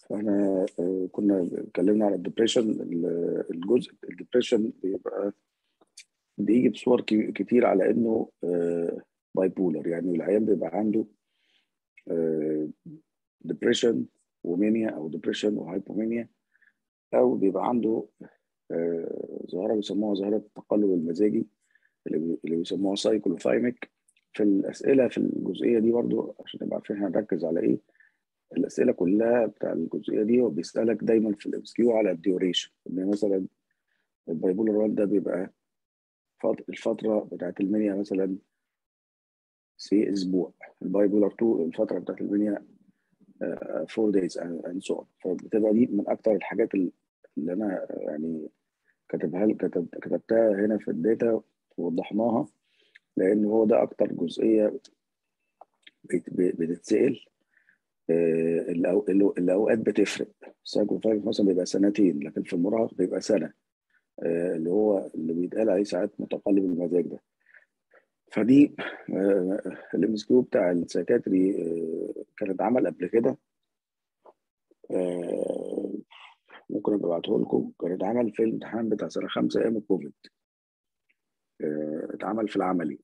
فاحنا آه، كنا اتكلمنا على الدبريشن الجزء الدبريشن بيبقى بيجي بصور كي- كتير على انه باي بولر يعني العيان بيبقى عنده ديبريشن ومانيا او ديبريشن وهايبومانيا او بيبقى عنده آه، ظاهره بيسموها ظاهره التقلب المزاجي اللي بي- اللي بيسموها سايكلوثايميك في الاسئله في الجزئيه دي برضو عشان نبقى عارفين هنركز على ايه الاسئله كلها بتاع الجزئيه دي هو بيسالك دايما في الام كيو على الديوريشن ان مثلا البايبولر 1 ده بيبقى فت- الفتره بتاعت المنيا مثلا سي اسبوع البايبولر 2 الفتره بتاعت المنيا 4 دايز اند سو فبتبقى دي من اكتر الحاجات اللي انا يعني كتبها كتب كتبتها هنا في الداتا ووضحناها لان هو ده اكتر جزئيه بت- بتتسال آه، الأو- الأو- الاوقات بتفرق السايكو فايف مثلا بيبقى سنتين لكن في المراهق بيبقى سنه آه، اللي هو اللي بيتقال عليه ساعات متقلب المزاج ده فدي الام اس كيو بتاع السايكاتري آه، كان اتعمل قبل كده آه، ممكن ابقى ابعته لكم كان اتعمل في الامتحان بتاع سنه خمسه ايام الكوفيد آه، اتعمل في العملي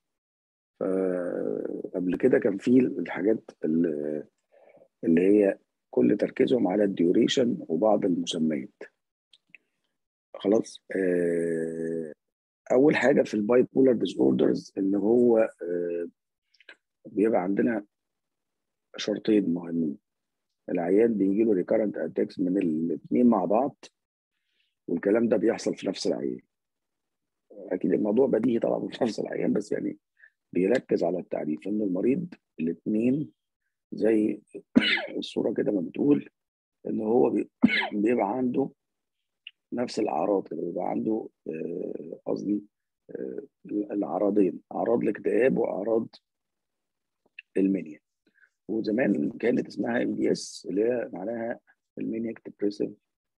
فقبل كده كان في الحاجات اللي اللي هي كل تركيزهم على الديوريشن وبعض المسميات خلاص آه، اول حاجه في الباي بولار ديس اوردرز اللي هو آه، بيبقى عندنا شرطين مهمين العيان بيجي له ريكارنت اتاكس من الاثنين مع بعض والكلام ده بيحصل في نفس العيان اكيد الموضوع بديهي طبعا في نفس العيان بس يعني بيركز على التعريف ان المريض الاثنين زي الصوره كده ما بتقول ان هو بي- بيبقى عنده نفس الاعراض كده بيبقى عنده آه، قصدي آه، الاعراضين اعراض الاكتئاب واعراض المنيا وزمان كانت اسمها ام دي اس اللي هي معناها المينيك ديبريسيف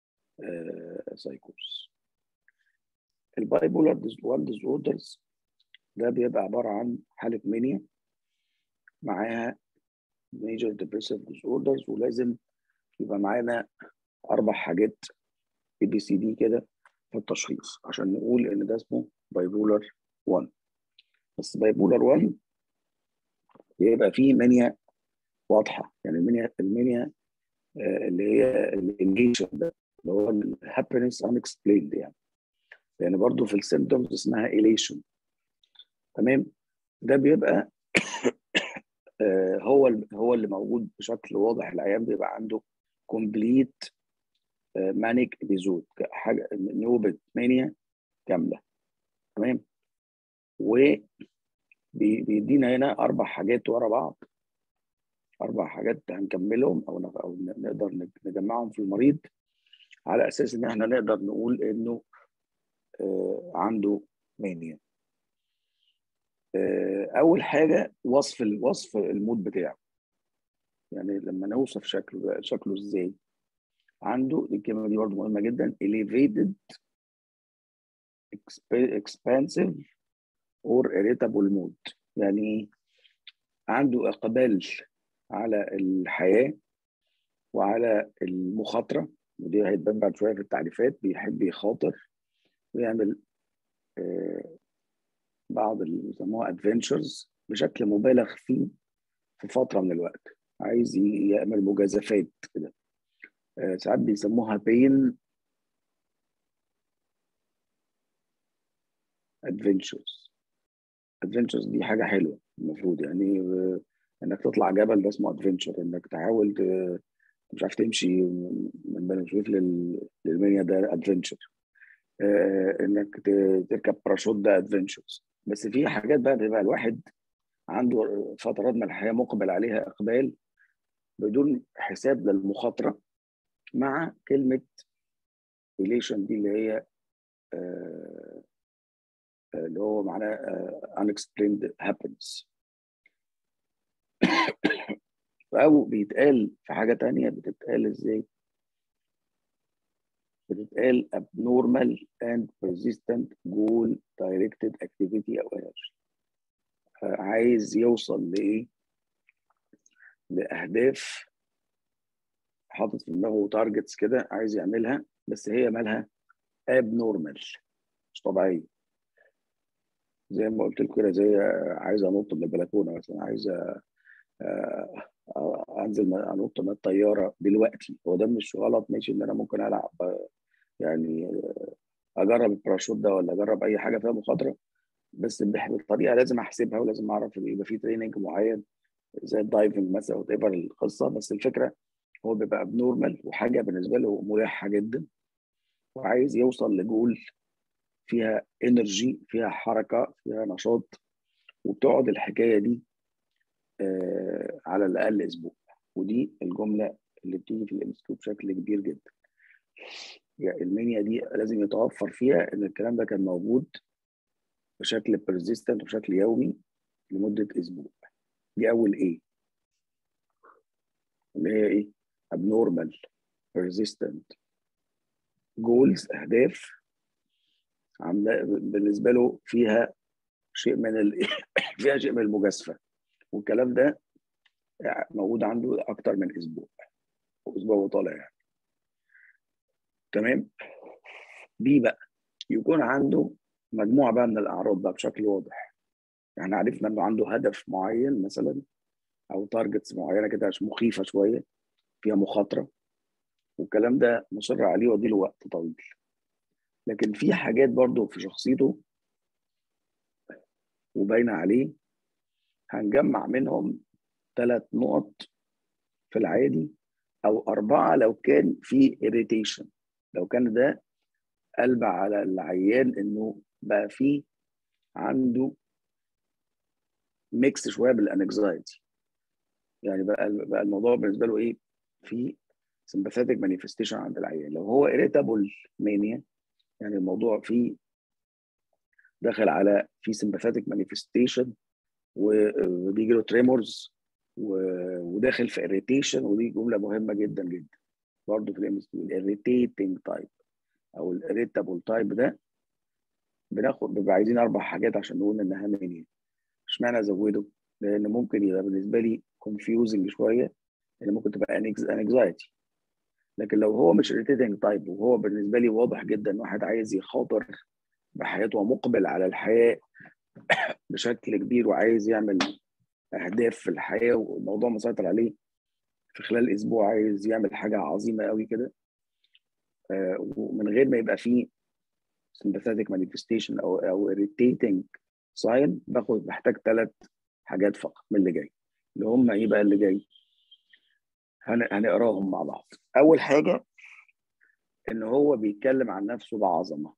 سايكوس الباي بولار وان ديز اوردرز ده بيبقى عباره عن حاله منيا معاها ميجر ديبريسيف ديز اوردرز ولازم يبقى معانا اربع حاجات اي بي سي دي كده في التشخيص عشان نقول ان ده اسمه باي بولار 1 بس باي بولار 1 بيبقى فيه منيا واضحه يعني المنيا المنيا آه، اللي هي الانجيشن ده اللي هو الهابينس unexplained يعني لان برضو في السيمتومز اسمها elation تمام ده بيبقى آه، هو هو اللي موجود بشكل واضح العيان بيبقى عنده كومبليت مانيك ابيزود حاجه نوبه مانيا كامله تمام وبيدينا هنا اربع حاجات ورا بعض اربع حاجات هنكملهم او ن- او نقدر نجمعهم في المريض على اساس ان احنا نقدر نقول انه آه، عنده مانيا آه، اول حاجه وصف الوصف المود بتاعه يعني لما نوصف شكله شكله ازاي عنده الكلمه دي برضه مهمه جدا elevated exp- expansive or irritable mood يعني ايه عنده اقبال على الحياه وعلى المخاطره ودي هيتبان بعد شويه في التعريفات بيحب يخاطر ويعمل آه، بعض اللي بيسموها ادفنتشرز بشكل مبالغ فيه في فتره من الوقت عايز ي- يعمل مجازفات كده آه، ساعات بيسموها بين ادفنتشرز ادفنتشرز دي حاجه حلوه المفروض يعني آه، انك تطلع جبل ده اسمه ادفنتشر انك تحاول ت- مش عارف تمشي من بني سويف لل- للمنيا ده ادفنتشر انك ت- تركب باراشوت ده ادفنتشرز بس في حاجات بقى بيبقى الواحد عنده فترات من الحياه مقبل عليها اقبال بدون حساب للمخاطره مع كلمه ريليشن دي اللي هي آه، آه، اللي هو معناه آه، unexplained happens او بيتقال في حاجه تانية بتتقال ازاي بتتقال abnormal and persistent goal directed activity او energy آه، عايز يوصل لايه لاهداف حاطط في دماغه تارجتس كده عايز يعملها بس هي مالها اب نورمال مش طبيعيه زي ما قلت لكم كده زي عايز انط من البلكونه مثلا عايز انزل انط من الطياره دلوقتي هو ده مش غلط ماشي ان انا ممكن العب يعني اجرب الباراشوت ده ولا اجرب اي حاجه فيها مخاطره بس بالطريقه لازم احسبها ولازم اعرف يبقى في تريننج معين زي الدايفنج مثلا وات ايفر القصه بس الفكره هو بيبقى ابنورمال وحاجه بالنسبه له ملحه جدا وعايز يوصل لجول فيها انرجي فيها حركه فيها نشاط وبتقعد الحكايه دي آه على الاقل اسبوع ودي الجمله اللي بتيجي في الام بشكل كبير جدا يعني المنيا دي لازم يتوفر فيها ان الكلام ده كان موجود بشكل بيرزيستنت وبشكل يومي لمده اسبوع دي اول ايه اللي هي ايه abnormal persistent جولز اهداف عامله بالنسبه له فيها شيء من ال... فيها شيء من المجازفه والكلام ده موجود عنده اكتر من اسبوع اسبوع وطالع يعني تمام دي بقى يكون عنده مجموعه بقى من الاعراض بقى بشكل واضح يعني عرفنا انه عنده هدف معين مثلا او تارجتس معينه كده عشان مخيفه شويه فيها مخاطره والكلام ده مصر عليه واديله وقت طويل لكن في حاجات برضو في شخصيته وباينه عليه هنجمع منهم ثلاث نقط في العادي او اربعه لو كان في irritation لو كان ده قلب على العيان انه بقى فيه عنده ميكس شويه بالانكزايتي يعني بقى بقى الموضوع بالنسبه له ايه في sympathetic manifestation عند العيان لو هو irritable mania يعني الموضوع فيه داخل على في sympathetic manifestation وبيجي له tremors وداخل في irritation ودي جمله مهمه جدا جدا برضه في الام irritating type او الirritable type ده بناخد بيبقى عايزين اربع حاجات عشان نقول انها مانيا اشمعنى ازوده؟ لان ممكن يبقى بالنسبه لي confusing شويه ان ممكن تبقى انكزايتي لكن لو هو مش irritating type وهو بالنسبه لي واضح جدا واحد عايز يخاطر بحياته ومقبل على الحياه بشكل كبير وعايز يعمل اهداف في الحياه والموضوع مسيطر عليه في خلال اسبوع عايز يعمل حاجه عظيمه قوي كده ومن غير ما يبقى فيه sympathetic manifestation او او irritating sign باخد بحتاج ثلاث حاجات فقط من اللي جاي اللي هم ايه بقى اللي جاي هنقراهم مع بعض اول حاجه ان هو بيتكلم عن نفسه بعظمه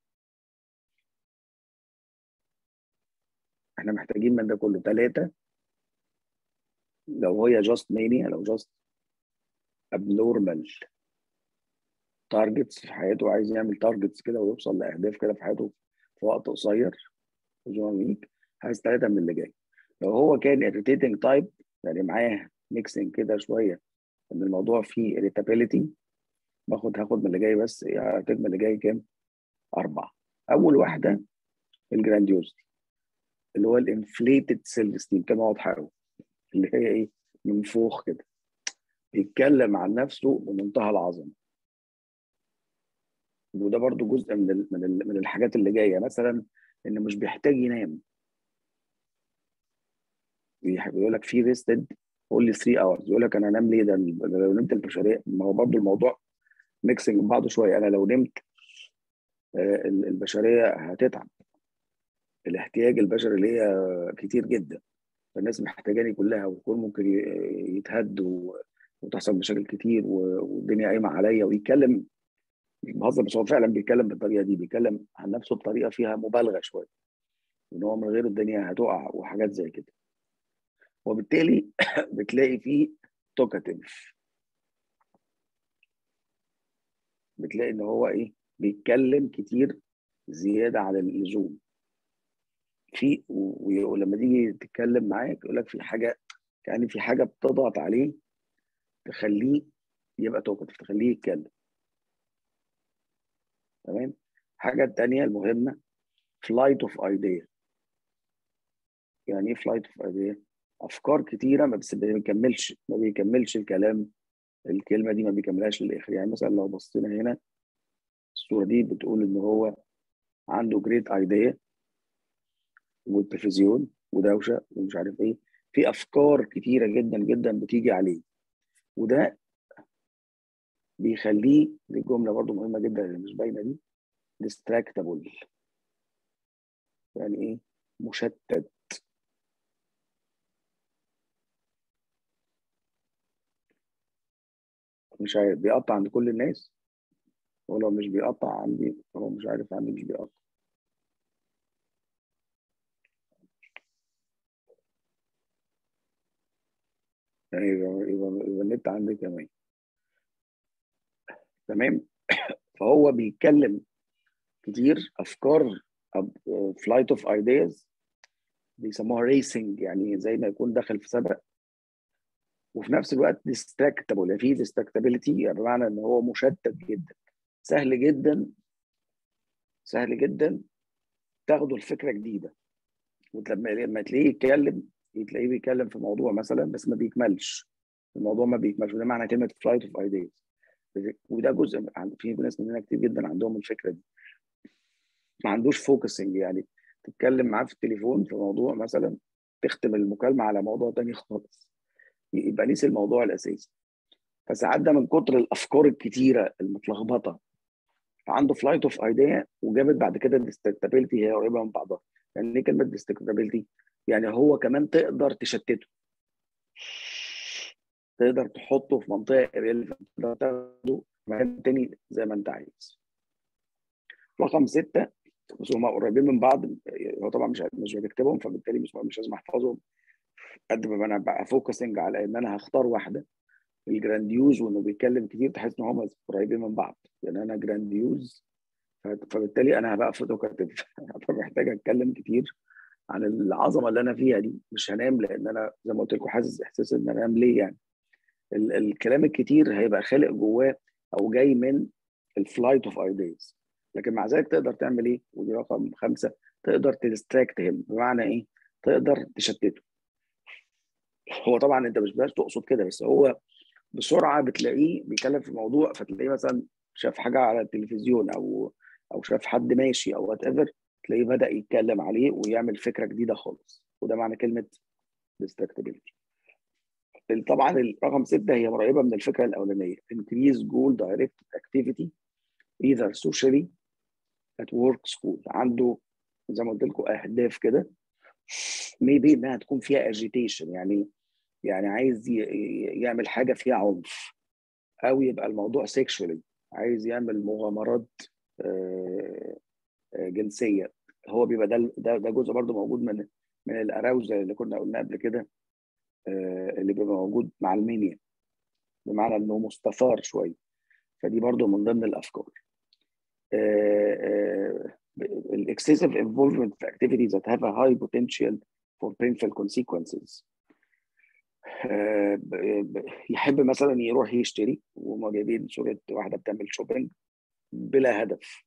احنا محتاجين من ده كله ثلاثه لو هي جاست مانيا لو جاست abnormal تارجتس في حياته عايز يعمل تارجتس كده ويوصل لاهداف كده في حياته في وقت قصير ويك عايز ثلاثه من اللي جاي لو هو كان irritating تايب يعني معاه ميكسنج كده شويه ان الموضوع فيه irritability باخد هاخد من اللي جاي بس هاخد من اللي جاي كام؟ اربعه اول واحده الجرانديوزتي اللي هو الانفليتد سيلف ستيم كما واضحه قوي اللي هي ايه؟ منفوخ كده بيتكلم عن نفسه بمنتهى العظمه وده برضو جزء من ال من ال من الحاجات اللي جايه مثلا انه مش بيحتاج ينام بيقول لك في ريستد اونلي 3 اورز يقول لك انا انام ليه ده لو نمت البشريه ما هو برضو الموضوع ميكسنج بعضه شويه انا لو نمت البشريه هتتعب الاحتياج البشري ليا كتير جدا فالناس محتاجاني كلها والكون ممكن يتهد وتحصل مشاكل كتير والدنيا قايمه عليا ويتكلم مش بهزر بس هو فعلا بيتكلم بالطريقه دي بيتكلم عن نفسه بطريقه فيها مبالغه شويه ان هو من غير الدنيا هتقع وحاجات زي كده وبالتالي بتلاقي فيه توكاتيف بتلاقي ان هو ايه بيتكلم كتير زياده عن اللزوم في ولما تيجي تتكلم معاك يقول لك في حاجه يعني في حاجه بتضغط عليه تخليه يبقى توكاتيف تخليه يتكلم تمام الحاجه الثانيه المهمه فلايت اوف ايديا يعني ايه فلايت اوف ايديا افكار كتيره ما بس ما بيكملش ما بيكملش الكلام الكلمه دي ما بيكملهاش للاخر يعني مثلا لو بصينا هنا الصوره دي بتقول ان هو عنده جريت ايديا والتلفزيون ودوشه ومش عارف ايه في افكار كتيره جدا جدا بتيجي عليه وده بيخليه دي جمله برضو مهمه جدا اللي مش باينه دي ديستراكتابل يعني ايه مشتت مش عارف بيقطع عند كل الناس ولو مش بيقطع عندي هو مش عارف عندي مش بيقطع يعني يبقى يبقى النت عندي كمان تمام فهو بيتكلم كتير افكار فلايت اوف ايدياز بيسموها ريسنج يعني زي ما يكون داخل في سبق وفي نفس الوقت ديستراكتبل يعني في ديستراكتابيلتي بمعنى ان هو مشتت جدا سهل جدا سهل جدا تاخدوا الفكره جديده ولما لما تلاقيه يتكلم تلاقيه بيتكلم في موضوع مثلا بس ما بيكملش الموضوع ما بيكملش وده معنى كلمه فلايت اوف ايديز وده جزء في ناس مننا كتير جدا عندهم الفكره دي ما عندوش فوكسنج يعني تتكلم معاه في التليفون في موضوع مثلا تختم المكالمه على موضوع تاني خالص يبقى نسي الموضوع الاساسي فساعات ده من كتر الافكار الكتيره المتلخبطه عنده فلايت اوف ايديا وجابت بعد كده ديستكتابيلتي هي قريبه من بعضها يعني ايه كلمه ديستكتابيلتي؟ يعني هو كمان تقدر تشتته تقدر تحطه في منطقه تقدر تاخده مكان تاني زي ما انت عايز رقم ستة بس هم قريبين من بعض هو طبعا مش مش بكتبهم فبالتالي مش مش لازم احفظهم قد ما انا بقى فوكسنج على ان انا هختار واحده الجرانديوز وانه بيتكلم كتير تحس ان هم قريبين من بعض يعني انا جرانديوز فبالتالي انا هبقى فوتوكاتيف محتاج اتكلم كتير عن العظمه اللي انا فيها دي مش هنام لان انا زي ما قلت لكم حاسس احساس ان انام ليه يعني ال- الكلام الكتير هيبقى خالق جواه او جاي من الفلايت اوف ايديز لكن مع ذلك تقدر تعمل ايه ودي رقم خمسه تقدر تديستراكت هيم بمعنى ايه تقدر تشتته هو طبعا انت مش بس تقصد كده بس هو بسرعه بتلاقيه بيتكلم في موضوع فتلاقيه مثلا شاف حاجه على التلفزيون او او شاف حد ماشي او وات ايفر تلاقيه بدا يتكلم عليه ويعمل فكره جديده خالص وده معنى كلمه distractibility طبعا الرقم ستة هي قريبة من الفكرة الأولانية increase goal direct activity either socially at work school عنده زي ما قلت لكم أهداف كده maybe إنها تكون فيها agitation يعني يعني عايز يعمل حاجة فيها عنف أو يبقى الموضوع sexually عايز يعمل مغامرات جنسية هو بيبقى ده ده, ده جزء برضه موجود من من الاراوزل اللي كنا قلنا قبل كده اللي بيبقى موجود مع المينيا بمعنى انه مستثار شويه فدي برضو من ضمن الافكار الاكسسيف involvement في activities that have a high potential for painful consequences يحب مثلا يروح يشتري وهم جايبين صوره واحده بتعمل شوبينج بلا هدف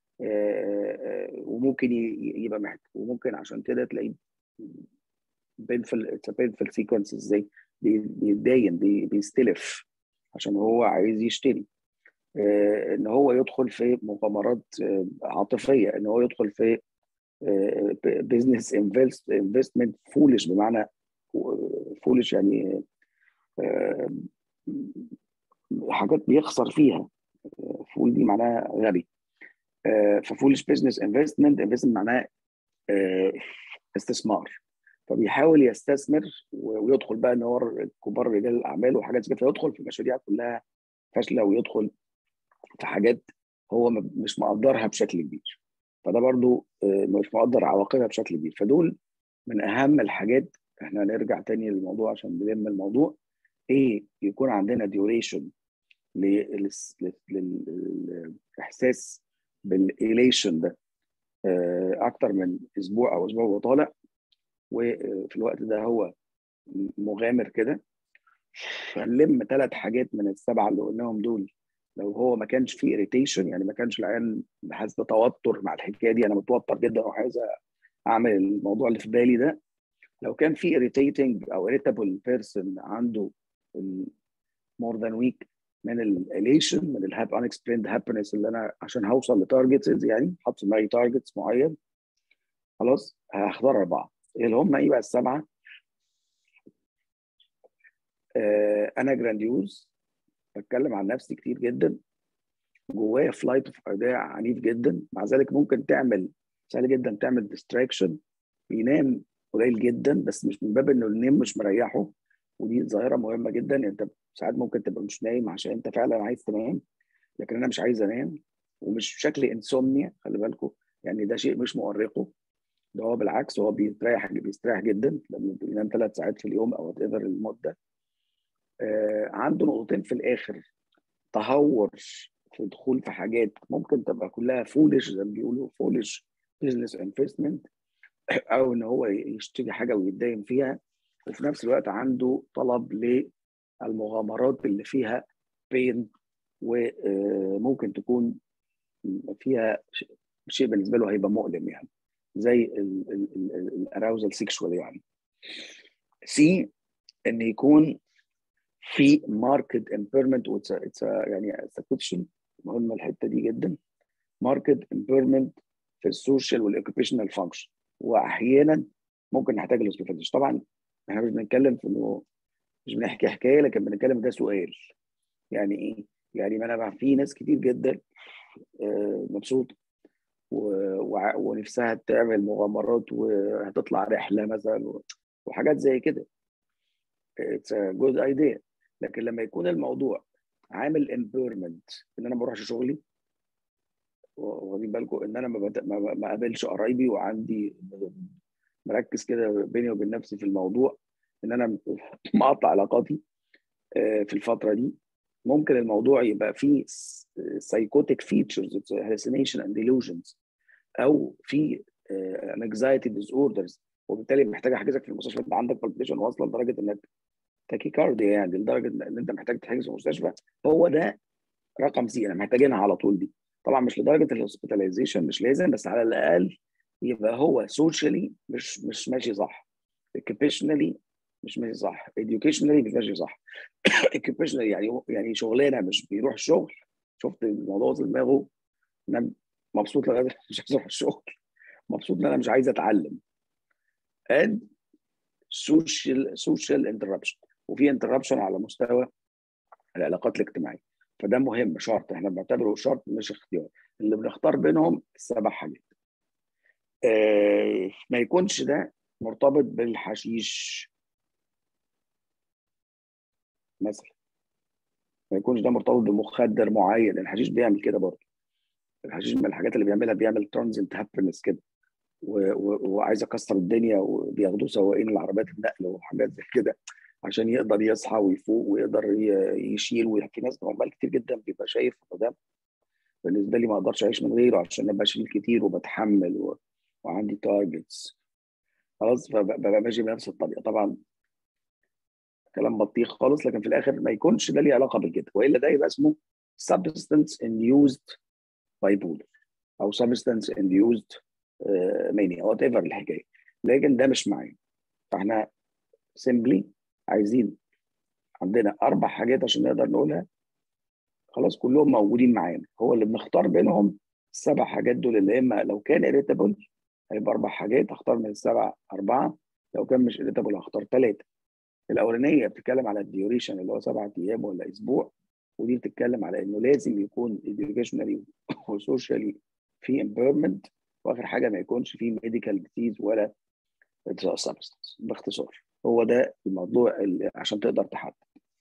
وممكن يبقى محتاج وممكن عشان كده تلاقيه بينفل بينفل سيكونس ازاي بيتداين بيستلف عشان هو عايز يشتري ان هو يدخل في مغامرات عاطفيه ان هو يدخل في بزنس انفستمنت فولش بمعنى فولش يعني حاجات بيخسر فيها فول دي معناها غبي ففولش بزنس انفستمنت انفستمنت معناه استثمار فبيحاول يستثمر ويدخل بقى ان هو كبار رجال الاعمال وحاجات زي كده فيدخل في مشاريع كلها فاشله ويدخل في حاجات هو مش مقدرها بشكل كبير فده برضو مش مقدر عواقبها بشكل كبير فدول من اهم الحاجات احنا هنرجع تاني للموضوع عشان نلم الموضوع ايه يكون عندنا ديوريشن للاحساس بالإيليشن ده اكتر من اسبوع او اسبوع وطالع وفي الوقت ده هو مغامر كده فنلم ثلاث حاجات من السبعه اللي قلناهم دول لو هو ما كانش فيه اريتيشن يعني ما كانش العيان حاسس بتوتر مع الحكايه دي انا متوتر جدا وعايز اعمل الموضوع اللي في بالي ده لو كان في irritating او irritable person عنده مور ذان ويك من الاليشن من الهاب unexplained happiness اللي انا عشان هوصل لتارجتس يعني حاطط في دماغي تارجتس معين خلاص هختار اربعه اللي هم ايه بقى السبعه آه انا جرانديوز بتكلم عن نفسي كتير جدا جوايا فلايت اوف ايديا عنيف جدا مع ذلك ممكن تعمل سهل جدا تعمل ديستراكشن بينام قليل جدا بس مش من باب انه النوم مش مريحه ودي ظاهره مهمه جدا انت ساعات ممكن تبقى مش نايم عشان انت فعلا عايز تنام لكن انا مش عايز انام ومش بشكل انسومنيا خلي بالكم يعني ده شيء مش مؤرقه ده هو بالعكس هو بيستريح بيستريح جدا لما بينام ثلاث ساعات في اليوم او وات المده آه عنده نقطتين في الاخر تهور في الدخول في حاجات ممكن تبقى كلها فولش زي ما بيقولوا فولش بزنس انفستمنت او ان هو يشتري حاجه ويتداين فيها وفي نفس الوقت عنده طلب للمغامرات اللي فيها بين وممكن تكون فيها شيء بالنسبه له هيبقى مؤلم يعني زي الاراوزال سيكشوال يعني سي ان يكون في ماركت امبيرمنت يعني كويشن مهمه الحته دي جدا ماركت امبيرمنت في السوشيال والاوكيبيشنال فانكشن واحيانا ممكن نحتاج الاسبيفاليش طبعا احنا مش بنتكلم في انه مش بنحكي حكايه لكن بنتكلم ده سؤال يعني ايه؟ يعني ما انا في ناس كتير جدا مبسوطه ونفسها تعمل مغامرات وهتطلع رحله مثلا وحاجات زي كده اتس جود ايديا لكن لما يكون الموضوع عامل امبيرمنت ان انا ما بروحش شغلي واخدين بالكم ان انا ما بقابلش قرايبي وعندي مركز كده بيني وبين نفسي في الموضوع ان انا مقطع علاقاتي في الفتره دي ممكن الموضوع يبقى فيه سايكوتيك فيتشرز هالوسينيشن اند delusions او في انكزايتي ديز اوردرز وبالتالي محتاج احجزك في المستشفى انت عندك بالبيشن واصله لدرجه انك تاكيكارديا يعني لدرجه ان انت محتاج تحجز في المستشفى هو ده رقم سي انا محتاجينها على طول دي طبعا مش لدرجه الهوسبيتاليزيشن مش لازم بس على الاقل يبقى هو سوشيالي مش مش ماشي صح اوكيبيشنالي مش ماشي صح educationally مش ماشي صح occupationally يعني يعني شغلانه مش بيروح الشغل شفت الموضوع في دماغه انا مبسوط لغايه مش عايز اروح الشغل مبسوط ان انا مش عايز اتعلم and social social interruption وفي انتربشن على مستوى العلاقات الاجتماعيه فده مهم شرط احنا بنعتبره شرط مش اختيار اللي بنختار بينهم السبع حاجات آه ما يكونش ده مرتبط بالحشيش مثلا ما يكونش ده مرتبط بمخدر معين الحشيش بيعمل كده برضه الحشيش من الحاجات اللي بيعملها بيعمل ترانزنت هابينس كده وعايز اكسر الدنيا وبياخدوه سواقين العربيات النقل وحاجات زي كده عشان يقدر يصحى ويفوق ويقدر يشيل وفي ناس عمال كتير جدا بيبقى شايف ده بالنسبه لي ما اقدرش اعيش من غيره عشان انا بشيل كتير وبتحمل و... وعندي تارجتس خلاص فببقى ماشي بنفس الطريقه طبعا كلام بطيخ خالص لكن في الاخر ما يكونش ده ليه علاقه بالكده والا ده يبقى اسمه substance induced bipolar او substance induced mania وات ايفر الحكايه لكن ده مش معايا فاحنا سيمبلي عايزين عندنا اربع حاجات عشان نقدر نقولها خلاص كلهم موجودين معانا هو اللي بنختار بينهم السبع حاجات دول اللي اما لو كان اريتابل هيبقى اربع حاجات هختار من السبع اربعه لو كان مش اريتابل هختار ثلاثه الاولانيه بتتكلم على الديوريشن اللي هو سبعة ايام ولا اسبوع ودي بتتكلم على انه لازم يكون educationally وسوشيالي في امبيرمنت واخر حاجه ما يكونش فيه ميديكال ديزيز ولا سبستنس باختصار هو ده الموضوع اللي عشان تقدر تحدد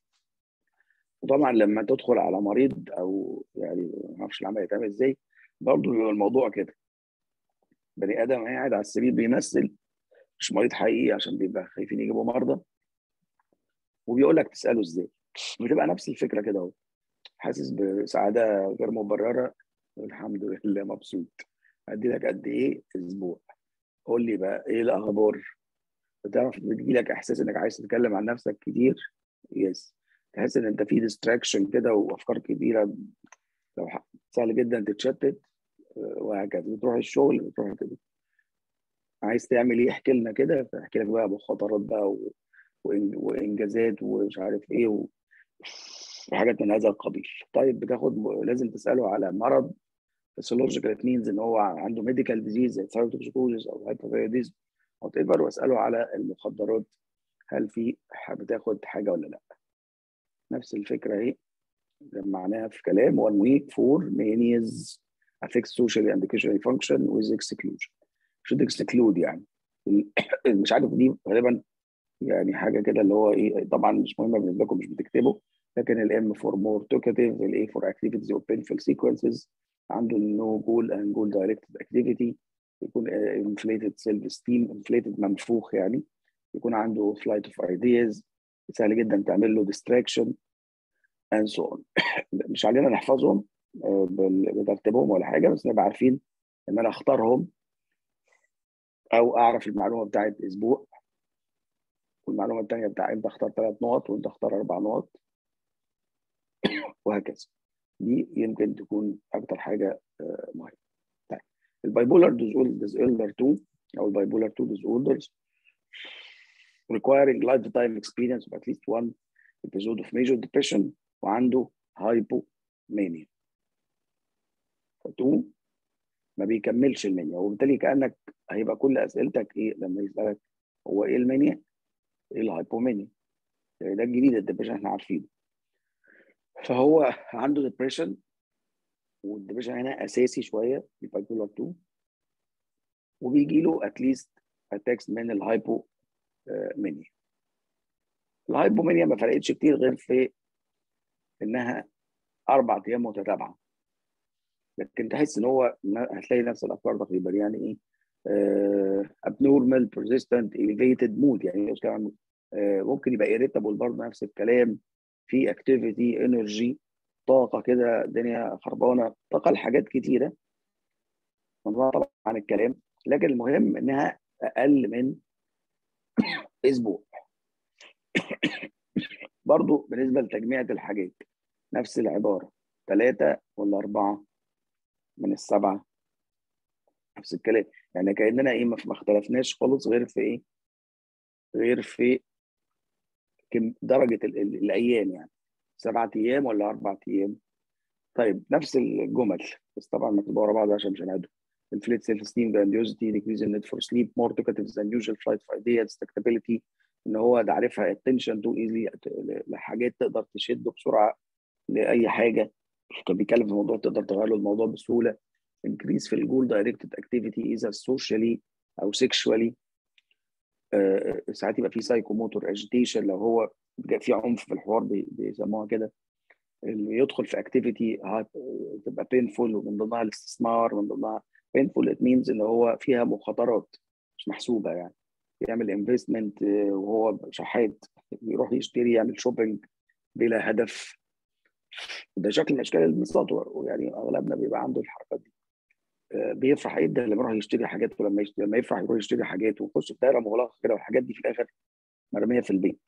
وطبعا لما تدخل على مريض او يعني ما اعرفش العمل يتعمل ازاي برضه بيبقى الموضوع كده بني ادم قاعد على السرير بيمثل مش مريض حقيقي عشان بيبقى خايفين يجيبوا مرضى وبيقول لك تساله ازاي بتبقى نفس الفكره كده اهو حاسس بسعاده غير مبرره الحمد لله مبسوط ادي لك قد ايه اسبوع قول لي بقى ايه الاخبار بتعرف بتجي لك احساس انك عايز تتكلم عن نفسك كتير يس تحس ان انت في ديستراكشن كده وافكار كبيره لو سهل جدا تتشتت وهكذا بتروح الشغل بتروح كده عايز تعمل ايه احكي لنا كده فاحكي لك بقى مخاطرات بقى و... وانجازات ومش عارف ايه و... وحاجات من هذا القبيل طيب بتاخد لازم تساله على مرض فيسيولوجيكال مينز ان هو عنده ميديكال ديزيز زي ثايروتوكسيكوزيس او هايبوثايروديزم او ايفر واساله على المخدرات هل في بتاخد حاجه ولا لا نفس الفكره اهي جمعناها في كلام one week for many is affects socially and occasionally function with exclusion should exclude يعني مش عارف دي غالبا يعني حاجه كده اللي هو ايه طبعا مش مهمه بالنسبه لكم مش بتكتبوا لكن الام فور مور توكاتيف الاي فور اكتيفيتيز او بينفul سيكونسز عنده نو جول اند جول دايركتد اكتيفيتي يكون انفليتد سيلف ستيم انفليتد منفوخ يعني يكون عنده فلايت اوف ايدياز سهل جدا تعمل له ديستراكشن اند سو اون مش علينا نحفظهم بترتيبهم ولا حاجه بس نبقى عارفين ان انا اختارهم او اعرف المعلومه بتاعت اسبوع والمعلومه الثانيه بتاع انت اختار ثلاث نقط وانت اختار اربع نقط وهكذا دي يمكن تكون اكتر حاجه مهمه طيب البايبولار ديزوردر 2 او البايبولار 2 ديزوردرز requiring lifetime experience of at least one episode of major depression وعنده hypomania ف2 ما بيكملش المنيا وبالتالي كانك هيبقى كل اسئلتك ايه لما يسالك هو ايه المنيا؟ ايه الهايبومانيا؟ يعني ده الجديد الدبريشن احنا عارفينه فهو عنده ديبريشن والديبريشن هنا اساسي شويه البايبولار 2 وبيجي له اتليست اتاكس من الهايبو مانيا الهايبومانيا ما فرقتش كتير غير في انها اربع ايام متتابعه لكن تحس ان هو هتلاقي نفس الافكار تقريبا يعني ايه abnormal persistent elevated mood يعني كمان ممكن يبقى irritable برضه نفس الكلام في activity energy طاقه كده الدنيا خربانه طاقه لحاجات كتيره طبعا عن الكلام لكن المهم انها اقل من اسبوع برضو بالنسبه لتجميعة الحاجات نفس العباره ثلاثه ولا اربعه من السبعه نفس الكلام يعني كاننا ايه ما اختلفناش خالص غير في ايه غير في كم درجه ال ال الايام يعني سبعة ايام ولا اربع ايام طيب نفس الجمل بس طبعا مكتوبه ورا بعض عشان مش هنعدهم inflate self-esteem, grandiosity, decrease in need for sleep, more talkative than usual, flight for ideas, distractibility ان هو ده عارفها attention too easily لحاجات تقدر تشده بسرعه لاي حاجه كان بيتكلم في موضوع تقدر تغير له الموضوع بسهوله increase في الجول directed activity either socially او sexually آه ساعات يبقى في psychomotor agitation لو هو في عنف في الحوار بيسموها كده اللي يدخل في اكتيفيتي تبقى painful ومن ضمنها الاستثمار من ضمنها painful it means ان هو فيها مخاطرات مش محسوبه يعني يعمل انفستمنت وهو شحات يروح يشتري يعمل شوبينج بلا هدف ده شكل من اشكال الانبساط ويعني اغلبنا بيبقى عنده الحركات دي بيفرح جدا لما يروح يشتري حاجات ولما يشتري لما يفرح يروح يشتري حاجات ويخش في دايره مغلقه كده والحاجات دي في الاخر مرميه في البيت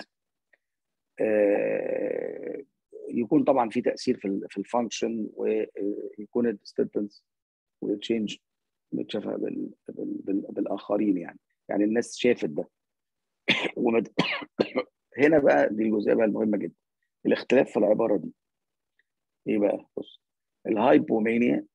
يكون طبعا في تاثير في في الفانكشن ويكون الديستربنس والتشينج متشافه بال... بال... بال... بالاخرين يعني يعني الناس شافت ده ومد... هنا بقى دي الجزئيه بقى المهمه جدا الاختلاف في العباره دي ايه بقى بص الهايبومانيا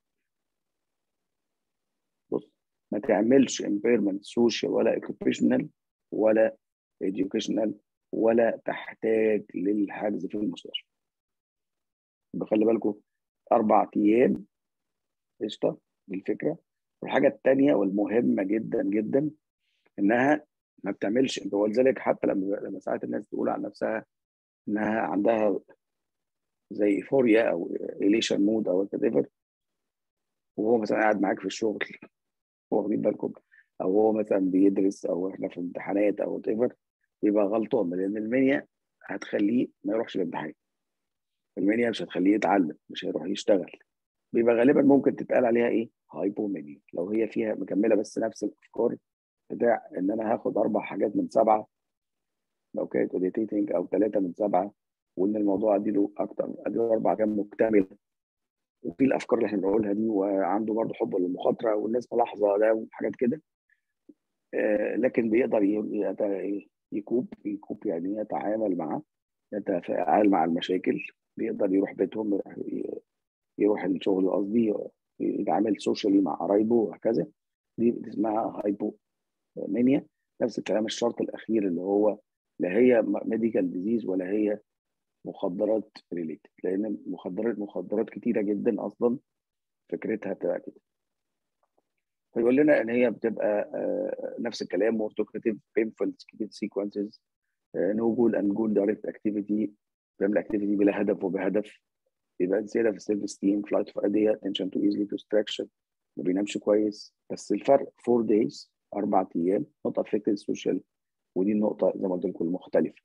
بص ما تعملش امبيرمنت سوشيال ولا اوكيبيشنال ولا educational ولا تحتاج للحجز في المستشفى بخلي بالكم اربع ايام قشطه دي الفكره والحاجه الثانيه والمهمه جدا جدا انها ما بتعملش ولذلك حتى لما لما ساعات الناس تقول عن نفسها انها عندها زي فوريا او اليشن مود او whatever وهو مثلا قاعد معاك في الشغل واخدين بالكم او هو مثلا بيدرس او احنا في امتحانات او whatever يبقى غلطان لان المنيا هتخليه ما يروحش الامتحان المنيا مش هتخليه يتعلم مش هيروح يشتغل بيبقى غالبا ممكن تتقال عليها ايه هايبومانيا لو هي فيها مكمله بس نفس الافكار بتاع ان انا هاخد اربع حاجات من سبعه لو كانت اوديتيتنج او ثلاثه من سبعه وان الموضوع اديله اكتر اديله اربع ايام مكتمله وفي الافكار اللي احنا بنقولها دي وعنده برضه حب للمخاطره والناس ملاحظه ده وحاجات كده آه لكن بيقدر يكوب يكوب يعني يتعامل مع يتفاعل مع المشاكل بيقدر يروح بيتهم يروح الشغل قصدي يتعامل سوشيالي مع قرايبه وهكذا دي اسمها هايبو مانيا نفس الكلام الشرط الاخير اللي هو لا هي ميديكال ديزيز ولا هي مخدرات ريليتد لان مخدرات مخدرات كتيره جدا اصلا فكرتها بتبقى كده فيقول لنا ان هي بتبقى نفس الكلام مورتوكريتيف بينفول سيكونسز نو جول اند جول دايركت اكتيفيتي بيعمل اكتيفيتي بلا هدف وبهدف يبقى زياده في السيلف ستيم فلايت اوف اديه تنشن تو ايزلي تو ستراكشن ما بينامش كويس بس الفرق 4 دايز اربع ايام نوت افكتد سوشيال ودي النقطه زي ما قلت لكم المختلفه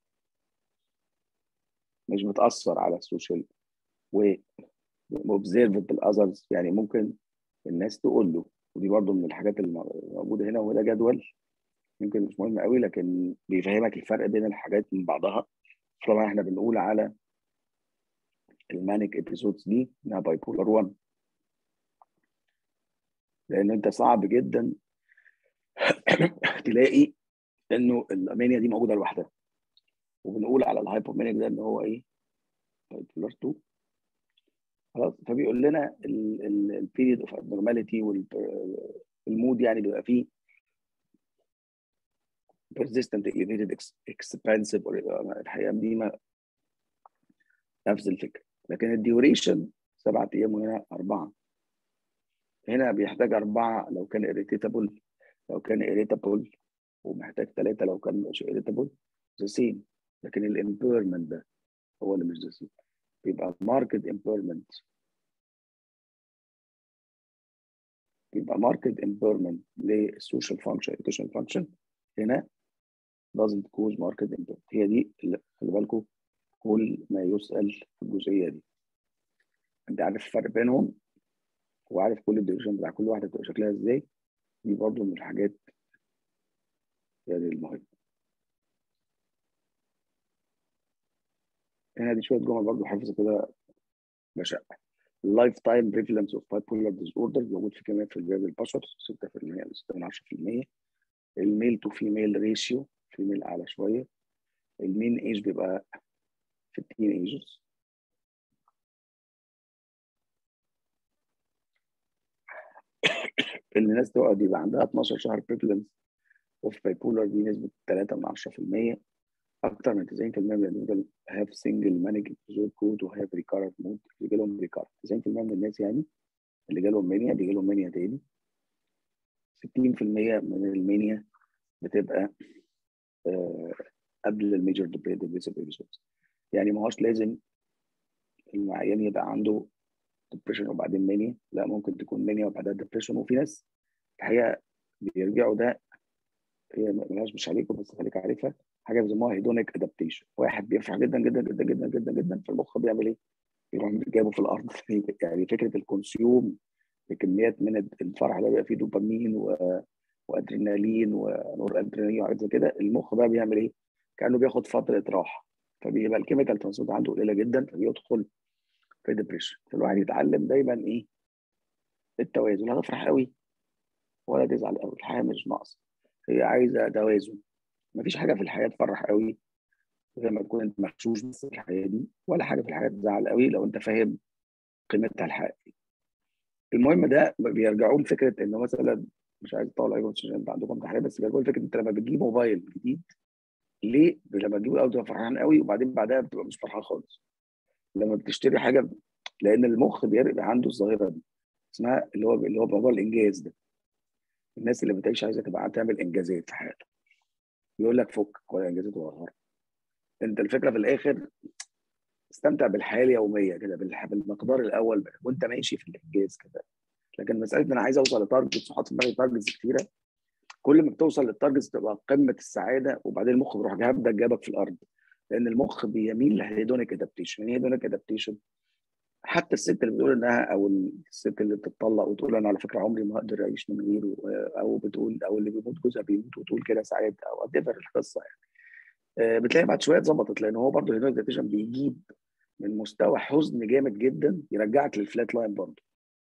مش متاثر على السوشيال و observed بالاذرز يعني ممكن الناس تقول له ودي برضو من الحاجات اللي موجوده هنا وده جدول يمكن مش مهم قوي لكن بيفهمك الفرق بين الحاجات من بعضها طبعا احنا بنقول على المانيك ابيسودز دي انها باي بولر 1 لان انت صعب جدا تلاقي انه الامانيا دي موجوده لوحدها وبنقول على الهايبومانيك ده ان هو ايه باي بولر 2 خلاص فبيقول لنا البيريد اوف ابنورماليتي والمود يعني بيبقى فيه persistent elevated expansive الحقيقه دي ما نفس الفكره لكن الديوريشن سبعة ايام وهنا اربعه هنا بيحتاج اربعه لو كان irritable لو كان irritable ومحتاج ثلاثه لو كان مش irritable ذا سيم لكن الامبيرمنت ده هو اللي مش ذا سيم بيبقى ماركت امبيرمنت يبقى ماركت امبيرمنت للسوشيال فانكشن educational فانكشن هنا doesn't cause market impact هي دي اللي خلي بالكم كل ما يسأل في الجزئية دي انت عارف الفرق بينهم وعارف كل الديفيجن بتاع كل واحدة بتبقى شكلها ازاي دي برضو من الحاجات يعني المهمة هنا دي شوية جمل برضو حافظة كده بشع اللايف تايم بريفلنس اوف بايبولار ديز اوردر موجود في كمية في الباب البشر 6% ل 6 الميل تو فيميل ريشيو فيميل اعلى شويه المين ايج بيبقى في التين ايجز الناس تقعد يبقى عندها 12 شهر بريفلنس اوف بايبولار دي نسبه 3 من 10% اكثر من 90% من الناس هاف سنجل مانج ابيزود كود وهاف ريكارنت مود اللي جالهم ريكارنت 90% من الناس يعني اللي جالهم مانيا بيجي لهم مانيا تاني 60% من المانيا بتبقى آه قبل الميجر ديبريسيف ابيسودز يعني ما هوش لازم العيان يبقى عنده ديبريشن وبعدين مانيا لا ممكن تكون مانيا وبعدها ديبريشن وفي ناس الحقيقه بيرجعوا ده هي ملهاش مش عليكم بس خليك عارفها حاجه بيسموها هيدونيك ادابتيشن واحد بيفرح جدا جدا جدا جدا جدا جدا فالمخ بيعمل ايه؟ يروح جايبه في الارض يعني فكره الكونسيوم بكميات من الفرح ده بيبقى فيه دوبامين و... وادرينالين ونور ادرينالين وحاجات زي كده المخ بقى بيعمل ايه؟ كانه بياخد فتره راحه فبيبقى الكيميكال ترانسبورت عنده قليله جدا فبيدخل في ديبريشن فالواحد يتعلم دايما ايه؟ التوازن لا تفرح قوي ولا تزعل قوي الحياه مش ناقصه هي عايزه توازن مفيش حاجه في الحياه تفرح قوي زي ما تكون انت مغشوش بس في الحياه دي ولا حاجه في الحياه تزعل قوي لو انت فاهم قيمتها الحقيقيه المهم ده بيرجعوا لفكره انه مثلا مش عايز اطول عليكم عشان انت عندكم تحليل بس بيرجعوا لفكره انت لما بتجيب موبايل جديد ليه لما تجيبه الاول تبقى فرحان قوي وبعدين بعدها بتبقى مش فرحان خالص لما بتشتري حاجه لان المخ بيبقى عنده الظاهره دي اسمها اللي هو اللي هو موضوع الانجاز ده الناس اللي بتعيش عايزه تبقى تعمل انجازات في حياتها يقول لك فك ولا انجازات ولا انت الفكره في الاخر استمتع بالحياه اليوميه كده بالمقدار الاول وانت ماشي في الانجاز كده لكن مساله ان انا عايز اوصل لتارجتس وحاطط في دماغي تارجتس كتيره كل ما بتوصل للتارجتس تبقى قمه السعاده وبعدين المخ بيروح جابك جابك في الارض لان المخ بيميل لهيدونيك ادابتيشن يعني هيدونيك ادابتيشن حتى الست اللي بتقول انها او الست اللي بتطلق وتقول انا على فكره عمري ما هقدر اعيش من غيره او بتقول او اللي بيموت جوزها بيموت وتقول كده ساعات او قد القصه يعني بتلاقي بعد شويه اتظبطت لان هو برضه الهيدونيك ادابتيشن بيجيب من مستوى حزن جامد جدا يرجعك للفلات لاين برضه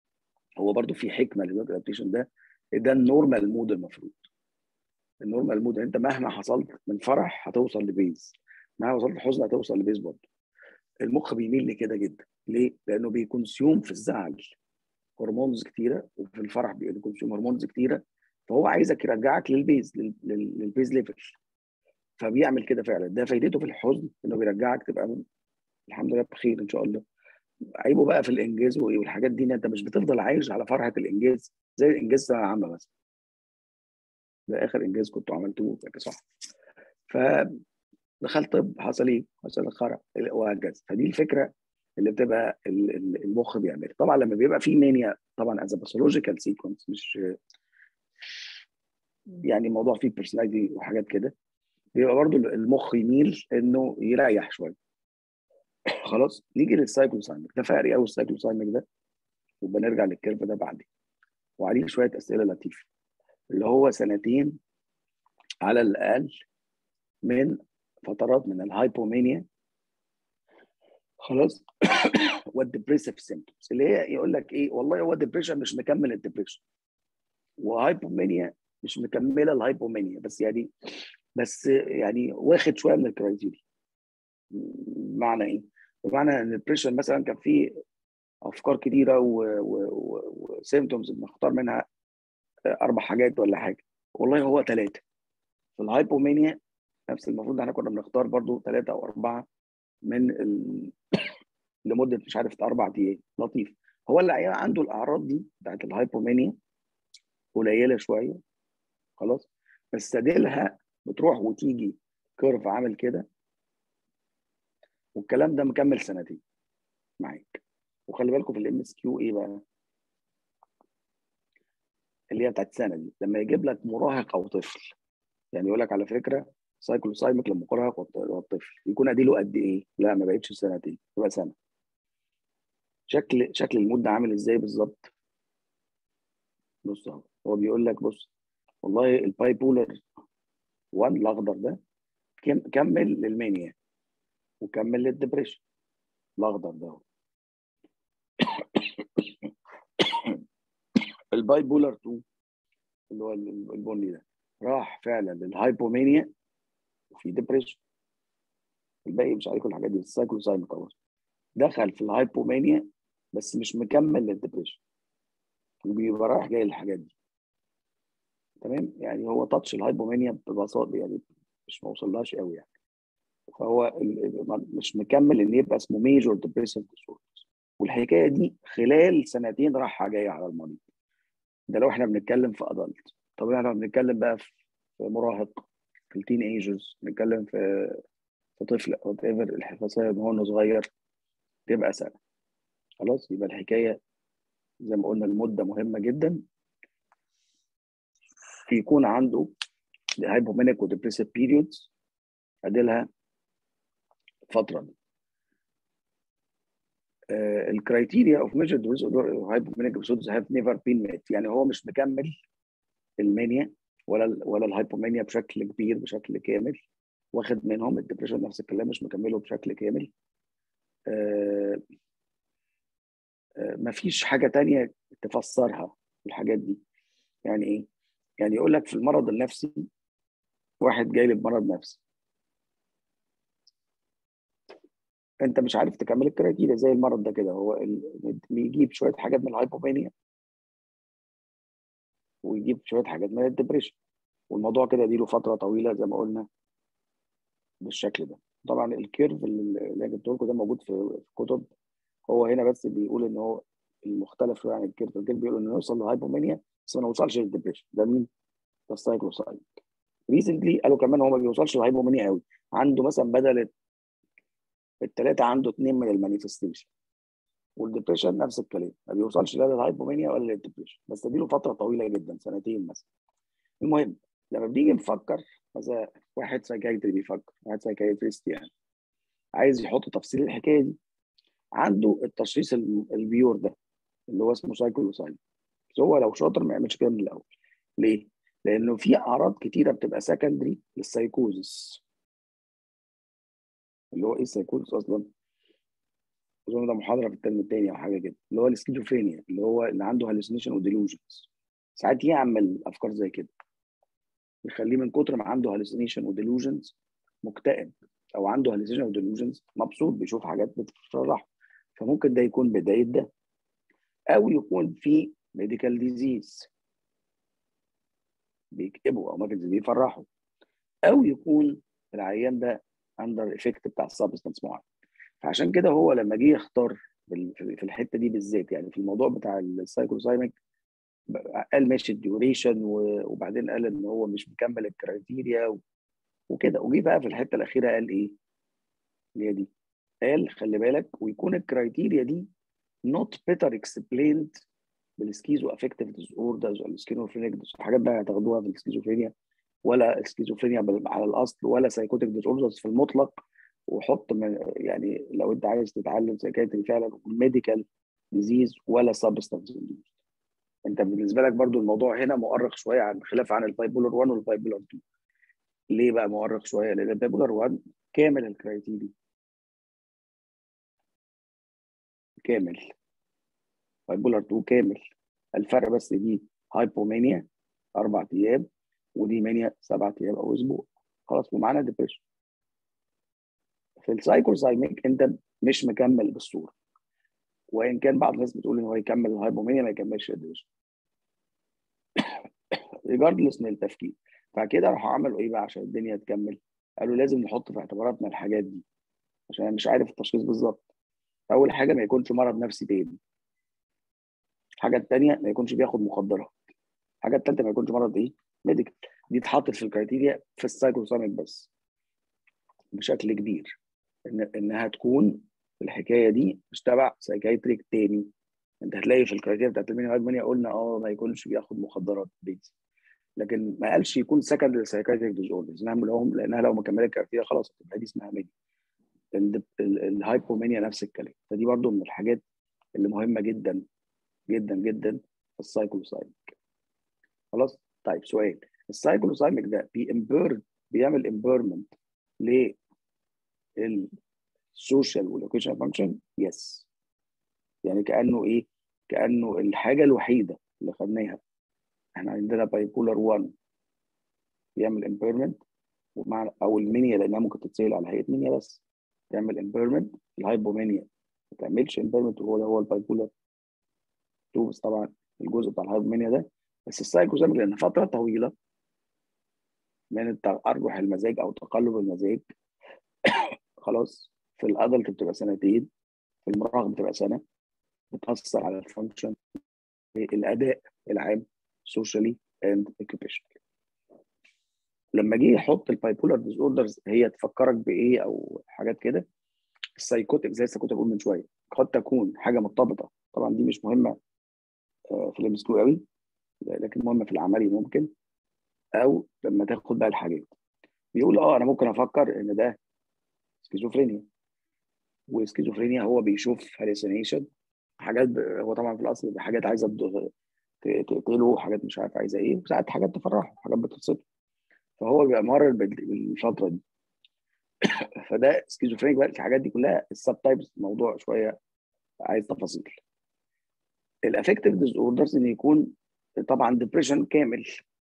هو برضه في حكمه للهيدونيك ادابتيشن ده ده النورمال مود المفروض النورمال مود انت مهما حصلت من فرح هتوصل لبيز مع وصلت الحزن هتوصل لبيس برضه المخ بيميل لكده جدا ليه؟ لانه بيكونسيوم في الزعل هرمونز كتيره وفي الفرح بيكونسيوم هرمونز كتيره فهو عايزك يرجعك للبيز للبيز ليفل فبيعمل كده فعلا ده فايدته في الحزن انه بيرجعك تبقى الحمد لله بخير ان شاء الله عيبه بقى في الانجاز والحاجات دي ان انت مش بتفضل عايش على فرحه الانجاز زي الانجاز ثانويه عامه مثلا ده اخر انجاز كنتوا عملتوه فاكر صح ف دخلت طب حصل ايه؟ حصل خرع وهكذا فدي الفكره اللي بتبقى المخ بيعملها طبعا لما بيبقى في مانيا طبعا از باثولوجيكال سيكونس مش يعني الموضوع فيه بيرسوناليتي وحاجات كده بيبقى برضو المخ يميل انه يريح شويه خلاص نيجي للسايكلوسايمك ده فقري قوي السايكلوسايمك ده وبنرجع للكيرف ده بعدين وعليه شويه اسئله لطيفه اللي هو سنتين على الاقل من فترات من الهايبومانيا خلاص والديبريسيف سيمبتومز اللي هي يقول لك ايه والله هو الديبريشن مش مكمل الديبريشن وهايبومانيا مش مكمله الهايبومانيا بس يعني بس يعني واخد شويه من الكرايتيريا بمعنى ايه؟ بمعنى ان الديبريشن مثلا كان فيه افكار كتيره وسيمتومز بنختار منها اربع حاجات ولا حاجه والله هو ثلاثه في الهايبومانيا نفس المفروض احنا كنا بنختار برضو ثلاثه او اربعه من ال... لمده مش عارف اربع ايام لطيف هو العيان عنده الاعراض دي بتاعت الهايبومانيا قليله شويه خلاص بس تديلها بتروح وتيجي كيرف عامل كده والكلام ده مكمل سنتين معاك وخلي بالكم في الام اس كيو ايه بقى اللي هي بتاعت سنه دي لما يجيب لك مراهق او طفل يعني يقول لك على فكره سايكلوسايمك للمراهق والطفل يكون اديله قد ايه؟ لا ما بقتش سنتين تبقى سنه شكل شكل المده عامل ازاي بالظبط؟ بص اهو هو بيقول لك بص والله الباي بولر 1 الاخضر ده كمل للمانيا وكمل للدبريشن الاخضر ده الباي بولر 2 اللي هو البني ده راح فعلا للهايبومانيا وفي ديبريشن الباقي مش عليكم الحاجات دي السايكلوسايمك خلاص دخل في الهايبومانيا بس مش مكمل للديبريشن وبيبقى رايح جاي للحاجات دي تمام يعني هو تاتش الهايبومانيا ببساطه يعني مش ما وصلهاش قوي يعني فهو مش مكمل ان يبقى اسمه ميجور ديبريسيف ديسوردرز والحكايه دي خلال سنتين رايحه جايه على المريض ده لو احنا بنتكلم في ادلت طب احنا بنتكلم بقى في مراهق في التين ايجرز بنتكلم في في طفل او ايفر الحساسيه من هو صغير تبقى سنه خلاص يبقى الحكايه زي ما قلنا المده مهمه جدا يكون عنده هايبومينيك وديبريسيف بيريودز اديلها فتره دي الكرايتيريا اوف ميجر هايبومينيك episodes هاف نيفر بين ميت يعني هو مش مكمل المانيا ولا ولا الهايبومانيا بشكل كبير بشكل كامل واخد منهم الدبريشن نفس الكلام مش مكمله بشكل كامل آه آه مفيش حاجه تانية تفسرها الحاجات دي يعني ايه يعني يقول لك في المرض النفسي واحد جاي لي بمرض نفسي انت مش عارف تكمل الكرايتيريا زي المرض ده كده هو بيجيب شويه حاجات من الهايبومانيا ويجيب شويه حاجات من الدبريشن والموضوع كده دي له فتره طويله زي ما قلنا بالشكل ده طبعا الكيرف اللي جبت لكم ده موجود في كتب هو هنا بس بيقول ان هو المختلف شويه عن الكيرف الكيرف بيقول انه يوصل للهايبومانيا بس ما نوصلش للدبريشن ده مين؟ ده السايكلوسايك ريسنتلي قالوا كمان هو ما بيوصلش للهايبومانيا قوي عنده مثلا بدل الثلاثه عنده اثنين من المانيفستيشن والدبريشن نفس الكلام ما بيوصلش لا للهايبومانيا ولا للدبريشن بس دي له فتره طويله جدا سنتين مثلا المهم لما بنيجي نفكر مثلا واحد سايكايتري بيفكر واحد سايكايتريست يعني عايز يحط تفصيل الحكايه دي عنده التشخيص البيور ده اللي هو اسمه سايكلوسايد بس هو لو شاطر ما يعملش كده من الاول ليه؟ لانه في اعراض كتيره بتبقى سكندري للسايكوزس اللي هو ايه السايكوزس اصلا؟ اظن ده محاضره في الترم الثاني او حاجه كده اللي هو السكيزوفرينيا اللي هو اللي عنده هالوسينيشن وديلوجنز ساعات يعمل افكار زي كده يخليه من كتر ما عنده هالوسينيشن وديلوجنز مكتئب او عنده hallucination delusions مبسوط بيشوف حاجات بتفرحه فممكن ده يكون بدايه ده او يكون في ميديكال ديزيز بيكتبوا او ممكن بيفرحوا او يكون العيان ده اندر افكت بتاع السبستنس معين فعشان كده هو لما جه يختار في الحته دي بالذات يعني في الموضوع بتاع السايكلوسايميك قال ماشي الديوريشن وبعدين قال ان هو مش مكمل الكرايتيريا وكده وجي بقى في الحته الاخيره قال ايه؟ اللي هي دي قال خلي بالك ويكون الكرايتيريا دي not better explained بالسكيزو افكتيف ديس اوردرز ولا السكيزوفرينيك الحاجات بقى هتاخدوها في السكيزوفرينيا ولا السكيزوفرينيا على الاصل ولا سايكوتيك ديس اوردرز في المطلق وحط من يعني لو انت عايز تتعلم سايكاتري فعلا ميديكال ديزيز ولا سبستانس انت بالنسبه لك برضو الموضوع هنا مؤرخ شويه عن خلاف عن البايبولر 1 والبايبولر 2 ليه بقى مؤرخ شويه لان البايبولر 1 كامل الكرايتيريا كامل بايبولر 2 كامل الفرق بس دي هايبومانيا اربع ايام ودي مانيا سبع ايام او اسبوع خلاص ومعانا ديبريشن في السايكوسايميك انت مش مكمل بالصوره وان كان بعض الناس بتقول ان هو يكمل الهايبومانيا ما يكملش الديبريشن ريجاردلس من التفكير فكده راحوا عملوا ايه بقى عشان الدنيا تكمل قالوا لازم نحط في اعتباراتنا الحاجات دي عشان انا مش عارف التشخيص بالظبط اول حاجه ما يكونش مرض نفسي تاني الحاجه الثانيه ما يكونش بياخد مخدرات الحاجه الثالثه ما يكونش مرض ايه ميديكال دي اتحطت في الكرايتيريا في السايكوساميك بس بشكل كبير إن انها تكون الحكايه دي مش تبع سايكايتريك تاني انت هتلاقي في الكرايتيريا بتاعت المانيا قلنا اه ما يكونش بياخد مخدرات بيز لكن ما قالش يكون سكندري سايكايتريك ديز اوردرز نعمل لهم لانها لو مكمله الكرايتيريا خلاص هتبقى دي اسمها مانيا الهايبومانيا نفس الكلام فدي برضو من الحاجات اللي مهمه جدا جدا جدا في السايكلوسايميك خلاص طيب سؤال السايكلوسايميك ده بيمبير بيعمل امبيرمنت للسوشيال واللوكيشن فانكشن يس يعني كانه ايه كانه الحاجه الوحيده اللي خدناها احنا عندنا بايبولار 1 بيعمل امبيرمنت ومع او المنيا لانها ممكن تتسال على هيئه منيا بس تعمل امبيرمنت الهايبومانيا ما تعملش امبيرمنت وهو ده هو البايبولار 2 بس طبعا الجزء بتاع الهايبومانيا ده بس السايكوزاميك لان فتره طويله من ارجح المزاج او تقلب المزاج خلاص في الادلت بتبقى سنتين في المراهق بتبقى سنه بتاثر على الفانكشن الاداء العام سوشيالي اند occupationally لما جه يحط البايبولار ديز اوردرز هي تفكرك بايه او حاجات كده السايكوتيك زي لسه كنت بقول من شويه قد تكون حاجه مرتبطه طبعا دي مش مهمه في الام اس قوي لكن مهمه في العملي ممكن او لما تاخد بقى الحاجات بيقول اه انا ممكن افكر ان ده سكيزوفرينيا والسكيزوفرينيا هو بيشوف هاليسينيشن حاجات ب... هو طبعا في الاصل حاجات عايزه تقتله حاجات مش عارف عايزه ايه وساعات حاجات تفرحه حاجات بتبسطه فهو بيبقى مر بالفتره دي فده سكيزوفرينيك بقى الحاجات دي كلها السب تايبس موضوع شويه عايز تفاصيل الافكتيف ديز اوردرز ان يكون طبعا ديبريشن كامل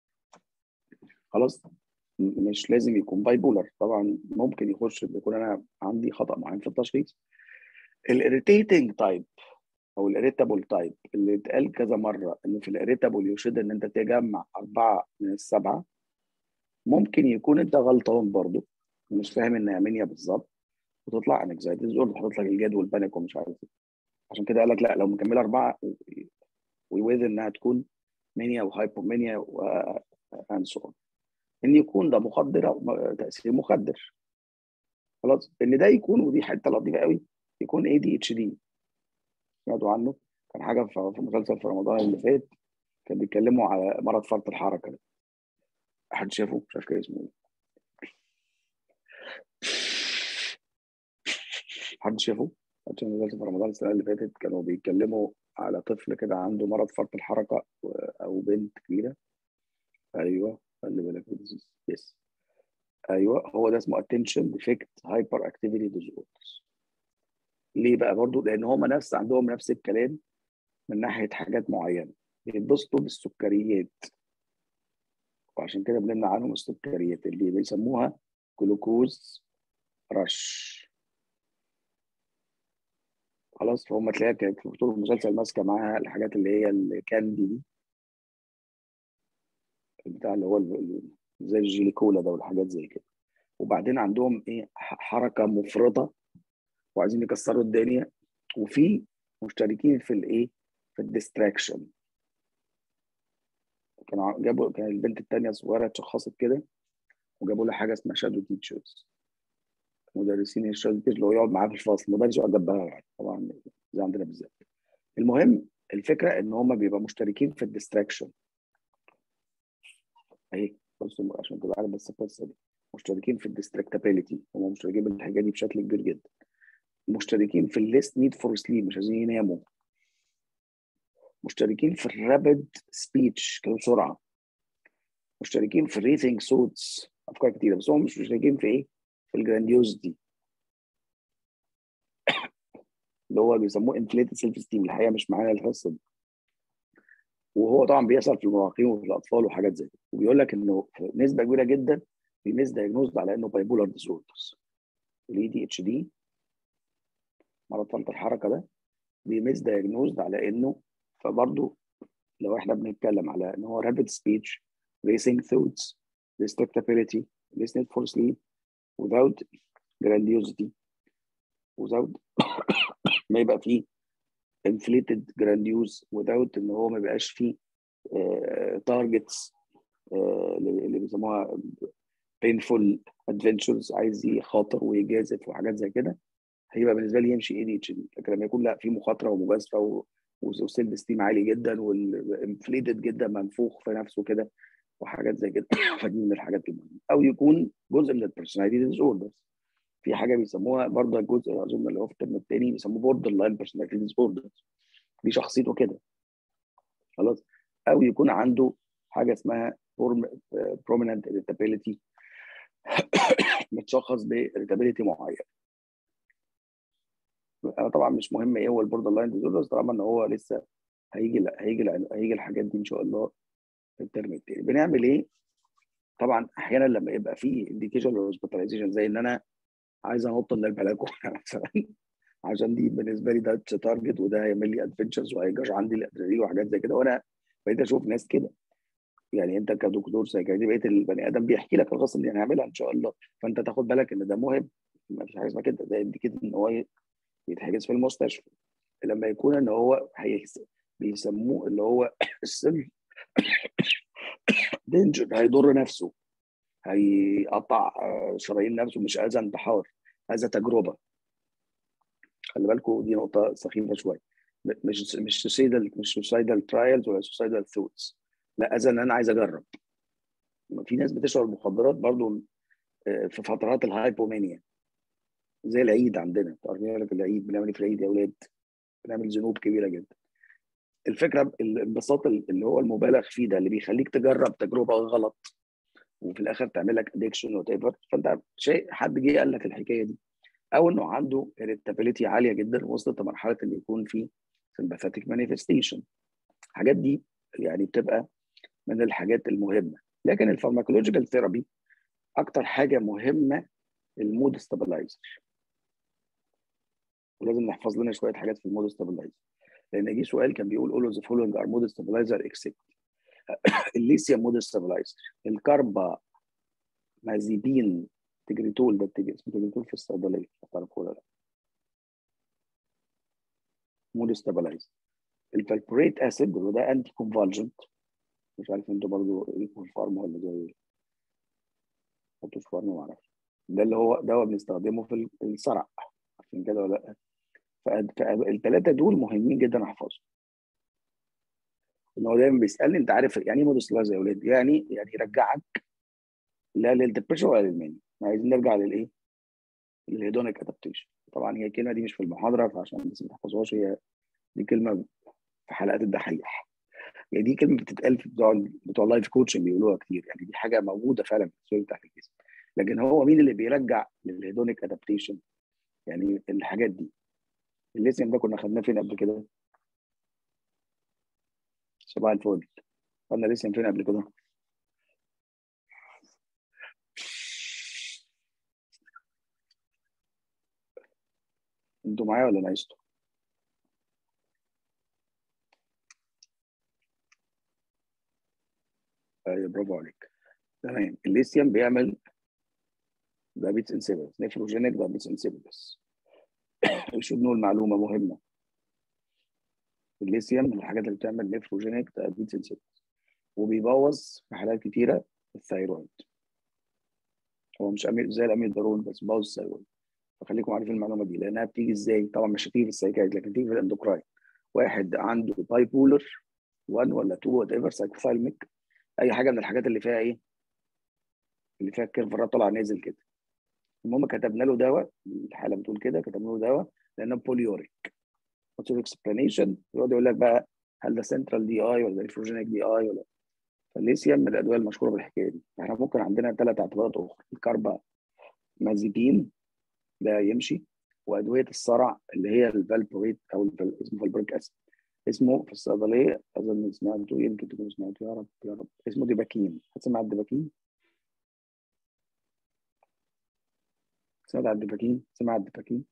خلاص مش لازم يكون باي بولر طبعا ممكن يخش بيكون انا عندي خطا معين في التشخيص الاريتيتنج تايب او الاريتابل تايب اللي اتقال كذا مره ان في الاريتابل يشد ان انت تجمع اربعه من السبعه ممكن يكون انت غلطان برضو مش فاهم انها منيا بالظبط وتطلع انكزايتي ديزوردر حاطط لك الجدول بانيك ومش عارف ايه عشان كده قال لك لا لو مكمله اربعه ويوذ انها تكون منيا وهايبومينيا واند سو ان يكون ده مخدر او تاثير مخدر خلاص ان ده يكون ودي حته لطيفه قوي يكون اي دي اتش دي سمعتوا عنه كان حاجه في مسلسل في رمضان اللي فات كان بيتكلموا على مرض فرط الحركه ده حد شافه مش عارف كان اسمه ايه حد شافه حد شاف مسلسل في رمضان السنه اللي فاتت كانوا بيتكلموا على طفل كده عنده مرض فرط الحركه او بنت كبيره ايوه خلي بالك يس ايوه هو ده اسمه attention defect hyper activity disorders ليه بقى برضو لان هم نفس عندهم نفس الكلام من ناحيه حاجات معينه بيتبسطوا بالسكريات وعشان كده بنمنع عنهم السكريات اللي بيسموها جلوكوز رش خلاص فهم تلاقيها كانت في طول المسلسل ماسكه معاها الحاجات اللي هي الكاندي دي بتاع اللي هو ال- زي الجيلي كولا ده والحاجات زي كده وبعدين عندهم ايه ح- حركه مفرطه وعايزين يكسروا الدنيا وفي مشتركين في الايه في الديستراكشن كانوا ع- جابوا كان البنت التانية صغيرة اتشخصت كده وجابوا لها حاجة اسمها شادو تيتشرز مدرسين الشادو تيتشرز اللي هو يقعد معاه في الفصل مدرس يقعد جنبها يعني طبعا زي عندنا بالذات المهم الفكرة ان هم بيبقى مشتركين في الديستراكشن اهي بصوا عشان تبقى عارف بس القصة دي مشتركين في الديستراكتابيلتي هم مشتركين بالحاجات دي بشكل كبير جدا مشتركين في الليست نيد فور سليب مش عايزين يناموا مشتركين في الرابid سبيتش كانوا بسرعه مشتركين في الريثينج سوتس افكار كتيره بس هم مش مشتركين في ايه؟ في الجرانديوزتي اللي هو بيسموه انفليتد سيلف ستيم الحقيقه مش معانا القصه دي وهو طبعا بيحصل في المراهقين وفي الاطفال وحاجات زي كده وبيقول لك انه في نسبه كبيره جدا بيمس دايجنوزد على انه بايبولار ديسوردرز الاي دي اتش دي مرض فرط الحركه ده بيمس دايجنوزد على انه فبرضه لو احنا بنتكلم على ان هو رابid speech racing thoughts distractibility listening for sleep without grandiosity without ما يبقى فيه inflated grandiose without ان هو ما يبقاش فيه تارجتس اللي بيسموها painful adventures عايز يخاطر ويجازف وحاجات زي كده هيبقى بالنسبه لي يمشي اي دي اتش دي لكن لما يكون لا في مخاطره ومجازفه و... وسيلف ستيم عالي جدا والانفليتد جدا منفوخ في نفسه كده وحاجات زي كده فدي من الحاجات المهمه او يكون جزء من البرسوناليتي ديس اوردرز في حاجه بيسموها برضه الجزء اظن اللي هو في الترم الثاني بيسموه بوردر لاين بيرسوناليتي ديس اوردرز دي شخصيته كده خلاص او يكون عنده حاجه اسمها prominent irritability متشخص باريتابيليتي معين انا طبعا مش مهم ايه هو البوردر لاين ديزوردرز طالما ان هو لسه هيجي هيجي هيجي الحاجات دي ان شاء الله في الترم الثاني بنعمل ايه طبعا احيانا لما يبقى في انديكيشن هوسبيتاليزيشن زي ان انا عايز انط من البلكونه مثلا عشان دي بالنسبه لي ده تارجت وده هيعمل لي ادفنتشرز وهيجرش عندي الادرينالين وحاجات زي كده وانا بقيت اشوف ناس كده يعني انت كدكتور سايكاتري بقيت البني ادم بيحكي لك القصه اللي هنعملها ان شاء الله فانت تاخد بالك ان ده مهم ما فيش حاجه اسمها كده ده كده ان هو يتحجز في المستشفى لما يكون ان هو هيحس بيسموه اللي هو السن دينجر هيضر نفسه هيقطع شرايين نفسه مش اذى انتحار اذى تجربه خلي بالكم دي نقطه سخيفه شويه مش مش سوسايدال مش سوسايدال ترايلز ولا سوسايدال ثوتس لا اذى ان انا عايز اجرب في ناس بتشرب مخدرات برضو في فترات الهايبومانيا زي العيد عندنا تعرفين لك العيد بنعمل في العيد يا اولاد بنعمل ذنوب كبيره جدا الفكره الانبساط اللي هو المبالغ فيه ده اللي بيخليك تجرب تجربه غلط وفي الاخر تعمل لك ادكشن وات ايفر فانت شيء حد جه قال لك الحكايه دي او انه عنده irritability عاليه جدا وصلت لمرحله ان يكون في sympathetic manifestation الحاجات دي يعني بتبقى من الحاجات المهمه لكن الفارماكولوجيكال ثيرابي اكتر حاجه مهمه المود ستابلايزر ولازم نحفظ لنا شويه حاجات في المود ستابلايزر لان جه سؤال كان بيقول all of the following are mood stabilizer except الليثيوم مود ستابلايزر الكاربا مازيبين تجريتول ده اسمه تجريتول في الصيدليه تعرفه ولا لا مود ستابلايزر الفالبوريت اسيد وده انتي كونفالجنت مش عارف انتوا برضه ليكوا في فارما ولا زي حطوا في فارما معرفش ده اللي هو دواء بنستخدمه في الصرع عشان كده ولا لا فالثلاثه دول مهمين جدا احفظهم ان هو دايما بيسالني انت عارف يعني ايه مودوسلاز يا ولاد يعني يعني يرجعك لا للدبريشن ولا للماني عايزين نرجع للايه للهيدونيك ادابتيشن طبعا هي الكلمه دي مش في المحاضره فعشان بس ما تحفظوهاش هي دي كلمه في حلقات الدحيح يعني دي كلمه بتتقال في بتوع بتوع اللايف كوتشنج بيقولوها كتير يعني دي حاجه موجوده فعلا في السؤال بتاعت الجسم لكن هو مين اللي بيرجع للهيدونيك ادابتيشن يعني الحاجات دي الليثيوم ده كنا خدناه فين قبل كده صباح الفل خدنا ليثيوم فين قبل كده انتوا معايا ولا ناقصتوا؟ ايوه برافو عليك تمام الليثيوم بيعمل دايابيتس انسيبلس نيفروجينيك دايابيتس انسيبلس شو نقول معلومه مهمه الليثيوم من الحاجات اللي بتعمل نيفروجينيك دايابيتس انسيبلس وبيبوظ في حالات كتيره الثايرويد هو مش أمير زي الاميدارون بس بوظ الثايرويد فخليكم عارفين المعلومه دي لانها بتيجي ازاي طبعا مش هتيجي في السايكايد لكن تيجي في الاندوكراين واحد عنده باي بولر 1 ولا 2 وات ايفر سايكوثالميك اي حاجه من الحاجات اللي فيها ايه اللي فيها الكيرف طالع نازل كده المهم كتبنا له دواء الحاله بتقول كده كتبنا له دواء لانه بوليوريك what's your explanation يقعد يقول لك بقى هل ده سنترال دي اي ولا ريفروجينيك دي اي ولا فالليثيوم من الادويه المشهوره بالحكايه دي احنا ممكن عندنا ثلاث اعتبارات اخرى الكاربا مازيبين ده يمشي وادويه الصرع اللي هي الفالبوريت او الفال... اسمه فالبوريك اسيد اسمه في الصيدليه اظن سمعته يمكن تكون سمعته يا رب يا رب اسمه ديباكين هتسمع الديباكين سمعت عن الديباكين سمع الديباكين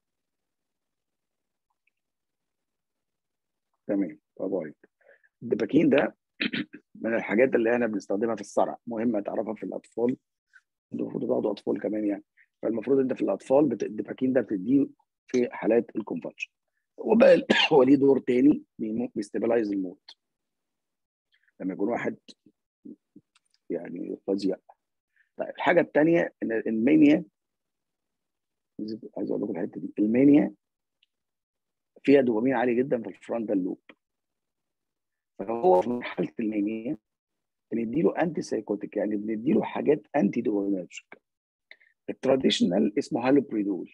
تمام برافو عليك الديباكين ده من الحاجات اللي احنا بنستخدمها في الصرع مهمه تعرفها في الاطفال انتوا المفروض تاخدوا اطفال كمان يعني فالمفروض انت في الاطفال بت... الديباكين ده بتديه في حالات الكونفالشن وبقى هو ليه دور تاني بيستابلايز الموت لما يكون واحد يعني فظيع طيب الحاجه الثانيه ان المانيا عايز اقول لكم الحته دي المانيا فيها دوبامين عالي جدا في الفرونتال لوب فهو في مرحله المانيا بنديله انتي سايكوتيك يعني بنديله حاجات انتي دوبامينرجيك التراديشنال اسمه هالوبريدول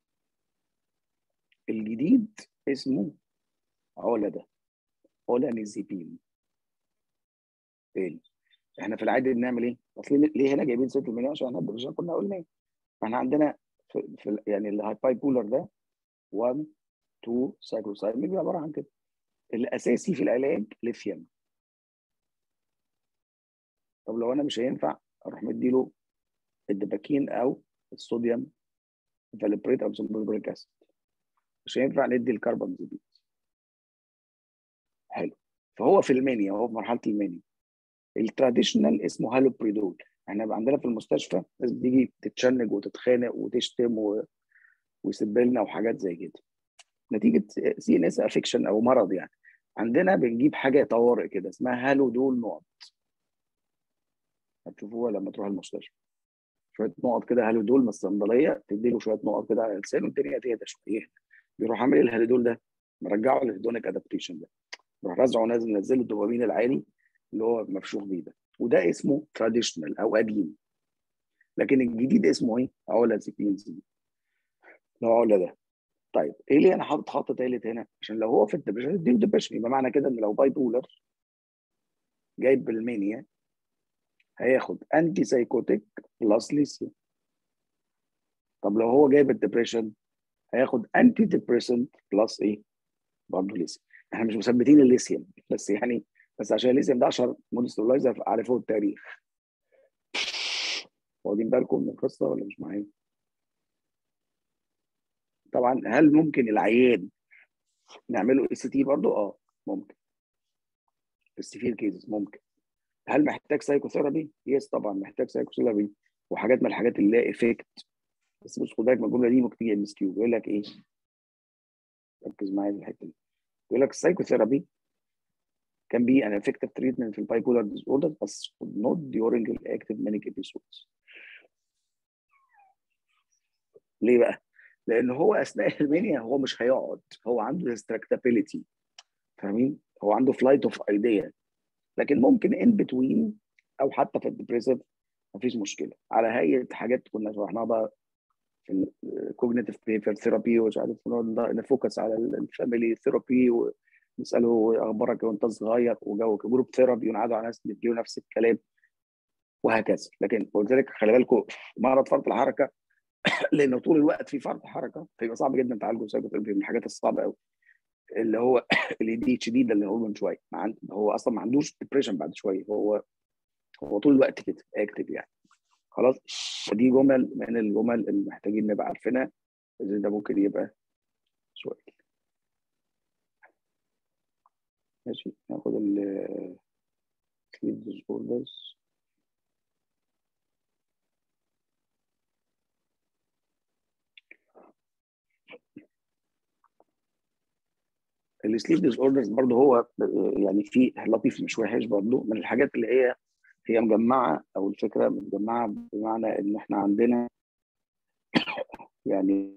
الجديد اسمه علا ده علا نيزيبين تاني احنا في العادي بنعمل ايه؟ اصل ليه هنا جايبين 6 مليون عشان احنا عشان كنا قلنا فاحنا عندنا في, في يعني الهايباي بولر ده 1 2 سايكلوسايد بيبقى عباره عن كده الاساسي في العلاج ليثيوم طب لو انا مش هينفع اروح مديله الدباكين او الصوديوم فالبريت او سلفوريك اسيد مش هينفع ندي الكربون زبيب حلو فهو في المانيا هو في مرحله المانيا التراديشنال اسمه هالوبريدول احنا عندنا في المستشفى ناس بتيجي تتشنج وتتخانق وتشتم و... ويسب لنا وحاجات زي كده نتيجه سي ان اس افكشن او مرض يعني عندنا بنجيب حاجه طوارئ كده اسمها هالودول نقط هتشوفوها لما تروح المستشفى شويه نقط كده هالودول من الصيدليه تدي له شويه نقط كده على لسانه الدنيا تهدى شويه بيروح عامل ايه الهالودول ده مرجعه للهيدونيك ادابتيشن ده يروح رازعه نازل نزل الدوبامين العالي اللي هو مفشوخ بيه ده وده اسمه تراديشنال او قديم لكن الجديد اسمه ايه؟ علا سيكينز لو علا ده طيب ايه اللي انا حاطط خط ثالث هنا؟ عشان لو هو في الدبريشن اديله ديبريشن يبقى معنى كده ان لو باي بولر جايب بالمانيا هياخد انتي سايكوتيك بلس ليثيوم طب لو هو جايب الدبريشن هياخد انتي ديبريسنت بلس ايه؟ برضه ليثيوم احنا مش مثبتين الليثيوم بس يعني بس عشان الليثيوم ده اشهر مود ستابلايزر عارفه التاريخ واخدين بالكم من القصه ولا مش معايا؟ طبعا هل ممكن العيان نعمله اس تي برضه؟ اه ممكن في السيفير كيسز ممكن هل محتاج سايكوثيرابي؟ يس طبعا محتاج سايكوثيرابي وحاجات من الحاجات اللي لها افكت بس بص خد بالك من الجمله دي ممكن تيجي ام اس كيو بيقول لك ايه؟ ركز معايا في الحته دي بيقول لك السايكوثيرابي can be an effective treatment في bipolar disorder بس not during the active manic episodes. ليه بقى؟ لان هو اثناء المانيا هو مش هيقعد هو عنده distractibility فاهمين؟ هو عنده flight of idea لكن ممكن in between او حتى في الديبريسيف مفيش مشكله على هيئه حاجات كنا شرحناها بقى في الكوجنيتيف بيهيفير ثيرابي ومش عارف نفوكس على الفاميلي ثيرابي نساله اخبارك وانت صغير وجو جروب ثيرابي ونقعدوا على ناس بيديله نفس الكلام وهكذا لكن قلت لك خلي بالكم مرض فرط الحركه لانه طول الوقت في فرط حركه فيبقى صعب جدا تعالجه سايكوثيرابي من الحاجات الصعبه قوي اللي هو الاي دي اتش دي ده اللي هقوله من شويه هو اصلا ما عندوش ديبريشن بعد شويه هو هو طول الوقت كده اكتف يعني خلاص دي جمل من الجمل اللي محتاجين نبقى عارفينها ازاي ده ممكن يبقى سؤال ماشي ناخد ال sleep disorders السليب ديز اوردرز برضه هو يعني في لطيف مش وحش برضه من الحاجات اللي هي هي مجمعه او الفكره مجمعه بمعنى ان احنا عندنا يعني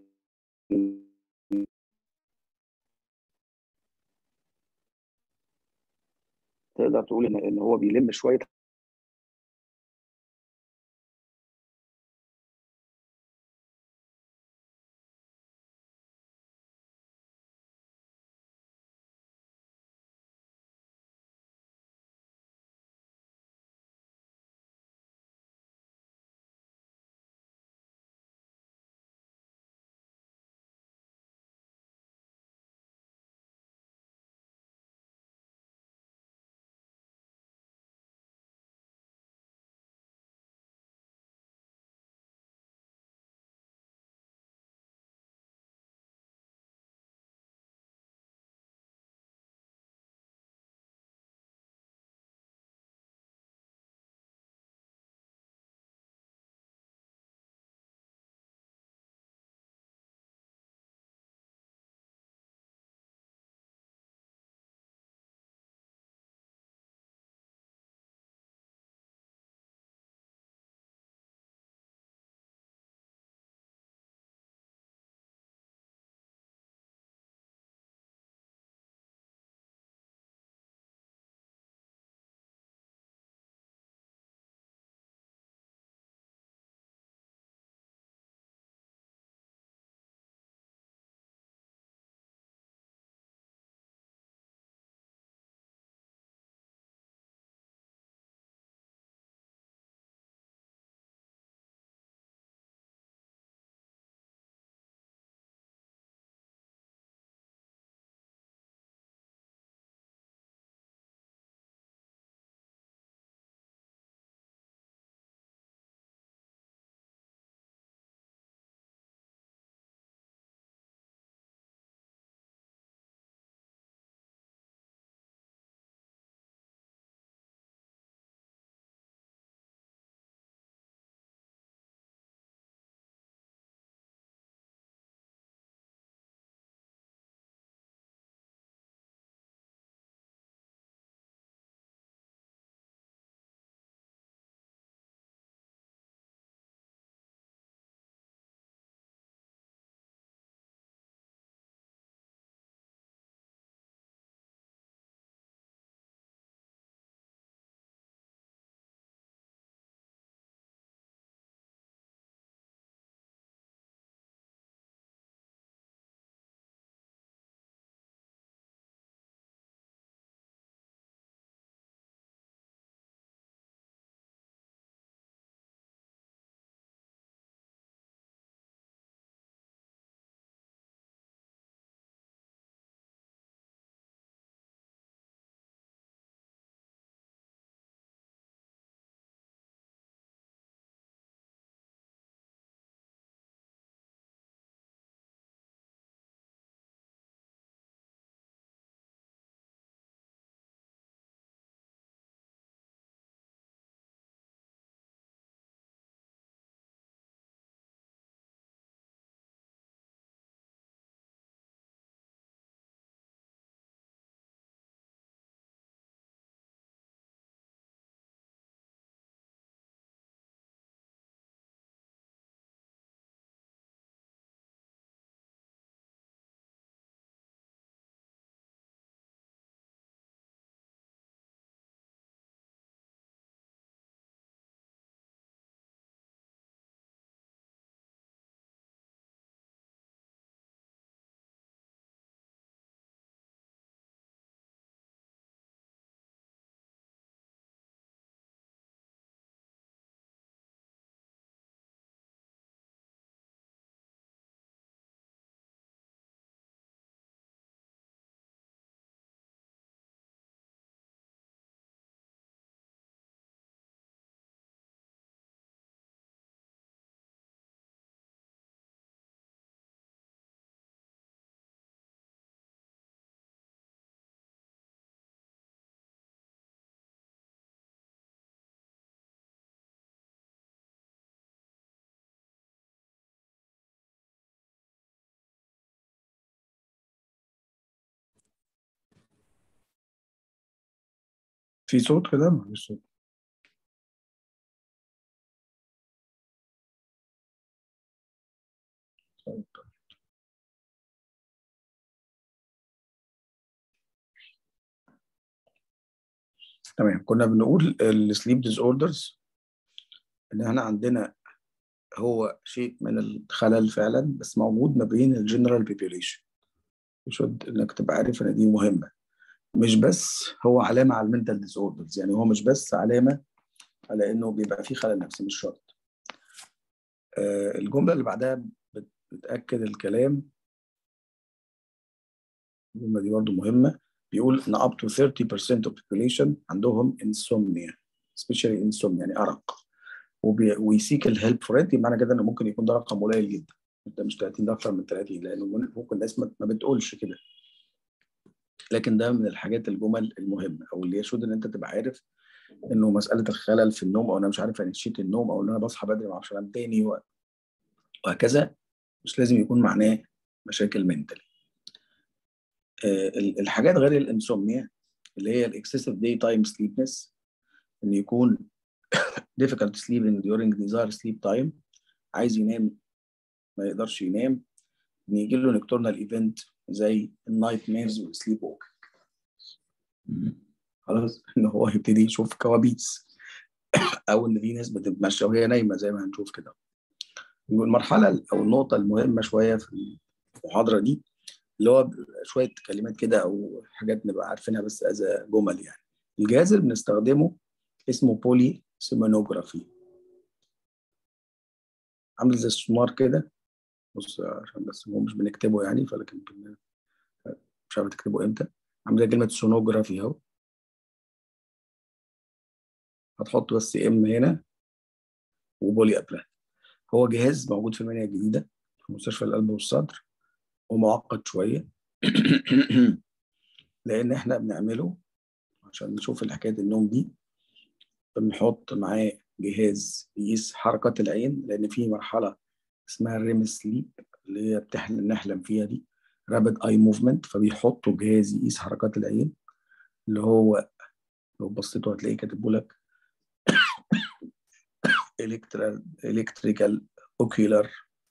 تقدر تقول ان ان هو بيلم شويه في صوت كده مفيش صوت طيب. تمام كنا بنقول السليب ديز اوردرز ان احنا عندنا هو شيء من الخلل فعلا بس موجود ما بين الجنرال بيبيوليشن يشد انك تبقى عارف ان دي مهمه مش بس هو علامه على المنتال ديز اوردرز يعني هو مش بس علامه على انه بيبقى فيه خلل نفسي مش شرط آه الجمله اللي بعدها بتاكد الكلام الجمله دي برضه مهمه بيقول ان up to 30% of population عندهم insomnia especially insomnia يعني ارق ويسيك الهيلب فور ات معنى كده انه ممكن يكون ده رقم قليل جدا ده مش 30 ده اكتر من 30 لانه ممكن الناس ما بتقولش كده لكن ده من الحاجات الجمل المهمه او اللي يشهد ان انت تبقى عارف انه مساله الخلل في النوم او انا مش عارف انشيت النوم او ان انا بصحى بدري ما اعرفش انام تاني وهكذا مش لازم يكون معناه مشاكل منتلي الحاجات غير الانسومنيا اللي هي الاكسسيف داي تايم سليبنس ان يكون difficult sleeping during desired sleep time عايز ينام ما يقدرش ينام ان يجي له نكتورنال ايفنت زي النايت ميرز والسليب ووك خلاص ان هو يبتدي يشوف كوابيس او ان في ناس بتتمشى وهي نايمه زي ما هنشوف كده المرحله او النقطه المهمه شويه في المحاضره دي اللي هو شويه كلمات كده او حاجات نبقى عارفينها بس از جمل يعني الجهاز اللي بنستخدمه اسمه بولي سيمونوجرافي عامل زي السمار كده بص عشان بس هو مش بنكتبه يعني فلكن مش عارف تكتبه امتى عامل زي كلمه سونوجرافي اهو هتحط بس ام هنا وبولي ابلان هو جهاز موجود في المنيا الجديده في مستشفى القلب والصدر ومعقد شويه لان احنا بنعمله عشان نشوف الحكايه النوم دي بنحط معاه جهاز يقيس حركات العين لان في مرحله اسمها الريم سليب اللي هي بتحلم نحلم فيها دي رابد اي موفمنت فبيحطوا جهاز يقيس حركات العين اللي هو لو بصيتوا هتلاقيه كاتبه لك الكتريكال اوكيولار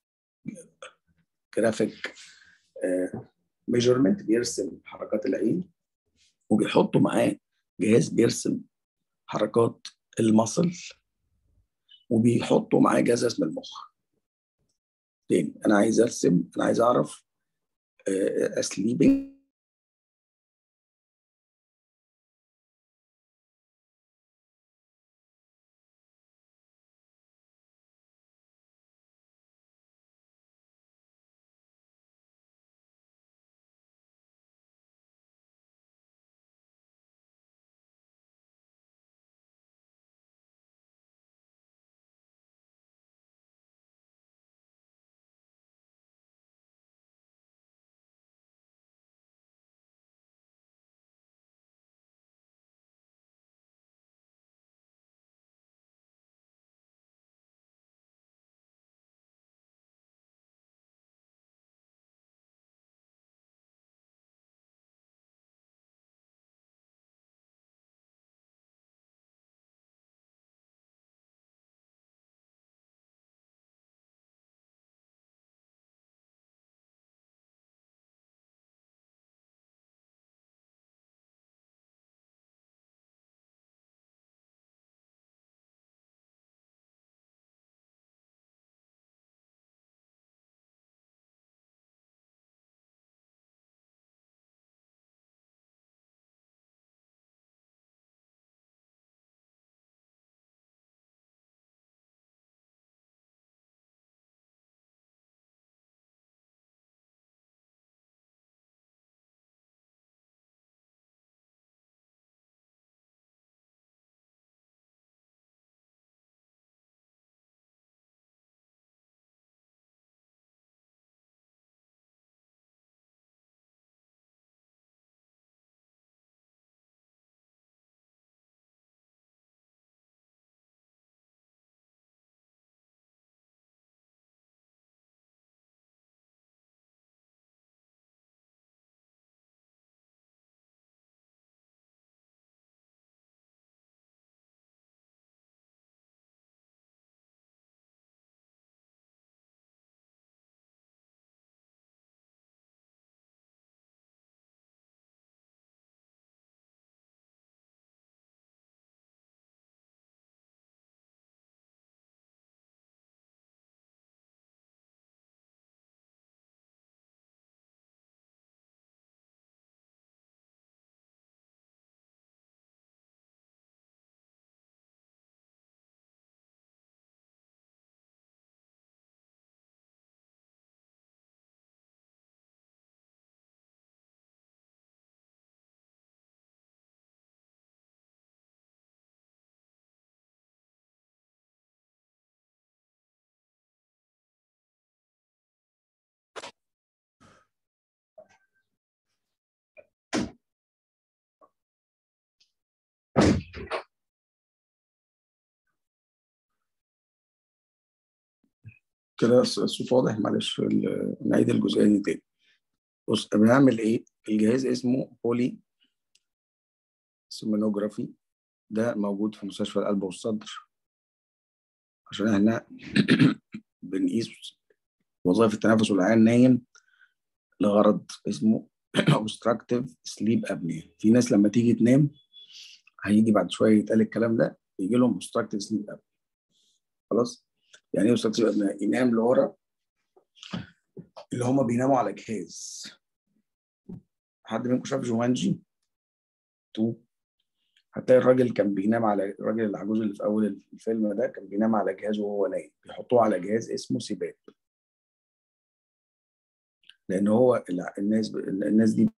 جرافيك ميجرمنت بيرسم حركات العين وبيحطوا معاه جهاز بيرسم حركات المصل وبيحطوا معاه جهاز اسم المخ تاني انا عايز ارسم انا عايز اعرف اسليبنج كده الصوت واضح معلش نعيد الجزئيه دي تاني بص بنعمل ايه الجهاز اسمه بولي سيمونوجرافي ده موجود في مستشفى القلب والصدر عشان احنا بنقيس وظائف التنفس والعيان نايم لغرض اسمه obstructive sleep apnea في ناس لما تيجي تنام هيجي بعد شويه يتقال الكلام ده يجي لهم obstructive sleep apnea خلاص يعني ايه obstructive apnea ينام لورا اللي هم بيناموا على جهاز حد منكم شاف جومانجي 2 هتلاقي الراجل كان بينام على الراجل العجوز اللي في اول الفيلم ده كان بينام على جهاز وهو نايم بيحطوه على جهاز اسمه سيباب لان هو الناس الناس دي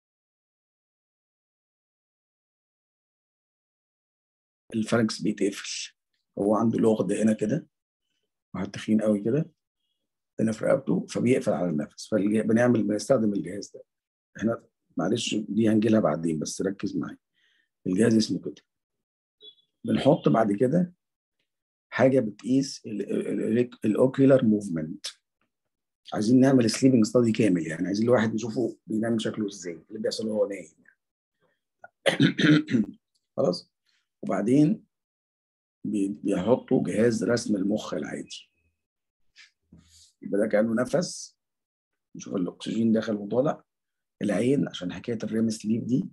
الفرنكس بيتقفل هو عنده لغد هنا كده واحد تخين قوي كده هنا في رقبته فبيقفل على النفس فبنعمل بنستخدم الجهاز ده احنا معلش دي هنجي لها بعدين بس ركز معايا الجهاز اسمه كده بنحط بعد كده حاجه بتقيس الاوكيولار موفمنت عايزين نعمل سليبنج ستادي كامل يعني عايزين الواحد نشوفه بينام شكله ازاي اللي بيحصل وهو نايم خلاص وبعدين بيحطوا جهاز رسم المخ العادي يبقى ده كانه نفس نشوف الاكسجين داخل وطالع العين عشان حكايه الريم سليب دي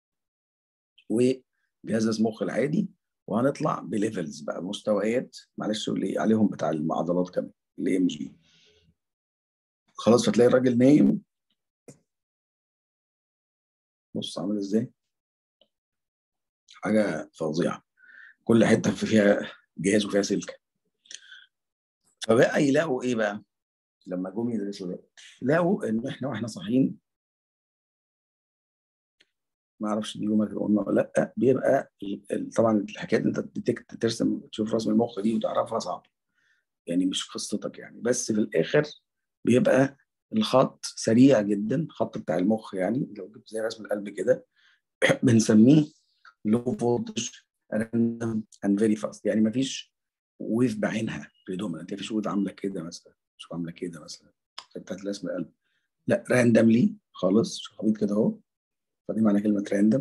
وجهاز المخ العادي وهنطلع بليفلز بقى مستويات معلش اللي عليهم بتاع العضلات كمان الاي ام جي خلاص فتلاقي الراجل نايم بص عامل ازاي حاجه فظيعه كل حته فيها جهاز وفيها سلكه فبقى يلاقوا ايه بقى لما جم يدرسوا ده لقوا ان احنا واحنا صاحيين ما اعرفش دي جمله قلنا ولا لا بيبقى طبعا الحكايه انت ترسم تشوف رسم المخ دي وتعرفها صعب يعني مش قصتك يعني بس في الاخر بيبقى الخط سريع جدا الخط بتاع المخ يعني لو جبت زي رسم القلب كده بنسميه لو فولتج راندوم اند فيري فاست يعني ما فيش ويف بعينها بريدومينانت ما فيش ويف عامله كده مثلا مش عامله كده مثلا بتاعت رسم القلب لا راندملي خالص شخبيط كده اهو فدي معنى كلمه راندم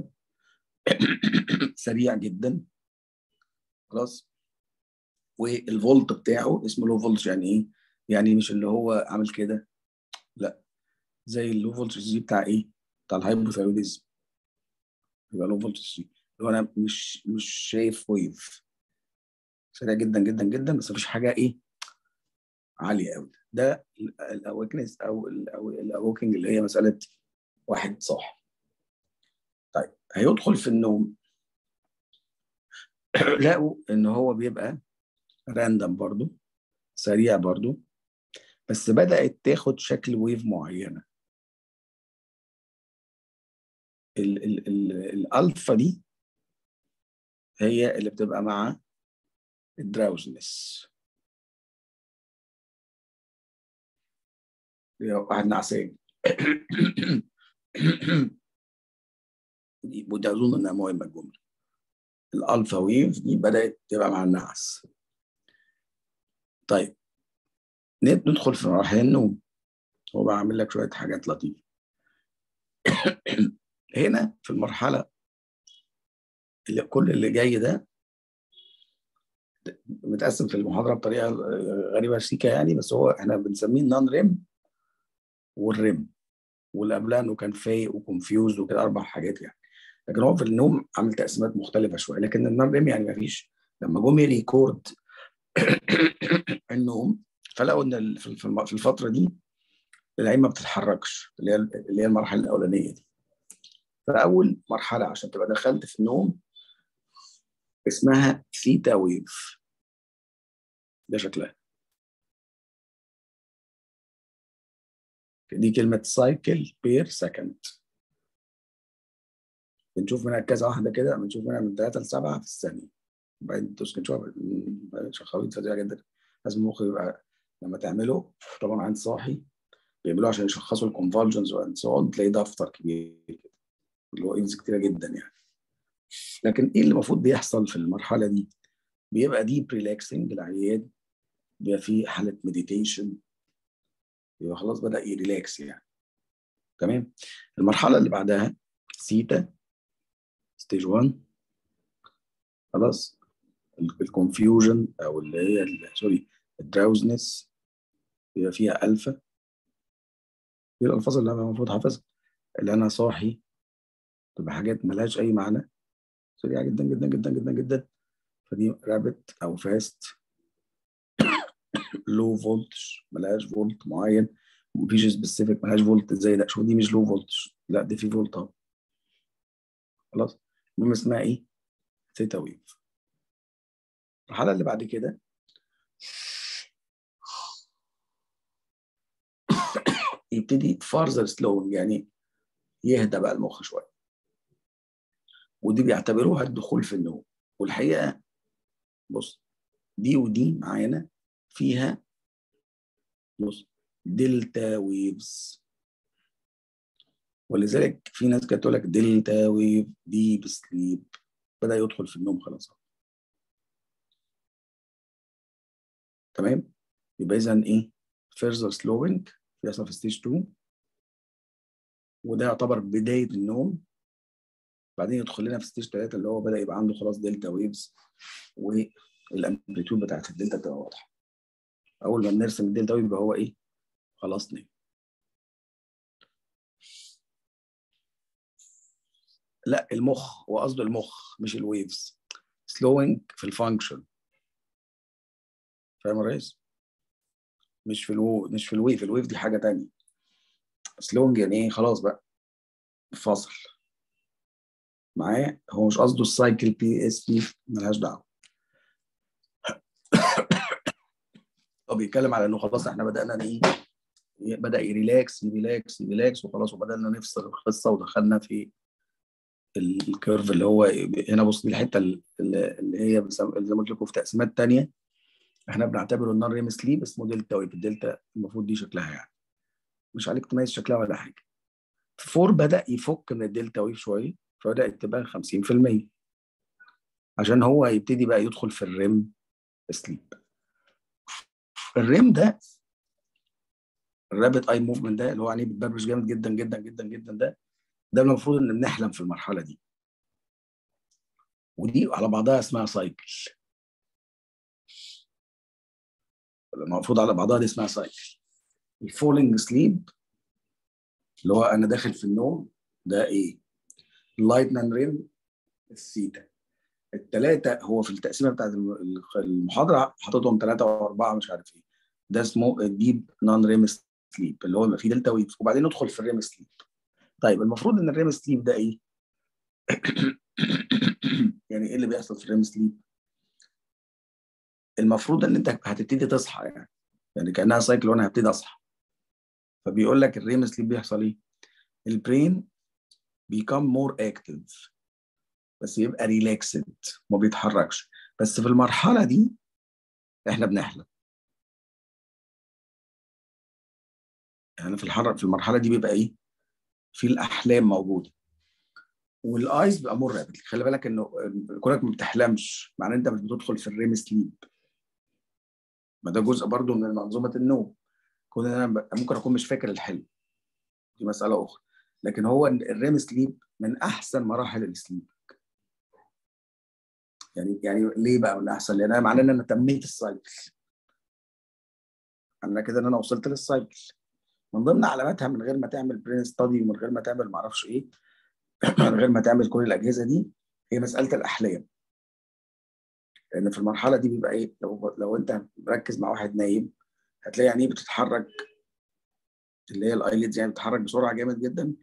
سريع جدا خلاص والفولت بتاعه اسمه لو فولتج يعني ايه؟ يعني مش اللي هو عامل كده لا زي اللو فولتج دي بتاع ايه؟ بتاع الهايبوثايروديزم يبقى لو فولتج دي اللي هو انا مش مش شايف ويف سريع جدا جدا جدا بس مفيش حاجه ايه؟ عاليه قوي ده الاوكنس او الاوكنج اللي هي مساله واحد صاحي طيب هيدخل في النوم لقوا ان هو بيبقى راندم برضو سريع برضو بس بدأت تاخد شكل ويف معينة ال ال ال الألفا دي هي اللي بتبقى مع الدراوزنس واحد نعسان وده أظن إنها مهمة الجملة الألفا ويف دي بدأت تبقى مع النعس طيب ندخل في مراحل النوم هو بقى عامل لك شويه حاجات لطيفه هنا في المرحله اللي كل اللي جاي ده متقسم في المحاضره بطريقه غريبه سيكا يعني بس هو احنا بنسميه النون ريم والريم واللي قبلها انه كان فايق وكونفيوز وكده اربع حاجات يعني لكن هو في النوم عامل تقسيمات مختلفه شويه لكن النون ريم يعني ما فيش لما جم يريكورد النوم فلقوا ان في الفتره دي العين ما بتتحركش اللي هي اللي هي المرحله الاولانيه دي فاول مرحله عشان تبقى دخلت في النوم اسمها ثيتا ويف ده شكلها دي كلمة سايكل بير سكند بنشوف منها كذا واحدة كده بنشوف منها من 3 ل 7 في الثانية وبعدين تسكن شوية شخابيط فظيعة جدا لازم المخ يبقى لما تعمله طبعا عند صاحي بيعملوه عشان يشخصوا الكونفالجنز واند سو تلاقي دفتر كبير كده اللي هو ايدز كتيره جدا يعني لكن ايه اللي المفروض بيحصل في المرحله دي؟ بيبقى ديب ريلاكسنج العيان بيبقى في حاله مديتيشن يبقى خلاص بدا يريلاكس يعني تمام المرحله اللي بعدها سيتا ستيج 1 خلاص الكونفيوجن او اللي هي سوري الدراوزنس بيبقى فيها الفا دي الالفاظ اللي انا المفروض حافظها اللي انا صاحي تبقى حاجات ملهاش اي معنى سريعه جدا جدا جدا جدا جدا فدي رابت او فاست لو فولتج ملهاش فولت معين مفيش سبيسيفيك ملهاش فولت زي ده شوف دي مش لو فولتج لا دي في فولت اهو خلاص المهم اسمها ايه؟ ثيتا ويف المرحله اللي بعد كده يبتدي فارزر سلوينج يعني يهدى بقى المخ شويه ودي بيعتبروها الدخول في النوم والحقيقه بص دي ودي معانا فيها بص دلتا ويفز ولذلك في ناس كانت تقول لك دلتا ويف ديب سليب بدا يدخل في النوم خلاص تمام يبقى اذا ايه فيرزر سلوينج بيحصل في ستيج 2 وده يعتبر بدايه النوم بعدين يدخل لنا في ستيج 3 اللي هو بدا يبقى عنده خلاص دلتا ويفز والامبليتيود بتاعت الدلتا تبقى واضحه اول ما بنرسم الدلتا ويف يبقى هو ايه خلاص نام لا المخ هو قصده المخ مش الويفز سلوينج في الفانكشن فاهم يا ريس؟ مش في الو مش في الويف الويف دي حاجه تانية سلونج يعني ايه خلاص بقى فاصل معايا هو مش قصده السايكل بي اس بي ملهاش دعوه هو بيتكلم على انه خلاص احنا بدانا ايه بدا يريلاكس يريلاكس يريلاكس وخلاص وبدانا نفصل القصه ودخلنا في الكيرف اللي هو هنا بص دي الحته اللي هي زي ما قلت لكم في تقسيمات ثانيه احنا بنعتبره النون ريم سليب اسمه دلتا ويف الدلتا المفروض دي شكلها يعني مش عليك تميز شكلها ولا حاجه فور بدا يفك من الدلتا ويف شويه فبدات تبقى 50% عشان هو يبتدي بقى يدخل في الريم سليب الريم ده الرابت اي موفمنت ده اللي هو عينيه بتبربش جامد جدا جدا جدا جدا ده ده المفروض ان بنحلم في المرحله دي ودي على بعضها اسمها سايكل المفروض على بعضها دي اسمها سايكل الفولينج سليب اللي هو انا داخل في النوم ده ايه اللايتنان ريم الثيتا الثلاثه هو في التقسيمه بتاعت المحاضره حاططهم ثلاثه واربعه مش عارف ايه ده اسمه الديب نون ريم سليب اللي هو فيه دلتا ويف وبعدين ندخل في الريم سليب طيب المفروض ان الريم سليب ده ايه يعني ايه اللي بيحصل في الريم سليب المفروض ان انت هتبتدي تصحى يعني يعني كانها سايكل وانا هبتدي اصحى فبيقول لك الريم سليب بيحصل ايه البرين بيكم مور اكتف بس يبقى ريلاكسد ما بيتحركش بس في المرحله دي احنا بنحلم يعني في الحر في المرحله دي بيبقى ايه في الاحلام موجوده والايز بيبقى مور رابط خلي بالك انه كونك ما بتحلمش معناه انت مش بتدخل في الريم سليب ما ده جزء برضو من منظومه النوم كون انا ممكن اكون مش فاكر الحلم دي مساله اخرى لكن هو الريم سليب من احسن مراحل السليب يعني يعني ليه بقى من احسن لان انا معناه ان انا تميت السايكل انا كده ان انا وصلت للسايكل من ضمن علاماتها من غير ما تعمل برين ستادي ومن غير ما تعمل ما اعرفش ايه من غير ما تعمل كل الاجهزه دي هي مساله الاحلام لان في المرحله دي بيبقى ايه لو لو انت مركز مع واحد نايم هتلاقي عينيه بتتحرك اللي هي الايليدز يعني بتتحرك بسرعه جامد جدا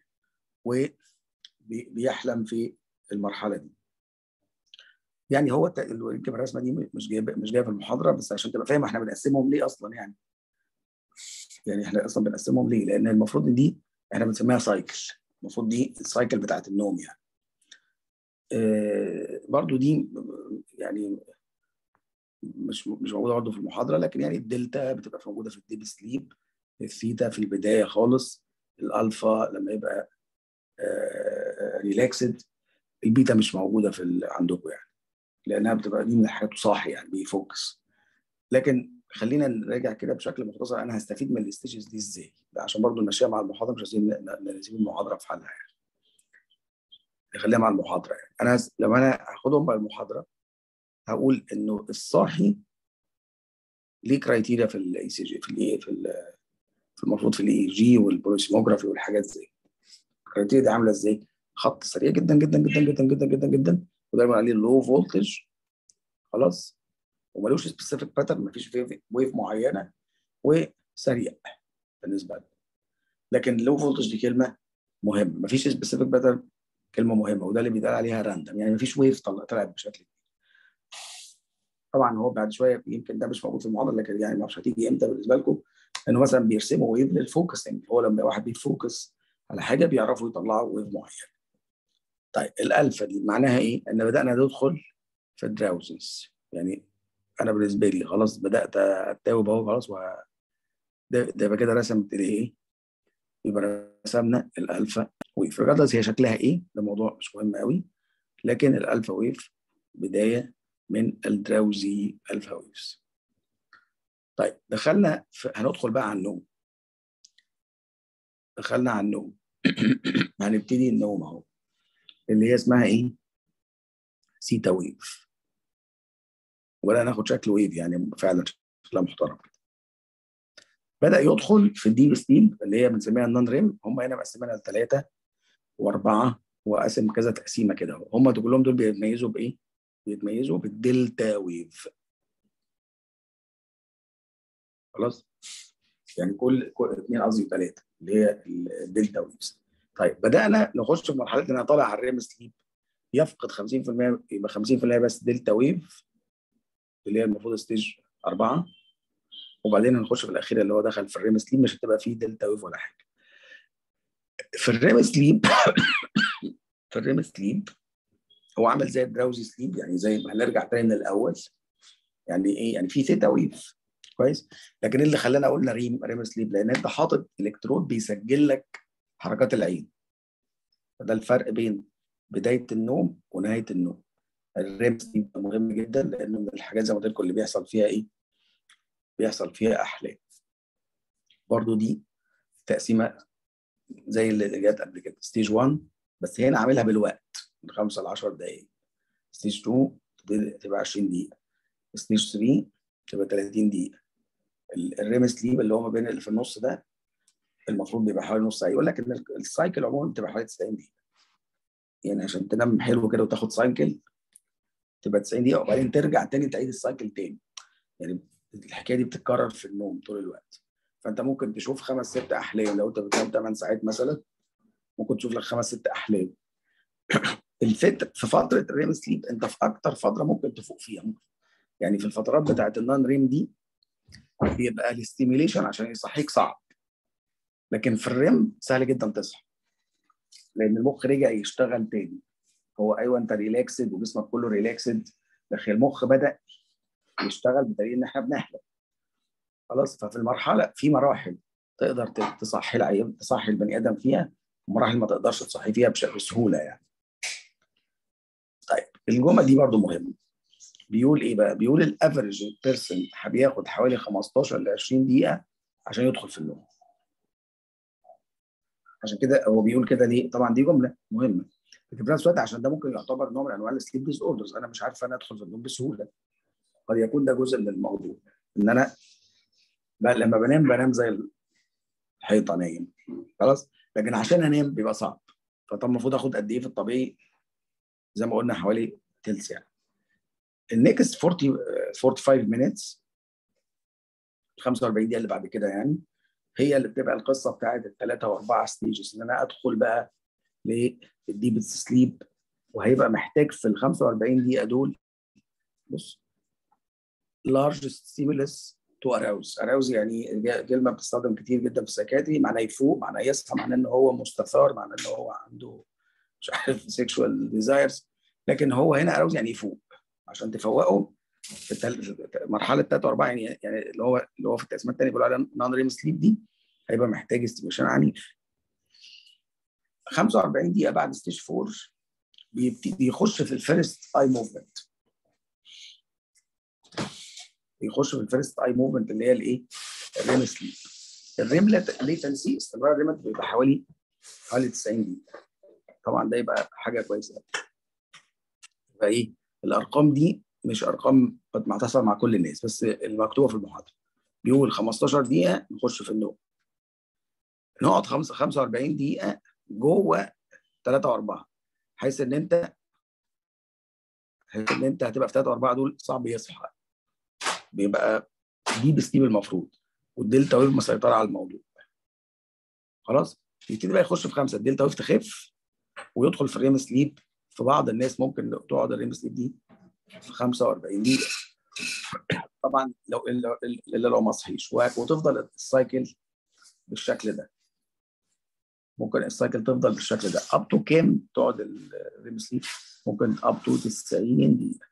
وبيحلم في المرحله دي يعني هو يمكن الرسمه دي مش جايبه مش جايه في المحاضره بس عشان تبقى فاهم احنا بنقسمهم ليه اصلا يعني يعني احنا اصلا بنقسمهم ليه لان المفروض دي احنا بنسميها سايكل المفروض دي السايكل بتاعت النوم يعني آه برضو دي يعني مش مش موجوده برضه في المحاضره لكن يعني الدلتا بتبقى موجوده في الديب سليب الثيتا في البدايه خالص الالفا لما يبقى آه ريلاكسد البيتا مش موجوده في عندكم يعني لانها بتبقى دي من الحاجات صاحي يعني بيفوكس لكن خلينا نراجع كده بشكل مختصر انا هستفيد من الستيجز دي ازاي ده عشان برضو نمشيها مع المحاضره مش عايزين نسيب المحاضره في حالها يعني نخليها مع المحاضره يعني انا لو انا هاخدهم مع المحاضره هقول انه الصاحي ليه كرايتيريا في الاي سي جي في الاي في في المفروض في الاي جي والبوليسيموجرافي والحاجات زي الكرايتيريا دي عامله ازاي؟ خط سريع جدا جدا جدا جدا جدا جدا جدا ودايما عليه لو فولتج خلاص وملوش سبيسيفيك باترن مفيش ويف معينه وسريع بالنسبه له لكن لو فولتج دي كلمه مهمه مفيش سبيسيفيك باترن كلمه مهمه وده اللي بيتقال عليها راندم يعني مفيش ويف طلعت بشكل كبير طبعا هو بعد شويه يمكن ده مش موجود في المحاضره لكن يعني ما اعرفش هتيجي امتى بالنسبه لكم انه مثلا بيرسموا ويف للفوكسنج هو لما واحد بيفوكس على حاجه بيعرفوا يطلعوا ويف معين طيب الالفا دي معناها ايه؟ ان بدانا ندخل في الدراوزنس يعني انا بالنسبه لي خلاص بدات اتاوب اهو خلاص و ده ده يبقى كده رسمت ايه؟ يبقى رسمنا الالفا ويف ريجاردلس هي شكلها ايه؟ ده موضوع مش مهم قوي لكن الالفا ويف بدايه من الدراوزي الفا ويفز طيب دخلنا في هندخل بقى على النوم دخلنا على النوم هنبتدي النوم اهو اللي هي اسمها ايه؟ سيتا ويف ولا ناخد شكل ويف يعني فعلا شكلها محترم بدا يدخل في الديب ستيل اللي هي بنسميها النون ريم هم هنا مقسمينها لثلاثه واربعه وقاسم كذا تقسيمه كده هم دول كلهم دول بيتميزوا بايه؟ بيتميزوا بالدلتا ويف خلاص؟ يعني كل كل اثنين قصدي ثلاثه اللي هي الدلتا ويفز طيب بدانا نخش في مرحله ان انا طالع على الريم سليب يفقد 50% يبقى 50% بس دلتا ويف اللي هي المفروض ستيج أربعة وبعدين هنخش في الأخيرة اللي هو دخل في الريم سليب مش هتبقى فيه دلتا ويف ولا حاجة في الريم سليب في الريم سليب هو عامل زي الدراوزي سليب يعني زي ما هنرجع تاني من الأول يعني إيه يعني في ثيتا ويف كويس لكن ايه اللي خلانا قلنا ريم ريم سليب لان انت حاطط الكترود بيسجل لك حركات العين فده الفرق بين بدايه النوم ونهايه النوم الريم سليب مهم جدا لانه من الحاجات زي ما قلت لكم اللي بيحصل فيها ايه بيحصل فيها احلام برضو دي تقسيمه زي اللي جت قبل كده ستيج 1 بس هنا عاملها بالوقت من 5 ل 10 دقائق ستيج 2 تبقى 20 دقيقه ستيج 3 تبقى 30 دقيقه الريم سليب اللي هو ما بين اللي في النص ده المفروض بيبقى حوالي نص ساعه يقول لك ان السايكل عموما بتبقى حوالي 90 دقيقه يعني عشان تنام حلو كده وتاخد سايكل تبقى 90 دقيقه وبعدين ترجع تاني تعيد السايكل تاني يعني الحكايه دي بتتكرر في النوم طول الوقت فانت ممكن تشوف خمس ست احلام لو انت بتنام 8 ساعات مثلا ممكن تشوف لك خمس ست احلام الفت في فتره الريم سليب انت في اكتر فتره ممكن تفوق فيها ممكن يعني في الفترات بتاعت النون ريم دي بيبقى الاستيميليشن عشان يصحيك صعب لكن في الريم سهل جدا تصحى لان المخ رجع يشتغل تاني هو ايوه انت ريلاكسد وجسمك كله ريلاكسد لكن المخ بدا يشتغل بدليل ان احنا بنحلم خلاص ففي المرحله في مراحل تقدر تصحي العيان تصحي البني ادم فيها ومراحل ما تقدرش تصحي فيها بسهوله يعني طيب الجمله دي برضو مهمه بيقول ايه بقى؟ بيقول الافرج بيرسون بياخد حوالي 15 ل 20 دقيقه عشان يدخل في النوم. عشان كده هو بيقول كده ليه؟ طبعا دي جمله مهمه. لكن في نفس الوقت عشان ده ممكن يعتبر نوع من انواع السليب ديز اوردرز انا مش عارف انا ادخل في النوم بسهوله. قد يكون ده جزء من الموضوع ان انا بقى لما بنام بنام زي الحيطه نايم خلاص لكن عشان انام بيبقى صعب فطب المفروض اخد قد ايه في الطبيعي زي ما قلنا حوالي تلت ساعه النكست 40 45 minutes 45 دقيقه اللي بعد كده يعني هي اللي بتبقى القصه بتاعت الثلاثه واربعه ستيجز ان انا ادخل بقى للديب سليب وهيبقى محتاج في ال 45 دقيقه دول بص large stimulus to arouse arouse يعني كلمه بتستخدم كتير جدا في السكاتري معناه يفوق معناه يصحى معناه ان هو مستثار معناه ان هو عنده مش عارف sexual desires لكن هو هنا arouse يعني يفوق عشان تفوقه في, التل... في مرحله 3 و4 يعني يعني اللي هو اللي هو في التقسيمات الثانيه بيقولوا عليها نون ريم سليب دي هيبقى محتاج استيميشن عنيف 45 دقيقه بعد ستيج 4 بيبتدي يخش في الفيرست اي موفمنت يخش في الفيرست اي موفمنت اللي هي الايه؟ الريم سليب الريم ليتنسي استمرار الريم بيبقى حوالي حوالي 90 دقيقه طبعا ده يبقى حاجه كويسه يبقى ايه الارقام دي مش ارقام قد ما تحصل مع كل الناس بس المكتوبه في المحاضره بيقول 15 دقيقه نخش في النوم نقعد 45 دقيقه جوه 3 و4 حيث ان انت حيث ان انت هتبقى في 3 و4 دول صعب يصحى بيبقى دي بسليب المفروض والدلتا ويف مسيطره على الموضوع خلاص يبتدي بقى يخش في خمسه الدلتا ويف تخف ويدخل في الريم سليب في بعض الناس ممكن تقعد الريم سليب دي في 45 دقيقه طبعا لو الا لو ما صحيش وتفضل السايكل بالشكل ده ممكن السايكل تفضل بالشكل ده اب تو كام تقعد الريم سليب ممكن اب تو 90 دقيقه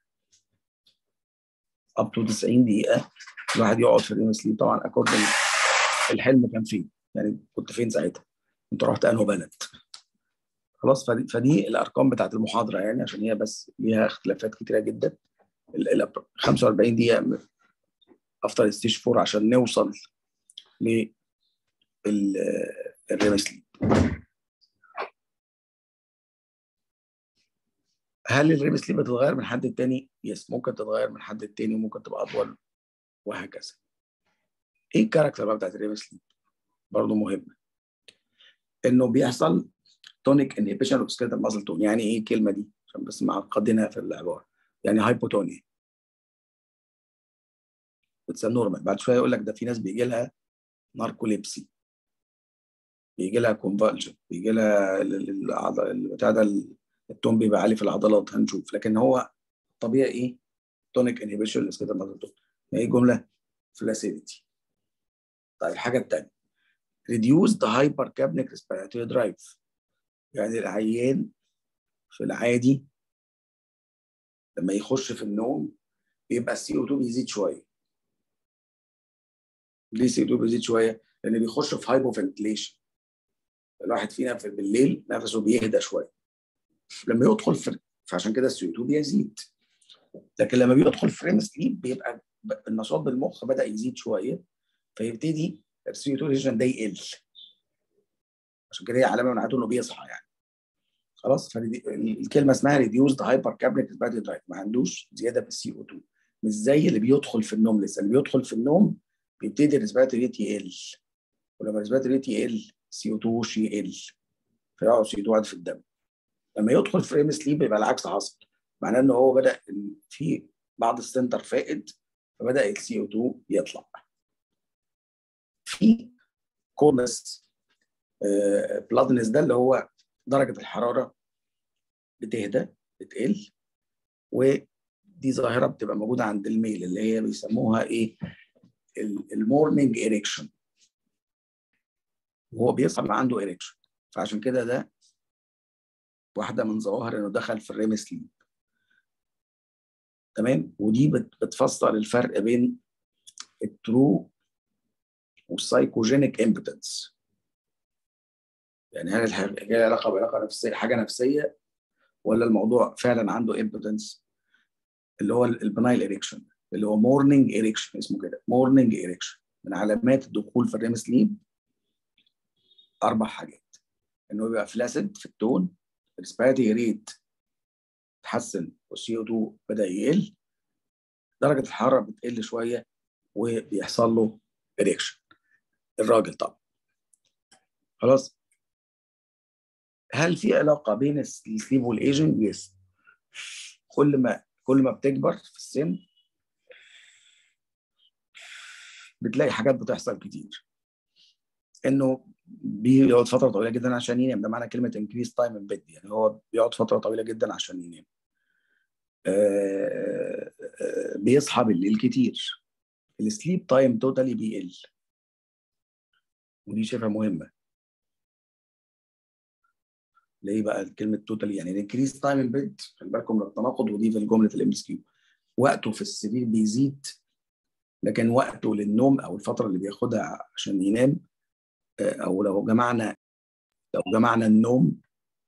اب تو 90 دقيقه الواحد يقعد في الريم سليب طبعا اكوردنج الحلم كان فين يعني كنت فين ساعتها كنت رحت انه بلد خلاص فدي, فدي الارقام بتاعت المحاضره يعني عشان هي بس ليها اختلافات كتيره جدا ال 45 دقيقه افتر ستيج 4 عشان نوصل ل الريم سليب هل الريم سليب بتتغير من حد التاني؟ يس ممكن تتغير من حد التاني وممكن تبقى اطول وهكذا. ايه الكاركتر بقى بتاعت الريم سليب؟ برضه مهمه. انه بيحصل تونيك انهبيشن اوف سكيلتال ماسل تون، يعني ايه الكلمه دي؟ عشان بس معقدينها في العباره. يعني هايبوتونيا. اتس نورمال بعد شويه يقول لك ده في ناس بيجي لها ناركوليبسي بيجي لها كونفالجن بيجي لها بتاع ده التون بيبقى عالي في العضلات هنشوف لكن هو طبيعي ايه تونيك انهبيشن لسكيلتال ماسل تون ايه جمله فلاسيديتي طيب الحاجه الثانيه reduce the hypercapnic respiratory drive يعني العيان في العادي لما يخش في النوم بيبقى السي او 2 بيزيد شويه ليه السي او 2 بيزيد شويه؟ لان بيخش في هايبوفنتليشن الواحد فينا في بالليل نفسه بيهدى شويه لما يدخل في فعشان كده السي او 2 بيزيد لكن لما بيدخل في ريم سليب بيبقى النشاط بالمخ بدا يزيد شويه فيبتدي السي او 2 ده يقل عشان كده هي علامه من عادته انه بيصحى يعني خلاص فالكلمه اسمها ريديوزد هايبر كابنيك ريسبيرتوري درايف ما عندوش زياده في السي او 2 مش زي اللي بيدخل في النوم لسه اللي بيدخل في النوم بيبتدي الريسبيرتوري ريت يقل ولما الريسبيرتوري ريت يقل سي او 2 وش يقل فيقعد سي او 2 في الدم لما يدخل في ريم سليب يبقى العكس حصل معناه ان هو بدا في بعض السنتر فائد فبدا السي او 2 يطلع في كونس بلادنس ده اللي هو درجه الحراره بتهدى بتقل ودي ظاهره بتبقى موجوده عند الميل اللي هي بيسموها ايه المورنينج اريكشن وهو بيصحى عنده اريكشن فعشان كده ده واحده من ظواهر انه دخل في الريم سليب تمام ودي بتفسر الفرق بين الترو والسايكوجينيك امبتنس يعني هل الحاجه لها علاقه بعلاقه نفسيه حاجه نفسيه ولا الموضوع فعلا عنده امبتنس اللي هو البنايل اريكشن اللي هو مورنينج اريكشن اسمه كده مورنينج اريكشن من علامات الدخول في الريم سليب اربع حاجات انه يبقى فلاسد في التون الريسبيراتي ريت تحسن والسي او 2 بدا يقل درجه الحراره بتقل شويه وبيحصل له اريكشن الراجل طبعا خلاص هل في علاقه بين السليب والايجنج؟ يس كل ما كل ما بتكبر في السن بتلاقي حاجات بتحصل كتير انه بيقعد فتره طويله جدا عشان ينام ده معنى كلمه increase time in bed يعني هو بيقعد فتره طويله جدا عشان ينام آه آه بيصحى بالليل كتير السليب تايم توتالي بيقل ودي شايفها مهمه ليه بقى كلمه توتالي يعني increase time in bed خلي بالكم من التناقض ودي في جمله الام اس كيو وقته في السرير بيزيد لكن وقته للنوم او الفتره اللي بياخدها عشان ينام او لو جمعنا لو جمعنا النوم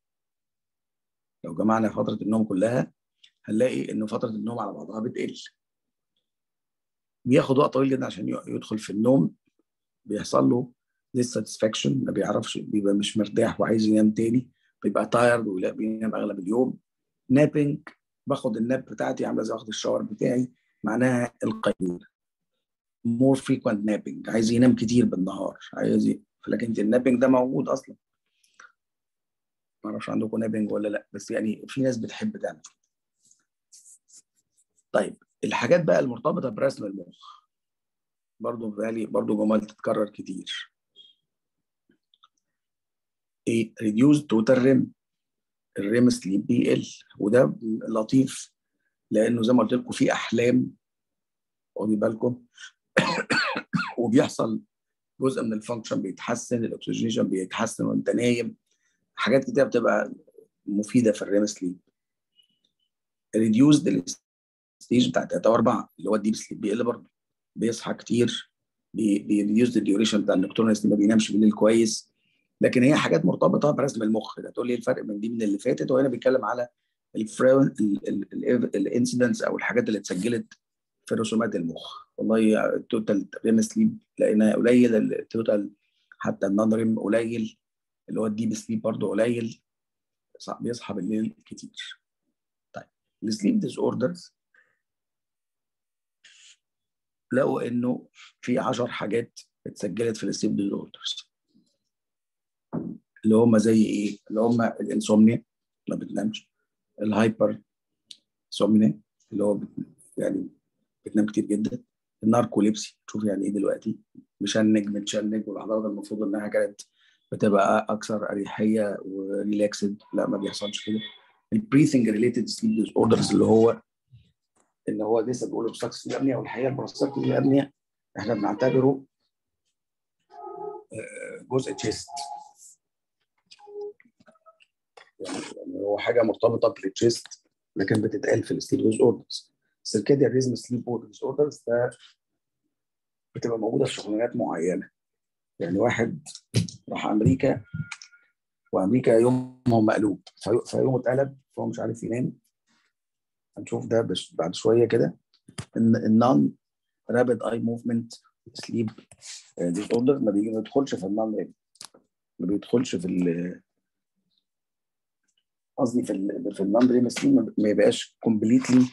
لو جمعنا فتره النوم كلها هنلاقي ان فتره النوم على بعضها بتقل بياخد وقت طويل جدا عشان يدخل في النوم بيحصل له dissatisfaction ما بيعرفش بيبقى مش مرتاح وعايز ينام تاني بيبقى تايرد وبينام اغلب اليوم نابينج باخد الناب بتاعتي عامله زي اخد الشاور بتاعي معناها القيلوله more frequent napping عايز ينام كتير بالنهار عايز ي... لكن النابينج ده موجود اصلا ما اعرفش عندكم نابينج ولا لا بس يعني في ناس بتحب تعمل طيب الحاجات بقى المرتبطه برسم المخ برضه بالي برضه جمل تتكرر كتير ايه ريديوز توتال ريم الريم سليب بيقل وده لطيف لانه زي ما قلت لكم في احلام خدي بالكم وبيحصل جزء من الفانكشن بيتحسن الاكسجينيشن بيتحسن وانت نايم حاجات كتير بتبقى مفيده في الريم سليب ريديوزد الستيج بتاع 3 و4 اللي هو الديب سليب بيقل برضه بيصحى كتير بيريديوز الديوريشن بتاع النكتورنال ما بينامش بالليل كويس لكن هي حاجات مرتبطه برسم المخ ده تقول لي الفرق بين دي من اللي فاتت وهنا بيتكلم على الانسيدنتس او الحاجات اللي اتسجلت في رسومات المخ والله التوتال ريم سليب لقيناها قليل التوتال حتى النون ريم قليل اللي هو الديب سليب برضه قليل بيصحى بالليل كتير طيب السليب ديز اوردرز لقوا انه في 10 حاجات اتسجلت في السليب ديز اوردرز اللي هم زي ايه؟ اللي هم الانسومنيا ما بتنامش الهايبر سومنيا اللي هو يعني بتنام كتير جدا الناركوليبسي شوف يعني ايه دلوقتي مشنج متشنج والحضاره المفروض انها كانت بتبقى اكثر اريحيه وريلاكسد لا ما بيحصلش كده البريثنج ريليتد سليب ديز اوردرز اللي هو اللي هو لسه بيقول obstructive الابنيه والحقيقه البروستاكتيف الابنيه احنا بنعتبره جزء تشيست يعني هو حاجه مرتبطه بالتشيست لكن بتتقال في السليب ديز اوردرز السيركاديا ريزم سليب ديز اوردرز ده بتبقى موجوده في شغلانات معينه يعني واحد راح امريكا وامريكا يومهم مقلوب فيومه اتقلب فهو مش عارف ينام هنشوف ده بعد شويه كده ان النون رابid اي موفمنت سليب ديز اوردر ما بيدخلش في النون رابid ما بيدخلش في ال قصدي في ال في النون ريم سليب ما يبقاش كومبليتلي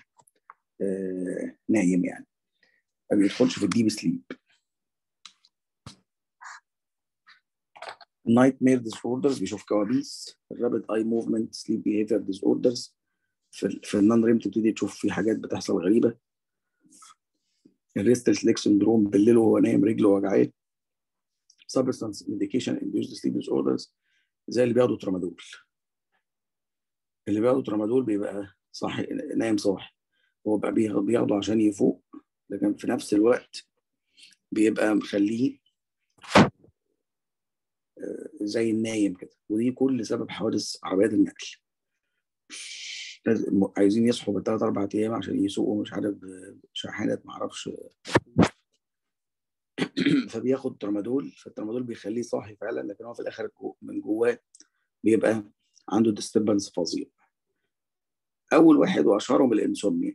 نايم يعني ما بيدخلش في الديب سليب نايت مير ديس اوردرز بيشوف كوابيس الرابد اي موفمنت سليب بيهيفير ديس اوردرز في في النون ريم تبتدي تشوف في حاجات بتحصل غريبه الريستلس ليك سندروم بالليل وهو نايم رجله وجعاه سبستانس ميديكيشن انديوسد سليب ديس اوردرز زي اللي بياخدوا ترامادول اللي بياخدوا ترامادول بيبقى صاحي نايم صاحي هو بقى بياخده عشان يفوق لكن في نفس الوقت بيبقى مخليه زي النايم كده ودي كل سبب حوادث عربيات النقل عايزين يصحوا بالثلاث اربع ايام عشان يسوقوا مش عارف شاحنات ما اعرفش فبياخد ترامادول فالترامادول بيخليه صاحي فعلا لكن هو في الاخر من جواه بيبقى عنده ديستربنس فظيع اول واحد واشهرهم الانسومنيا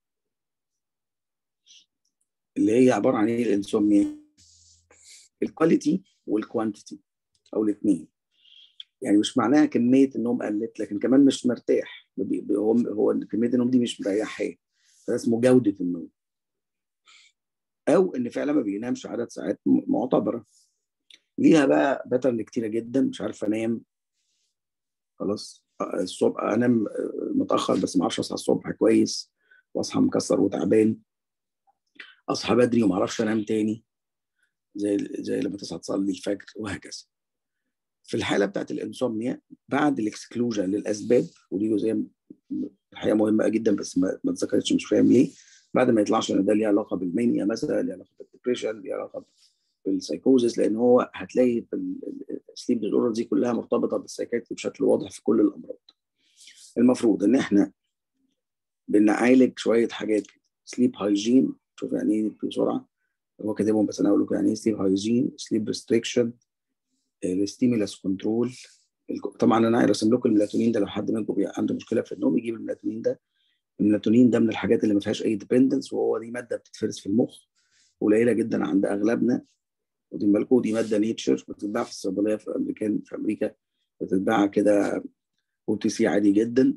اللي هي عباره عن ايه الانسومنيا الكواليتي والكوانتيتي او الاثنين يعني مش معناها كميه النوم قلت لكن كمان مش مرتاح هو هو كميه النوم دي مش مريحاه فده اسمه جوده النوم او ان فعلا ما بينامش عدد ساعات معتبره ليها بقى باترن كتيره جدا مش عارف انام خلاص الصبح انام متاخر بس ما اعرفش اصحى الصبح كويس واصحى مكسر وتعبان اصحى بدري وما اعرفش انام تاني زي زي لما تصحى تصلي الفجر وهكذا في الحاله بتاعت الانسومنيا بعد الاكسكلوجن للاسباب ودي جزئيه الحقيقه مهمه جدا بس ما اتذكرتش مش فاهم ليه بعد ما يطلعش ان ده ليه علاقه بالمانيا مثلا ليه علاقه بالدبريشن ليه علاقه بالسايكوزس لان هو هتلاقي في السليب ديزوردر دي كلها مرتبطه بالسايكاتري بشكل واضح في كل الامراض المفروض ان احنا بنعالج شويه حاجات سليب هايجين شوف يعني ايه بسرعه هو كاتبهم بس انا اقول لكم يعني ايه سليب هايجين سليب ريستريكشن الستيمولاس كنترول طبعا انا راسم لكم الميلاتونين ده لو حد منكم عنده مشكله في النوم يجيب الميلاتونين ده الميلاتونين ده من الحاجات اللي ما فيهاش اي ديبندنس وهو دي ماده بتتفرز في المخ قليله جدا عند اغلبنا واخدين بالكم دي ماده نيتشر بتتباع في الصيدليه في امريكا في امريكا بتتباع كده او تي سي عادي جدا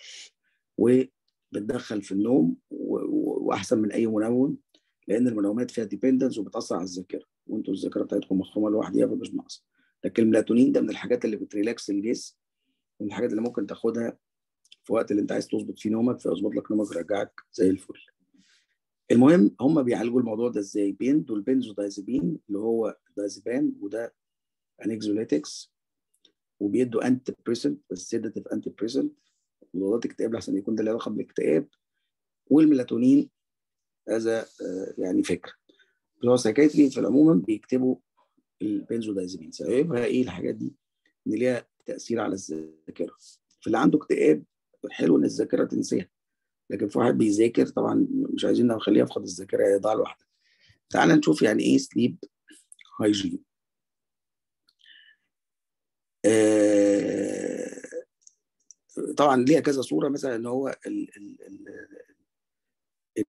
وبتدخل في النوم واحسن من اي منوم لان المنومات فيها ديبندنس وبتاثر على الذاكره وانتوا الذاكره بتاعتكم مفهومه لوحدها فمش ناقصه لكن الميلاتونين ده من الحاجات اللي بتريلاكس الجسم من الحاجات اللي ممكن تاخدها في وقت اللي انت عايز تظبط فيه نومك فيظبط لك نومك ويرجعك زي الفل المهم هم بيعالجوا الموضوع ده ازاي بيندوا البنزودايزابين اللي هو دايزابان وده انكزوليتكس وبيدوا انتي بريسنت بس سيداتيف انتي بريسنت مضادات اكتئاب لحسن يكون ده له علاقه بالاكتئاب والميلاتونين هذا يعني فكره بتوع السايكايتري في العموم بيكتبوا البنزودايزابين سببها ايه الحاجات دي؟ ان ليها تاثير على الذاكره فاللي عنده اكتئاب حلو ان الذاكره تنساها لكن في واحد بيذاكر طبعا مش عايزين نخليه يفقد الذاكره يضيع لوحده تعال نشوف يعني ايه سليب هايجين آه طبعا ليها كذا صوره مثلا ان هو ال ال ال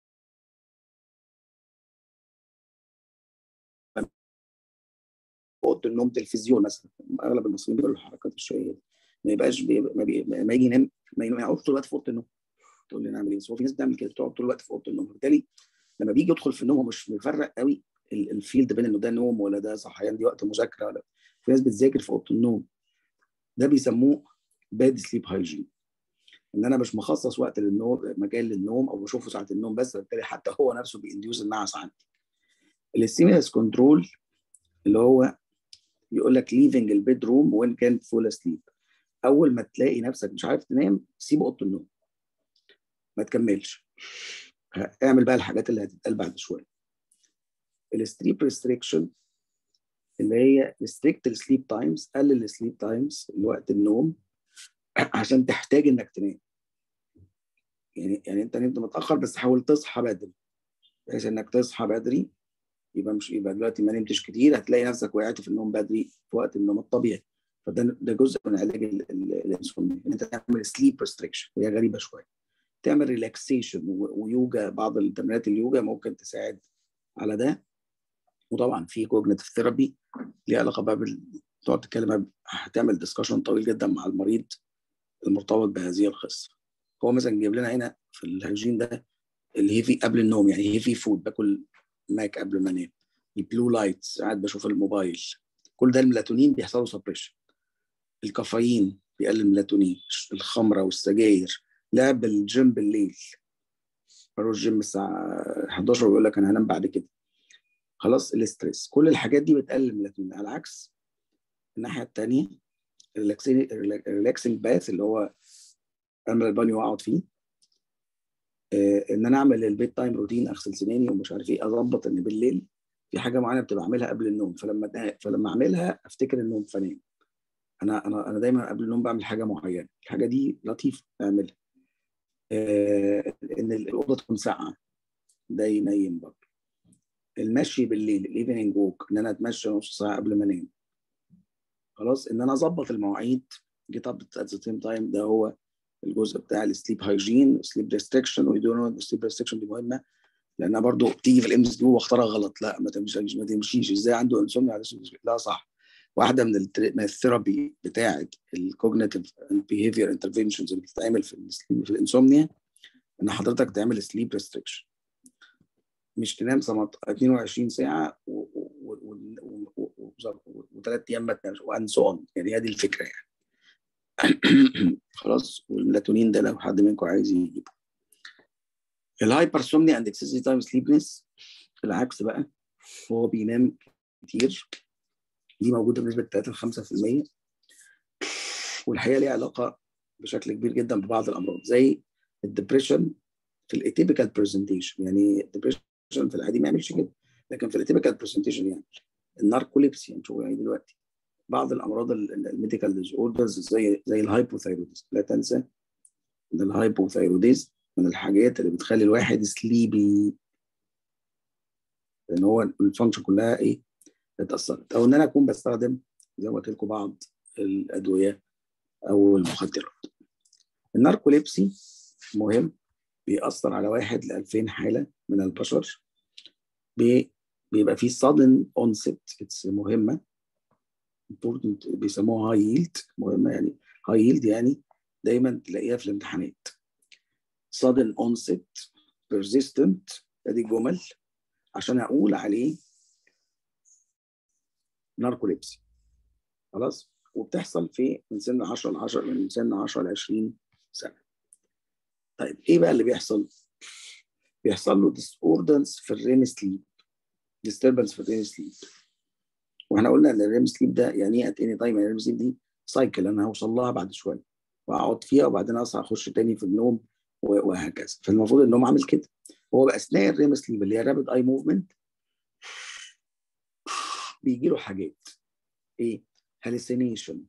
اوضه النوم تلفزيون مثلا اغلب المصريين بيعملوا الحركات الشويه دي ما يبقاش بي... ما, بي... ما يجي ينام ما يقعدش طول الوقت في اوضه النوم تقول لي نعمل ايه بس هو في ناس بتعمل كده بتقعد طول الوقت في اوضه النوم بالتالي لما بيجي يدخل في النوم هو مش مفرق قوي الفيلد بين انه ده نوم ولا ده صحيان دي وقت مذاكره ولا في ناس بتذاكر في اوضه النوم ده بيسموه باد سليب هايجين ان انا مش مخصص وقت للنوم مجال للنوم او بشوفه ساعه النوم بس بالتالي حتى هو نفسه بينديوز النعس عندي الستيمولس كنترول اللي هو يقول لك ليفنج البيد روم وين كان فول اسليب اول ما تلاقي نفسك مش عارف تنام سيب اوضه النوم ما تكملش اعمل بقى الحاجات اللي هتتقال بعد شويه الستريب ريستريكشن اللي هي ريستريكت السليب تايمز قلل السليب تايمز وقت النوم عشان تحتاج انك تنام يعني يعني انت نمت متاخر بس حاول تصحى بدري بحيث انك تصحى بدري يبقى مش يبقى دلوقتي ما نمتش كتير هتلاقي نفسك وقعت في النوم بدري في وقت النوم الطبيعي فده ده جزء من علاج الانسومنيا ان انت تعمل سليب ريستريكشن وهي غريبه شويه تعمل ريلاكسيشن ويوجا بعض التمرينات اليوجا ممكن تساعد على ده وطبعا في كوجنيتيف ثيرابي ليها علاقه بقى بال تقعد تتكلم هتعمل ديسكشن طويل جدا مع المريض المرتبط بهذه القصه هو مثلا جايب لنا هنا في الهيجين ده الهيفي قبل النوم يعني هيفي فود باكل ماك قبل ما انام البلو لايتس قاعد بشوف الموبايل كل ده الميلاتونين بيحصل له سبريشن الكافيين بيقلل الميلاتونين الخمره والسجاير لعب الجيم بالليل بروح الجيم الساعه 11 ويقول لك انا هنام بعد كده خلاص الاستريس كل الحاجات دي بتقلل الميلاتونين على العكس الناحيه الثانيه الريلاكسنج باث اللي هو اعمل البانيو واقعد فيه آه ان انا اعمل البيت تايم روتين اغسل سناني ومش عارف ايه اظبط ان بالليل في حاجه معينه بتبقى اعملها قبل النوم فلما فلما اعملها افتكر النوم فانام انا انا انا دايما قبل النوم بعمل حاجه معينه الحاجه دي لطيفه اعملها آه ان الاوضه تكون ساقعه ده ينيم برضه المشي بالليل الايفنينج ووك ان انا اتمشى نص ساعه قبل ما انام خلاص ان انا اظبط المواعيد جيت اب ات ذا سيم تايم ده هو الجزء بتاع السليب هايجين سليب ريستريكشن ويدونوا السليب ريستريكشن دي مهمه لانها برضو بتيجي في الام اس كيو واختارها غلط لا ما تمشيش ما تمشيش ازاي عنده انسومنيا لا صح واحده من من الثيرابي بتاعه الكوجنيتيف بيهيفير انترفنشنز اللي بتتعمل في في الانسومنيا ان حضرتك تعمل سليب ريستريكشن مش تنام 22 ساعه وثلاث ايام ما تنامش وان سو اون يعني هذه الفكره يعني خلاص والميلاتونين ده لو حد منكم عايز يجيبه الهايبرسومنيا اند اكسسيف تايم سليبنس العكس بقى هو بينام كتير دي موجوده بنسبه 3 ل 5% والحقيقه ليها علاقه بشكل كبير جدا ببعض الامراض زي الدبريشن في الاتيبيكال برزنتيشن يعني الدبريشن في العادي ما يعملش كده لكن في الاتيبيكال برزنتيشن يعني الناركوليبسي هنشوفه يعني دلوقتي بعض الامراض الميديكال ديز اوردرز زي زي الهايبوثايروديزم لا تنسى ان الهايبوثايروديزم من الحاجات اللي بتخلي الواحد سليبي لان هو الفانكشن كلها ايه اتاثرت او ان انا اكون بستخدم زي ما قلت لكم بعض الادويه او المخدرات الناركوليبسي مهم بيأثر على واحد ل 2000 حاله من البشر بيبقى فيه sudden onset اتس مهمه important بيسموها هاي ييلد مهمه يعني هاي ييلد يعني دايما تلاقيها في الامتحانات sudden onset persistent ادي جمل عشان اقول عليه ناركوليبسي خلاص وبتحصل في من سن 10 ل 10 من سن 10 ل 20 سنه طيب ايه بقى اللي بيحصل بيحصل له disorders في الريم سليب disturbance في الريم سليب واحنا قلنا ان الريم سليب ده يعني ايه ات اني تايم الريم سليب دي سايكل انا هوصل لها بعد شويه واقعد فيها وبعدين اصحى اخش تاني في النوم وهكذا فالمفروض النوم عامل كده هو بقى اثناء الريم سليب اللي هي رابد اي موفمنت بيجي له حاجات ايه هالوسينيشن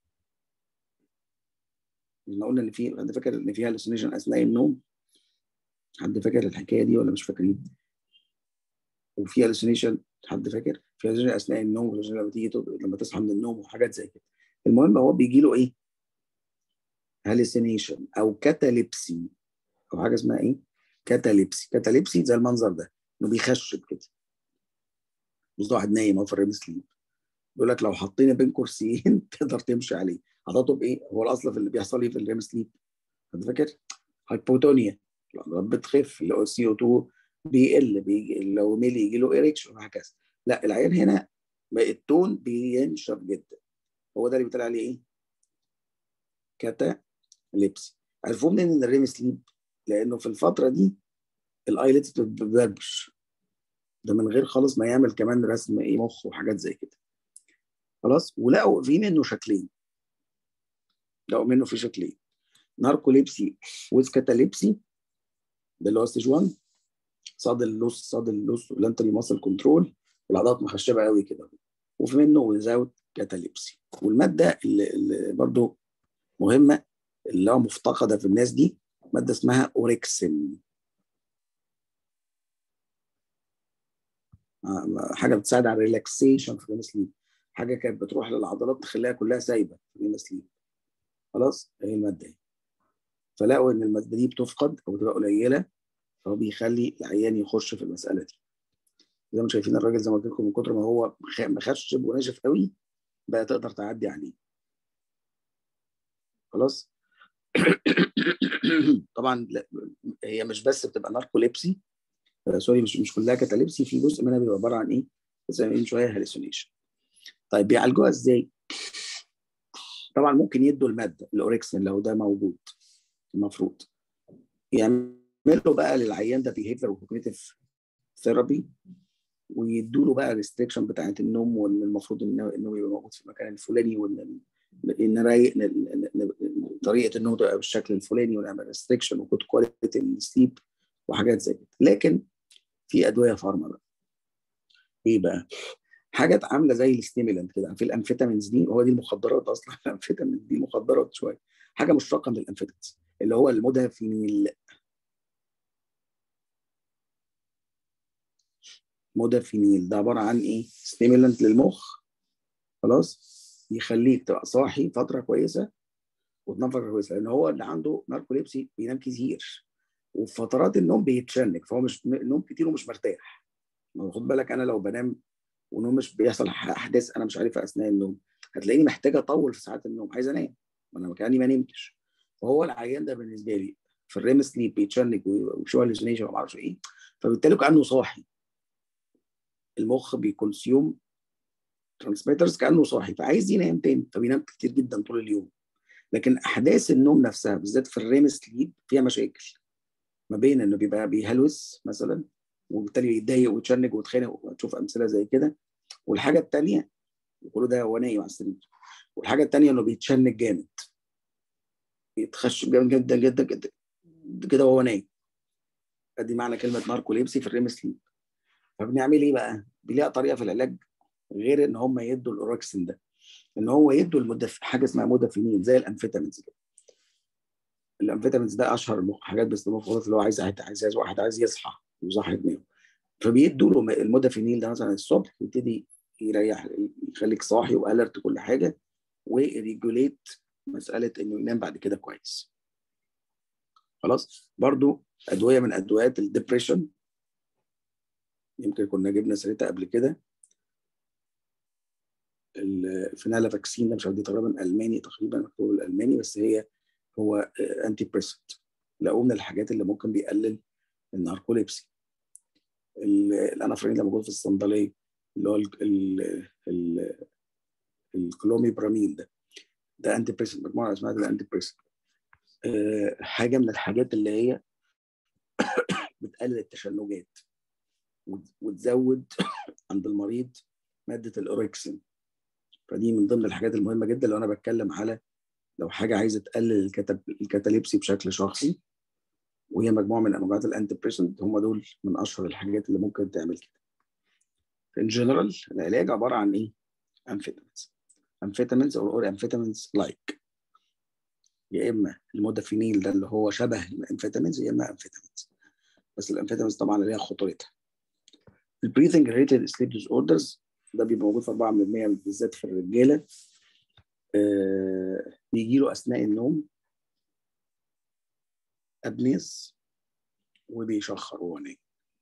احنا قلنا ان في حد فاكر ان في هالوسينيشن اثناء النوم حد فاكر الحكايه دي ولا مش فاكرين وفي هالوسينيشن حد فاكر في هالوسينيشن اثناء النوم لما تيجي لما تصحى من النوم وحاجات زي كده المهم هو بيجي له ايه هالوسينيشن او كاتاليبسي او حاجه اسمها ايه كاتاليبسي كاتاليبسي زي المنظر ده انه بيخشب كده بص واحد نايم او في الريم سليب بيقول لك لو حطينا بين كرسيين تقدر تمشي عليه حطيته بايه؟ هو الاصل في اللي بيحصل لي في الريم سليب انت فاكر؟ هايبوتونيا بتخف اللي هو السي او 2 بيقل بيجي لو ميلي يجي له ايريكشن وهكذا لا العيان هنا التون بينشف جدا هو ده اللي بيطلع عليه ايه؟ كاتا ليبسي عرفوه منين ان الريم سليب؟ لانه في الفتره دي الايلتس بتبربش ده من غير خالص ما يعمل كمان رسم ايه مخ وحاجات زي كده خلاص ولقوا في منه شكلين لقوا منه في شكلين ناركوليبسي ويز كاتاليبسي ده اللي هو ستيج 1 صاد اللوس صاد اللوس لانتري ماسل كنترول والعضلات مخشبه قوي كده وفي منه ويزاوت كاتاليبسي والماده اللي, اللي برضو مهمه اللي هو مفتقده في الناس دي ماده اسمها اوريكسين حاجه بتساعد على الريلاكسيشن في السليب حاجه كانت بتروح للعضلات تخليها كلها سايبه في السليب خلاص هي الماده دي فلقوا ان الماده دي بتفقد او بتبقى قليله فهو بيخلي العيان يخش في المساله دي زي ما شايفين الراجل زي ما قلت لكم من كتر ما هو مخشب وناشف قوي بقى تقدر تعدي عليه خلاص طبعا هي مش بس بتبقى ناركوليبسي سوري مش مش كلها كاتاليبسي في جزء منها بيبقى عباره عن ايه زي ما شويه هالوسينيشن طيب بيعالجوها ازاي طبعا ممكن يدوا الماده الاوركسين لو ده موجود المفروض يعملوا بقى للعيان ده بيهيفير وكوجنيتيف ثيرابي ويدوا له بقى الريستريكشن بتاعت النوم وان المفروض انه انه يبقى موجود في المكان الفلاني وان ان رايق طريقه النوم تبقى بالشكل الفلاني ونعمل ريستريكشن وجود كواليتي السليب وحاجات زي كده لكن في ادويه فارما بقى ايه بقى حاجات عامله زي الستيمولانت كده في الانفيتامينز دي هو دي المخدرات اصلا الانفيتامين دي مخدرات شويه حاجه مشتقه من الانفيتامينز اللي هو المودافينيل مودافينيل ده عباره عن ايه ستيمولانت للمخ خلاص يخليك تبقى صاحي فتره كويسه وتنام فتره كويسه لان هو اللي عنده ناركوليبسي بينام كتير وفي فترات النوم بيتشنج فهو مش نوم كتير ومش مرتاح خد بالك انا لو بنام ونوم مش بيحصل احداث انا مش عارفها اثناء النوم هتلاقيني محتاج اطول في ساعات النوم عايز انام ما انا كاني ما نمتش فهو العيان ده بالنسبه لي في الريم سليب بيتشنج وشو هالوسينيشن وما اعرفش ايه فبالتالي كانه صاحي المخ بيكونسيوم ترانسميترز كانه صاحي فعايز ينام تاني فبينام كتير جدا طول اليوم لكن احداث النوم نفسها بالذات في الريم سليب فيها مشاكل ما بين انه بيبقى بيهلوس مثلا وبالتالي يتضايق ويتشنج ويتخانق وتشوف امثله زي كده والحاجه الثانيه وكل ده هو نايم على السرير والحاجه الثانيه انه بيتشنج جامد بيتخشب جامد جدا جدا جدا كده وهو نايم ادي معنى كلمه ناركوليبسي في الريم سليب فبنعمل ايه بقى؟ بنلاقي طريقه في العلاج غير ان هم يدوا الاوروكسين ده ان هو يدوا المدف... حاجه اسمها مودافينين زي الانفيتامينز كده الانفيتامينز ده اشهر المخ... حاجات بيستخدموها في اللي هو عايز عايز عايز واحد عايز يصحى ويصحي دماغه فبيدوا له المودافينيل ده مثلا الصبح يبتدي يريح يخليك صاحي والرت كل حاجه ويريجوليت مساله انه ينام بعد كده كويس خلاص برضو ادويه من ادويات الدبريشن يمكن كنا جبنا سيرتها قبل كده الفينالا فاكسين ده مش عارف دي تقريبا الماني تقريبا مكتوب بالالماني بس هي هو انتي بريسنت لقوه من الحاجات اللي ممكن بيقلل الناركوليبسي الانافرين اللي موجود في الصيدليه اللي هو الكلوميبرامين ده ده انتي بريسنت مجموعه اسمها ده انتي بريسنت أه حاجه من الحاجات اللي هي بتقلل التشنجات وتزود عند المريض ماده الاوركسين فدي من ضمن الحاجات المهمه جدا لو انا بتكلم على لو حاجه عايزه تقلل الكتب الكتاليبسي بشكل شخصي وهي مجموعه من انواعات الانتي بريسنت هم دول من اشهر الحاجات اللي ممكن تعمل كده. في جنرال العلاج عباره عن ايه؟ امفيتامينز. امفيتامينز او اور امفيتامينز لايك. يا اما المودافينيل ده اللي هو شبه الامفيتامينز يا اما امفيتامينز. بس الامفيتامينز طبعا ليها خطورتها. البريثنج ريليتد سليب ديز اوردرز ده بيبقى موجود في 4% بالذات في الرجاله آه بيجي له اثناء النوم ابنيس وبيشخر وهو نايم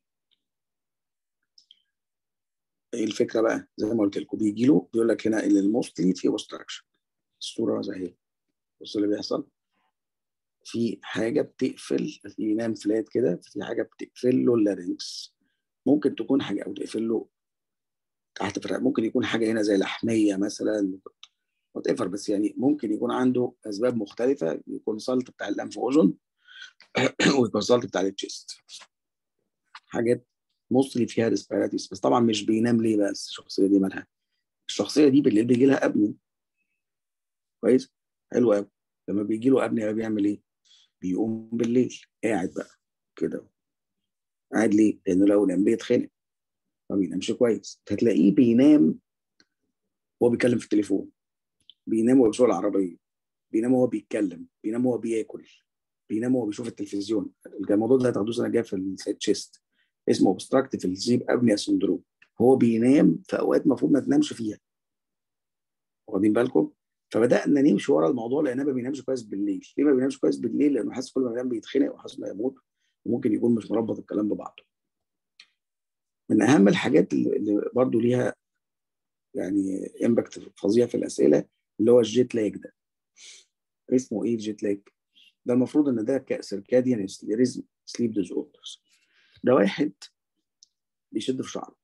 ايه الفكره بقى زي ما قلت لكم بيجي له بيقول لك هنا ان الموستلي في اوبستراكشن الصوره زي اهي بص اللي بيحصل في حاجه بتقفل ينام فلات كده في حاجه بتقفل له اللارynx ممكن تكون حاجه او تقفل له تحت فرق ممكن يكون حاجه هنا زي لحميه مثلا وات ايفر بس يعني ممكن يكون عنده اسباب مختلفه يكون سلط بتاع الانف واذن ويكون سلط بتاع التشيست حاجات موصلي فيها ريسبيراتيس بس طبعا مش بينام ليه بس الشخصيه دي مالها الشخصيه دي بالليل بيجي لها ابني كويس حلو قوي لما بيجي له ابني بيعمل ايه بيقوم بالليل قاعد بقى كده قاعد ليه لانه لو نام بيتخنق ما بينامش كويس هتلاقيه بينام وهو بيتكلم في التليفون بينام وهو بيسوق العربيه بينام وهو بيتكلم بينام وهو بياكل بينام وهو بيشوف التلفزيون الموضوع ده هتاخدوه سنه جايه في التشيست اسمه اوبستراكتيف الزيب ابنيا سندروم هو بينام في اوقات المفروض ما تنامش فيها واخدين بالكم فبدانا نمشي ورا الموضوع لان ما بينامش كويس بالليل ليه ما بينامش كويس بالليل لانه حاسس كل ما بينام بيتخنق وحاسس انه هيموت وممكن يكون مش مربط الكلام ببعضه من اهم الحاجات اللي برضو ليها يعني امباكت فظيع في الاسئله اللي هو الجيت لاج ده اسمه ايه الجيت لاج ده المفروض ان ده سيركاديان ريزم سليب ديز اوردرز ده واحد بيشد في شعره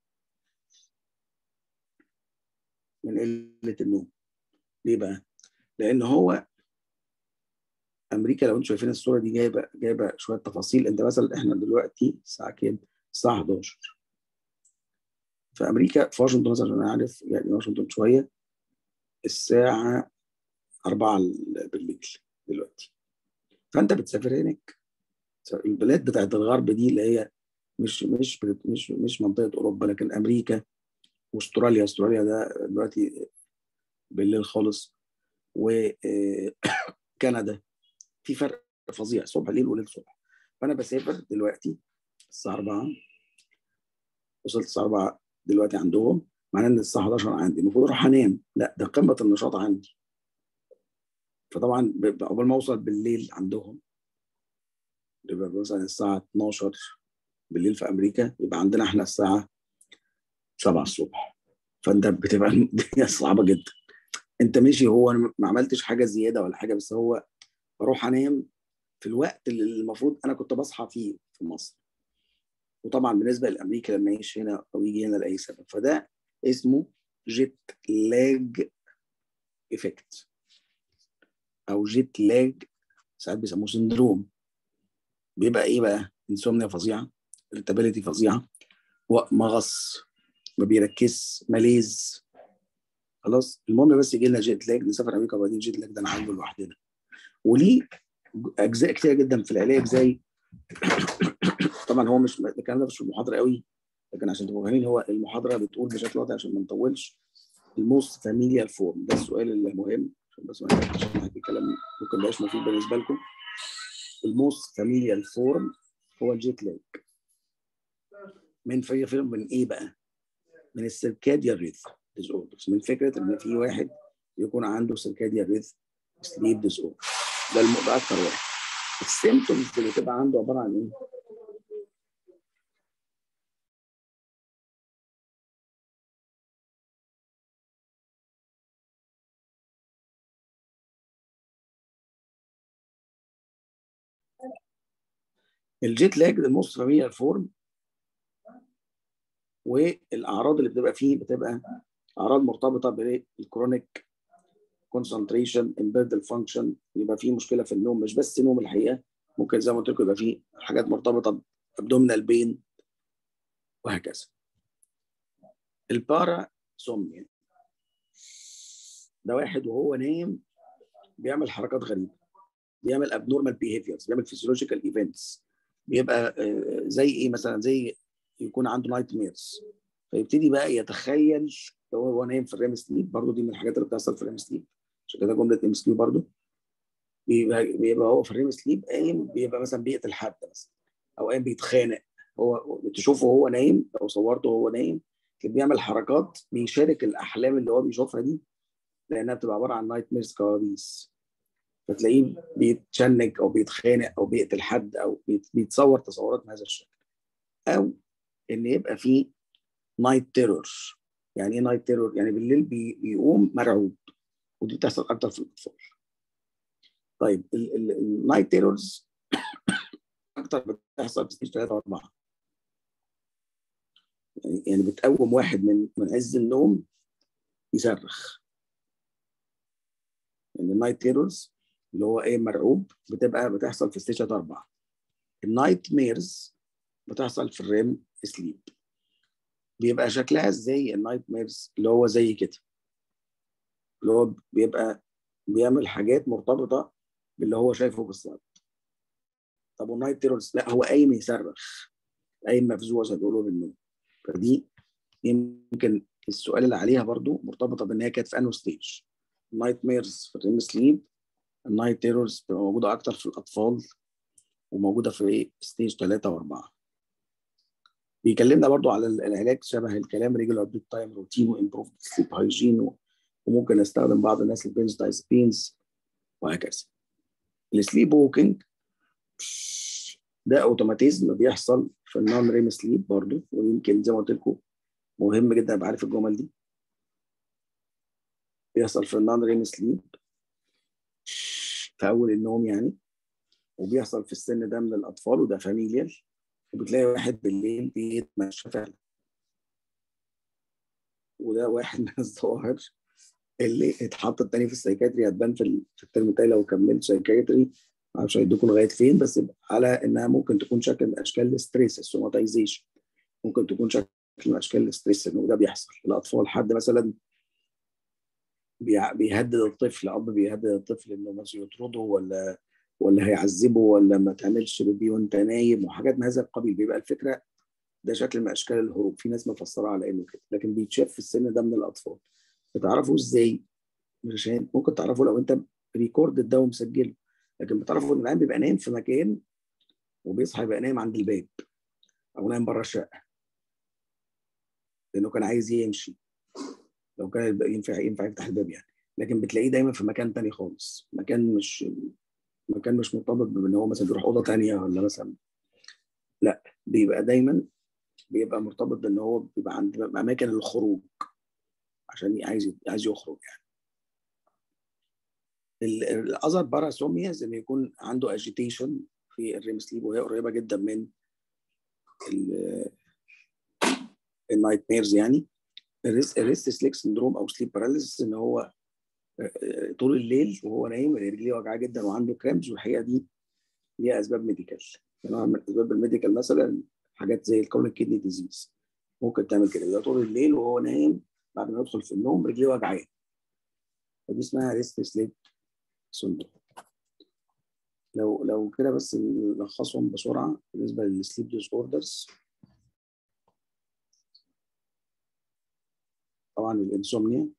من قله النوم ليه بقى لان هو امريكا لو انتم شايفين الصوره دي جايبه جايبه شويه تفاصيل انت مثلا احنا دلوقتي الساعه كام الساعه 11 في امريكا في واشنطن مثلا انا عارف يعني واشنطن شويه الساعه 4 بالليل دلوقتي فانت بتسافر هناك البلاد بتاعت الغرب دي اللي هي مش مش مش مش منطقه اوروبا لكن امريكا واستراليا استراليا ده دلوقتي بالليل خالص وكندا في فرق فظيع صبح ليل وليل صبح فانا بسافر دلوقتي الساعه 4 وصلت الساعه 4 دلوقتي عندهم معناه ان الساعه 11 عندي المفروض اروح انام لا ده قمه النشاط عندي فطبعا قبل ما اوصل بالليل عندهم يبقى مثلا الساعه 12 بالليل في امريكا يبقى عندنا احنا الساعه 7 الصبح فانت بتبقى الدنيا صعبه جدا انت ماشي هو انا ما عملتش حاجه زياده ولا حاجه بس هو بروح انام في الوقت اللي المفروض انا كنت بصحى فيه في مصر وطبعا بالنسبه لامريكا لما يعيش هنا او يجي هنا لاي سبب فده اسمه جيت لاج افكت او جيت لاج ساعات بيسموه سندروم بيبقى ايه بقى انسومنيا فظيعه irritability فظيعه مغص ما بيركز ماليز خلاص المهم بس يجي لنا جيت لاج نسافر امريكا وبعدين جيت لاج ده نعالجه لوحدنا وليه اجزاء كتير جدا في العلاج زي طبعا هو مش الكلام ده مش في المحاضره قوي لكن عشان تبقوا فاهمين هو المحاضره بتقول بشكل واضح عشان ما نطولش الموست فاميليال فورم ده السؤال المهم عشان بس ما عشان الكلام ممكن مبقاش مفيد بالنسبه لكم الموست فاميليال فورم هو الجيت لاج من في فيلم من ايه بقى؟ من السيركاديا ريثم ديز اوردرز من فكره ان في واحد يكون عنده سيركاديا ريثم سليب ديز اوردر ده ده اكتر واحد السيمتومز اللي تبقى عنده عباره عن ايه؟ الجيت لاج الموست فاميليار فورم والاعراض اللي بتبقى فيه بتبقى اعراض مرتبطه بالكرونيك كونسنتريشن امبيرد الفانكشن يبقى فيه مشكله في النوم مش بس نوم الحقيقه ممكن زي ما قلت لكم يبقى فيه حاجات مرتبطه بابدومينال بين وهكذا البارا سومنيا ده واحد وهو نايم بيعمل حركات غريبه بيعمل ابنورمال بيهيفيرز بيعمل فيزيولوجيكال ايفنتس بيبقى زي ايه مثلا زي يكون عنده نايت ميرز فيبتدي بقى يتخيل لو هو نايم في الريم سليب برضه دي من الحاجات اللي بتحصل في الريم سليب عشان كده جمله ام سليب برضه بيبقى, بيبقى هو في الريم سليب قايم بيبقى مثلا بيقتل حد مثلا او قايم بيتخانق هو تشوفه وهو نايم لو صورته وهو نايم بيعمل حركات بيشارك الاحلام اللي هو بيشوفها دي لانها بتبقى عباره عن نايت ميرز كوابيس فتلاقيه بيتشنج او بيتخانق او بيقتل حد او بيتصور تصورات من هذا الشكل او ان يبقى فيه نايت تيرور يعني ايه نايت تيرور يعني بالليل بيقوم مرعوب ودي بتحصل اكتر في الاطفال طيب النايت تيرورز اكتر بتحصل في ستيج 3 و4 يعني بتقوم واحد من من عز النوم يصرخ يعني النايت تيرورز اللي هو ايه مرعوب بتبقى بتحصل في ستيج 4 النايت ميرز بتحصل في الريم سليب بيبقى شكلها زي النايت ميرز اللي هو زي كده اللي هو بيبقى بيعمل حاجات مرتبطه باللي هو شايفه بالظبط طب والنايت تيرورز لا هو قايم يصرخ قايم مفزوع زي ما بيقولوا بالنوم فدي يمكن السؤال اللي عليها برضو مرتبطه بان هي كانت في انو ستيج النايت ميرز في الريم سليب النايت تيرورز بتبقى موجوده اكتر في الاطفال وموجوده في ستيج 3 و4 بيكلمنا برضو على العلاج شبه الكلام ريجولار بيت تايم روتين وامبروف سليب هايجين وممكن استخدم بعض الناس البنزودايزبينز وهكذا السليب ووكينج ده اوتوماتيزم بيحصل في النون ريم سليب برضو ويمكن زي ما قلت لكم مهم جدا ابقى عارف الجمل دي بيحصل في النون ريم سليب في اول النوم يعني وبيحصل في السن ده من الاطفال وده فاميليال وبتلاقي واحد بالليل بيتمشى فعلا وده واحد من الظواهر اللي اتحطت تاني في السايكاتري هتبان في الترم التاني لو كملت سايكاتري معرفش هيدوكم لغايه فين بس على انها ممكن تكون شكل من اشكال الاستريس السوماتيزيشن ممكن تكون شكل من اشكال الاستريس انه ده بيحصل الاطفال حد مثلا بيهدد الطفل اب بيهدد الطفل انه مثلا يطرده ولا ولا هيعذبه ولا ما تعملش بيبي وانت نايم وحاجات من هذا القبيل بيبقى الفكره ده شكل من اشكال الهروب في ناس مفسره على انه كده لكن بيتشاف في السن ده من الاطفال بتعرفوا ازاي عشان ممكن تعرفوا لو انت ريكورد ده ومسجله لكن بتعرفوا ان العيان بيبقى نايم في مكان وبيصحى يبقى نايم عند الباب او نايم بره الشقه لانه كان عايز يمشي لو كان ينفع ينفع يفتح الباب يعني لكن بتلاقيه دايما في مكان تاني خالص مكان مش مكان مش مرتبط بان هو مثلا بيروح اوضه تانية ولا مثلا لا بيبقى دايما بيبقى مرتبط بان هو بيبقى عند اماكن الخروج عشان عايز عايز يخرج يعني الاذر باراسوميا زي ما يكون عنده اجيتيشن في الريم سليب وهي قريبه جدا من النايت ميرز يعني الريست سليك سندروم او سليب باراليسيس ان هو طول الليل وهو نايم رجليه وجعاه جدا وعنده كرامز والحقيقه دي ليها اسباب ميديكال يعني من اسباب الميديكال مثلا حاجات زي الكرونيك كيدني ديزيز ممكن تعمل كده ده طول الليل وهو نايم بعد ما يدخل في النوم رجليه وجعاه فدي اسمها ريست سليب سندروم لو لو كده بس نلخصهم بسرعه بالنسبه للسليب ديس اوردرز طبعا الانسومنيا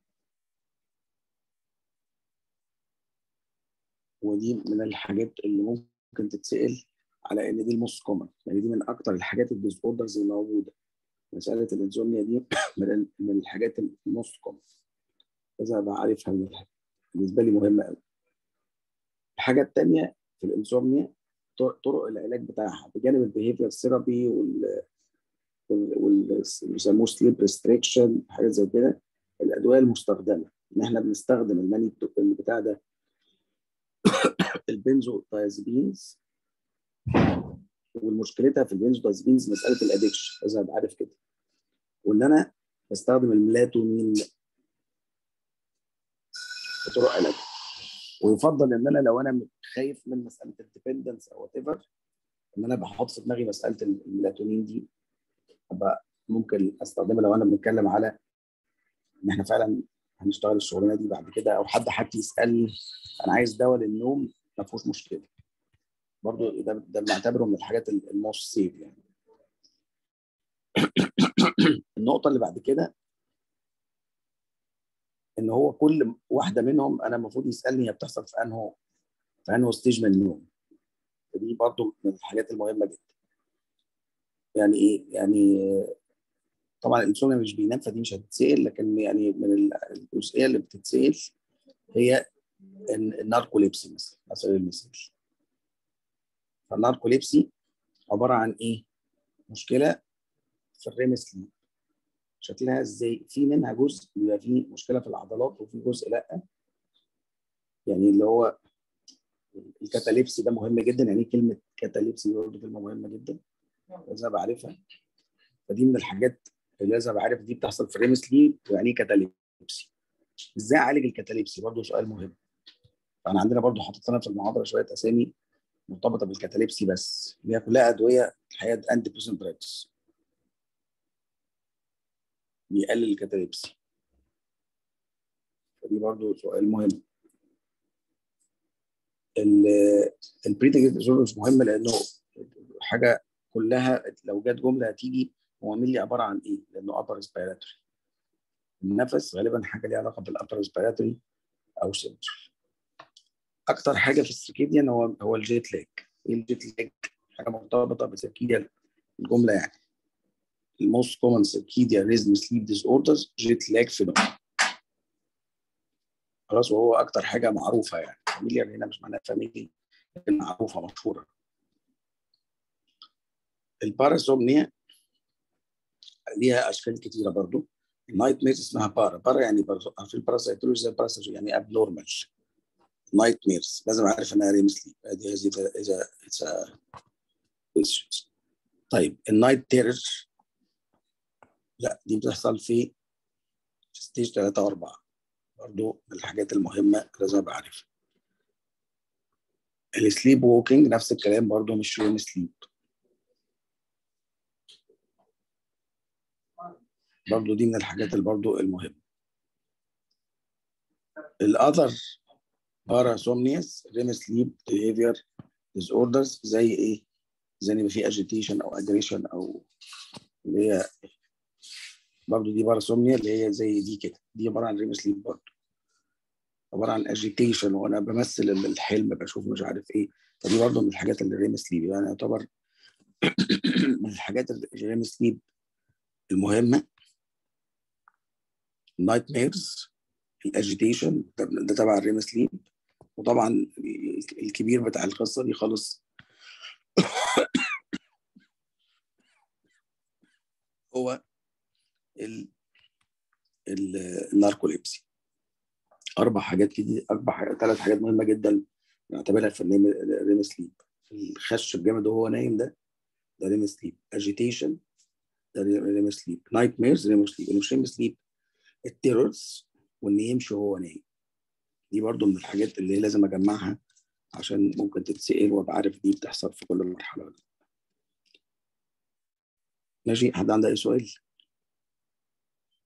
ودي من الحاجات اللي ممكن تتسال على ان دي الموست كومن يعني دي من اكتر الحاجات الديس اوردرز الموجوده مساله الانسومنيا دي من من الحاجات الموست كومن لازم ابقى عارفها من الحاجة. بالنسبه لي مهمه قوي الحاجه الثانيه في الانسومنيا طرق العلاج بتاعها بجانب البيهيفير ثيرابي وال وال بيسموه سليب ريستريكشن حاجات زي كده الادويه المستخدمه ان احنا بنستخدم الماني بتاع ده البنزو دايزبينز والمشكلتها في البنزودازبينز مساله الادكشن لازم ابقى عارف كده وان انا بستخدم الميلاتونين في طرق علاج ويفضل ان انا لو انا خايف من مساله الديبندنس او وات ايفر ان انا بحط في دماغي مساله الميلاتونين دي ابقى ممكن استخدمها لو انا بنتكلم على ان احنا فعلا هنشتغل الشغلانه دي بعد كده او حد حتى يسالني انا عايز دواء للنوم ما فيهوش مشكله برضو ده ده بنعتبره من الحاجات الموست سيف يعني النقطه اللي بعد كده ان هو كل واحده منهم انا المفروض يسالني هي بتحصل في انه في انه ستيج من النوم فدي برضو من الحاجات المهمه جدا يعني ايه يعني طبعا الانسولين مش بينام فدي مش هتتسال لكن يعني من الجزئيه اللي بتتسال هي الناركوليبسي مثلا على سبيل المثال فالناركوليبسي عباره عن ايه؟ مشكله في الريم سليب شكلها ازاي؟ في منها جزء بيبقى فيه مشكله في العضلات وفي جزء لا يعني اللي هو الكاتاليبسي ده مهم جدا يعني ايه كلمه كاتاليبسي برضه كلمه مهمه جدا لازم ابقى عارفها فدي من الحاجات اللي لازم ابقى عارف دي بتحصل في الريم سليب ويعني ايه كاتاليبسي ازاي اعالج الكاتاليبسي برضه سؤال مهم فاحنا عندنا برضه حاطط لنا في المحاضره شويه اسامي مرتبطه بالكاتاليبسي بس اللي هي كلها ادويه الحقيقه انتي بوسن دراجز بيقلل الكاتاليبسي فدي برضه سؤال مهم البريتنج ديسوردرز مهم لانه حاجه كلها لو جت جمله هتيجي هو مين لي عباره عن ايه؟ لانه ابر ريسبيراتوري النفس غالبا حاجه ليها علاقه بالابر ريسبيراتوري او سنترال اكتر حاجه في السيركيديان هو هو الجيت لاج ايه الجيت لاج؟ حاجه مرتبطه بالسيركيديان الجمله يعني الموست كومن سيركيديان ريزم سليب ديس اوردرز جيت لاج فينومينا خلاص وهو اكتر حاجه معروفه يعني فاميليار هنا مش معناها فاميلي لكن معروفه مشهوره الباراسومنيا ليها اشكال كتيره برضو النايت ميرز اسمها بارا بارا يعني في الباراسيتولوجي زي الباراسيتولوجي يعني اب نورمال نايت ميرز لازم اعرف انها ريم سليب هذه هذه اذا اذا طيب النايت تيرر لا دي بتحصل في ستيج 3 و4 برضو من الحاجات المهمه لازم ابقى عارفها السليب ووكينج نفس الكلام برضو مش ريم سليب برضو دي من الحاجات اللي برضو المهمة الأذر باراسومنياس ريم سليب بيهيفير ديز اوردرز زي ايه؟ زي ان في اجيتيشن او اجريشن او اللي هي برضو دي باراسومنيا اللي هي زي دي كده دي عباره عن ريم سليب برضو عباره عن اجيتيشن وانا بمثل الحلم بشوف مش عارف ايه فدي برضو من الحاجات اللي ريم سليب يعني يعتبر من الحاجات اللي ريم سليب المهمه النايت ميرز الاجيتيشن ده تبع الريم سليب وطبعا الكبير بتاع القصه دي خالص هو ال الناركوليبسي اربع حاجات كده اربع ثلاث حاجات مهمه جدا نعتبرها في الريم سليب الخش الجامد وهو نايم ده ده ريم سليب اجيتيشن ده ريم سليب نايت ميرز ريم سليب اللي مش ريم سليب التيرورز وان يمشي وهو نايم دي برضو من الحاجات اللي لازم اجمعها عشان ممكن تتسال وابقى عارف دي بتحصل في كل مرحله ماشي حد عنده اي سؤال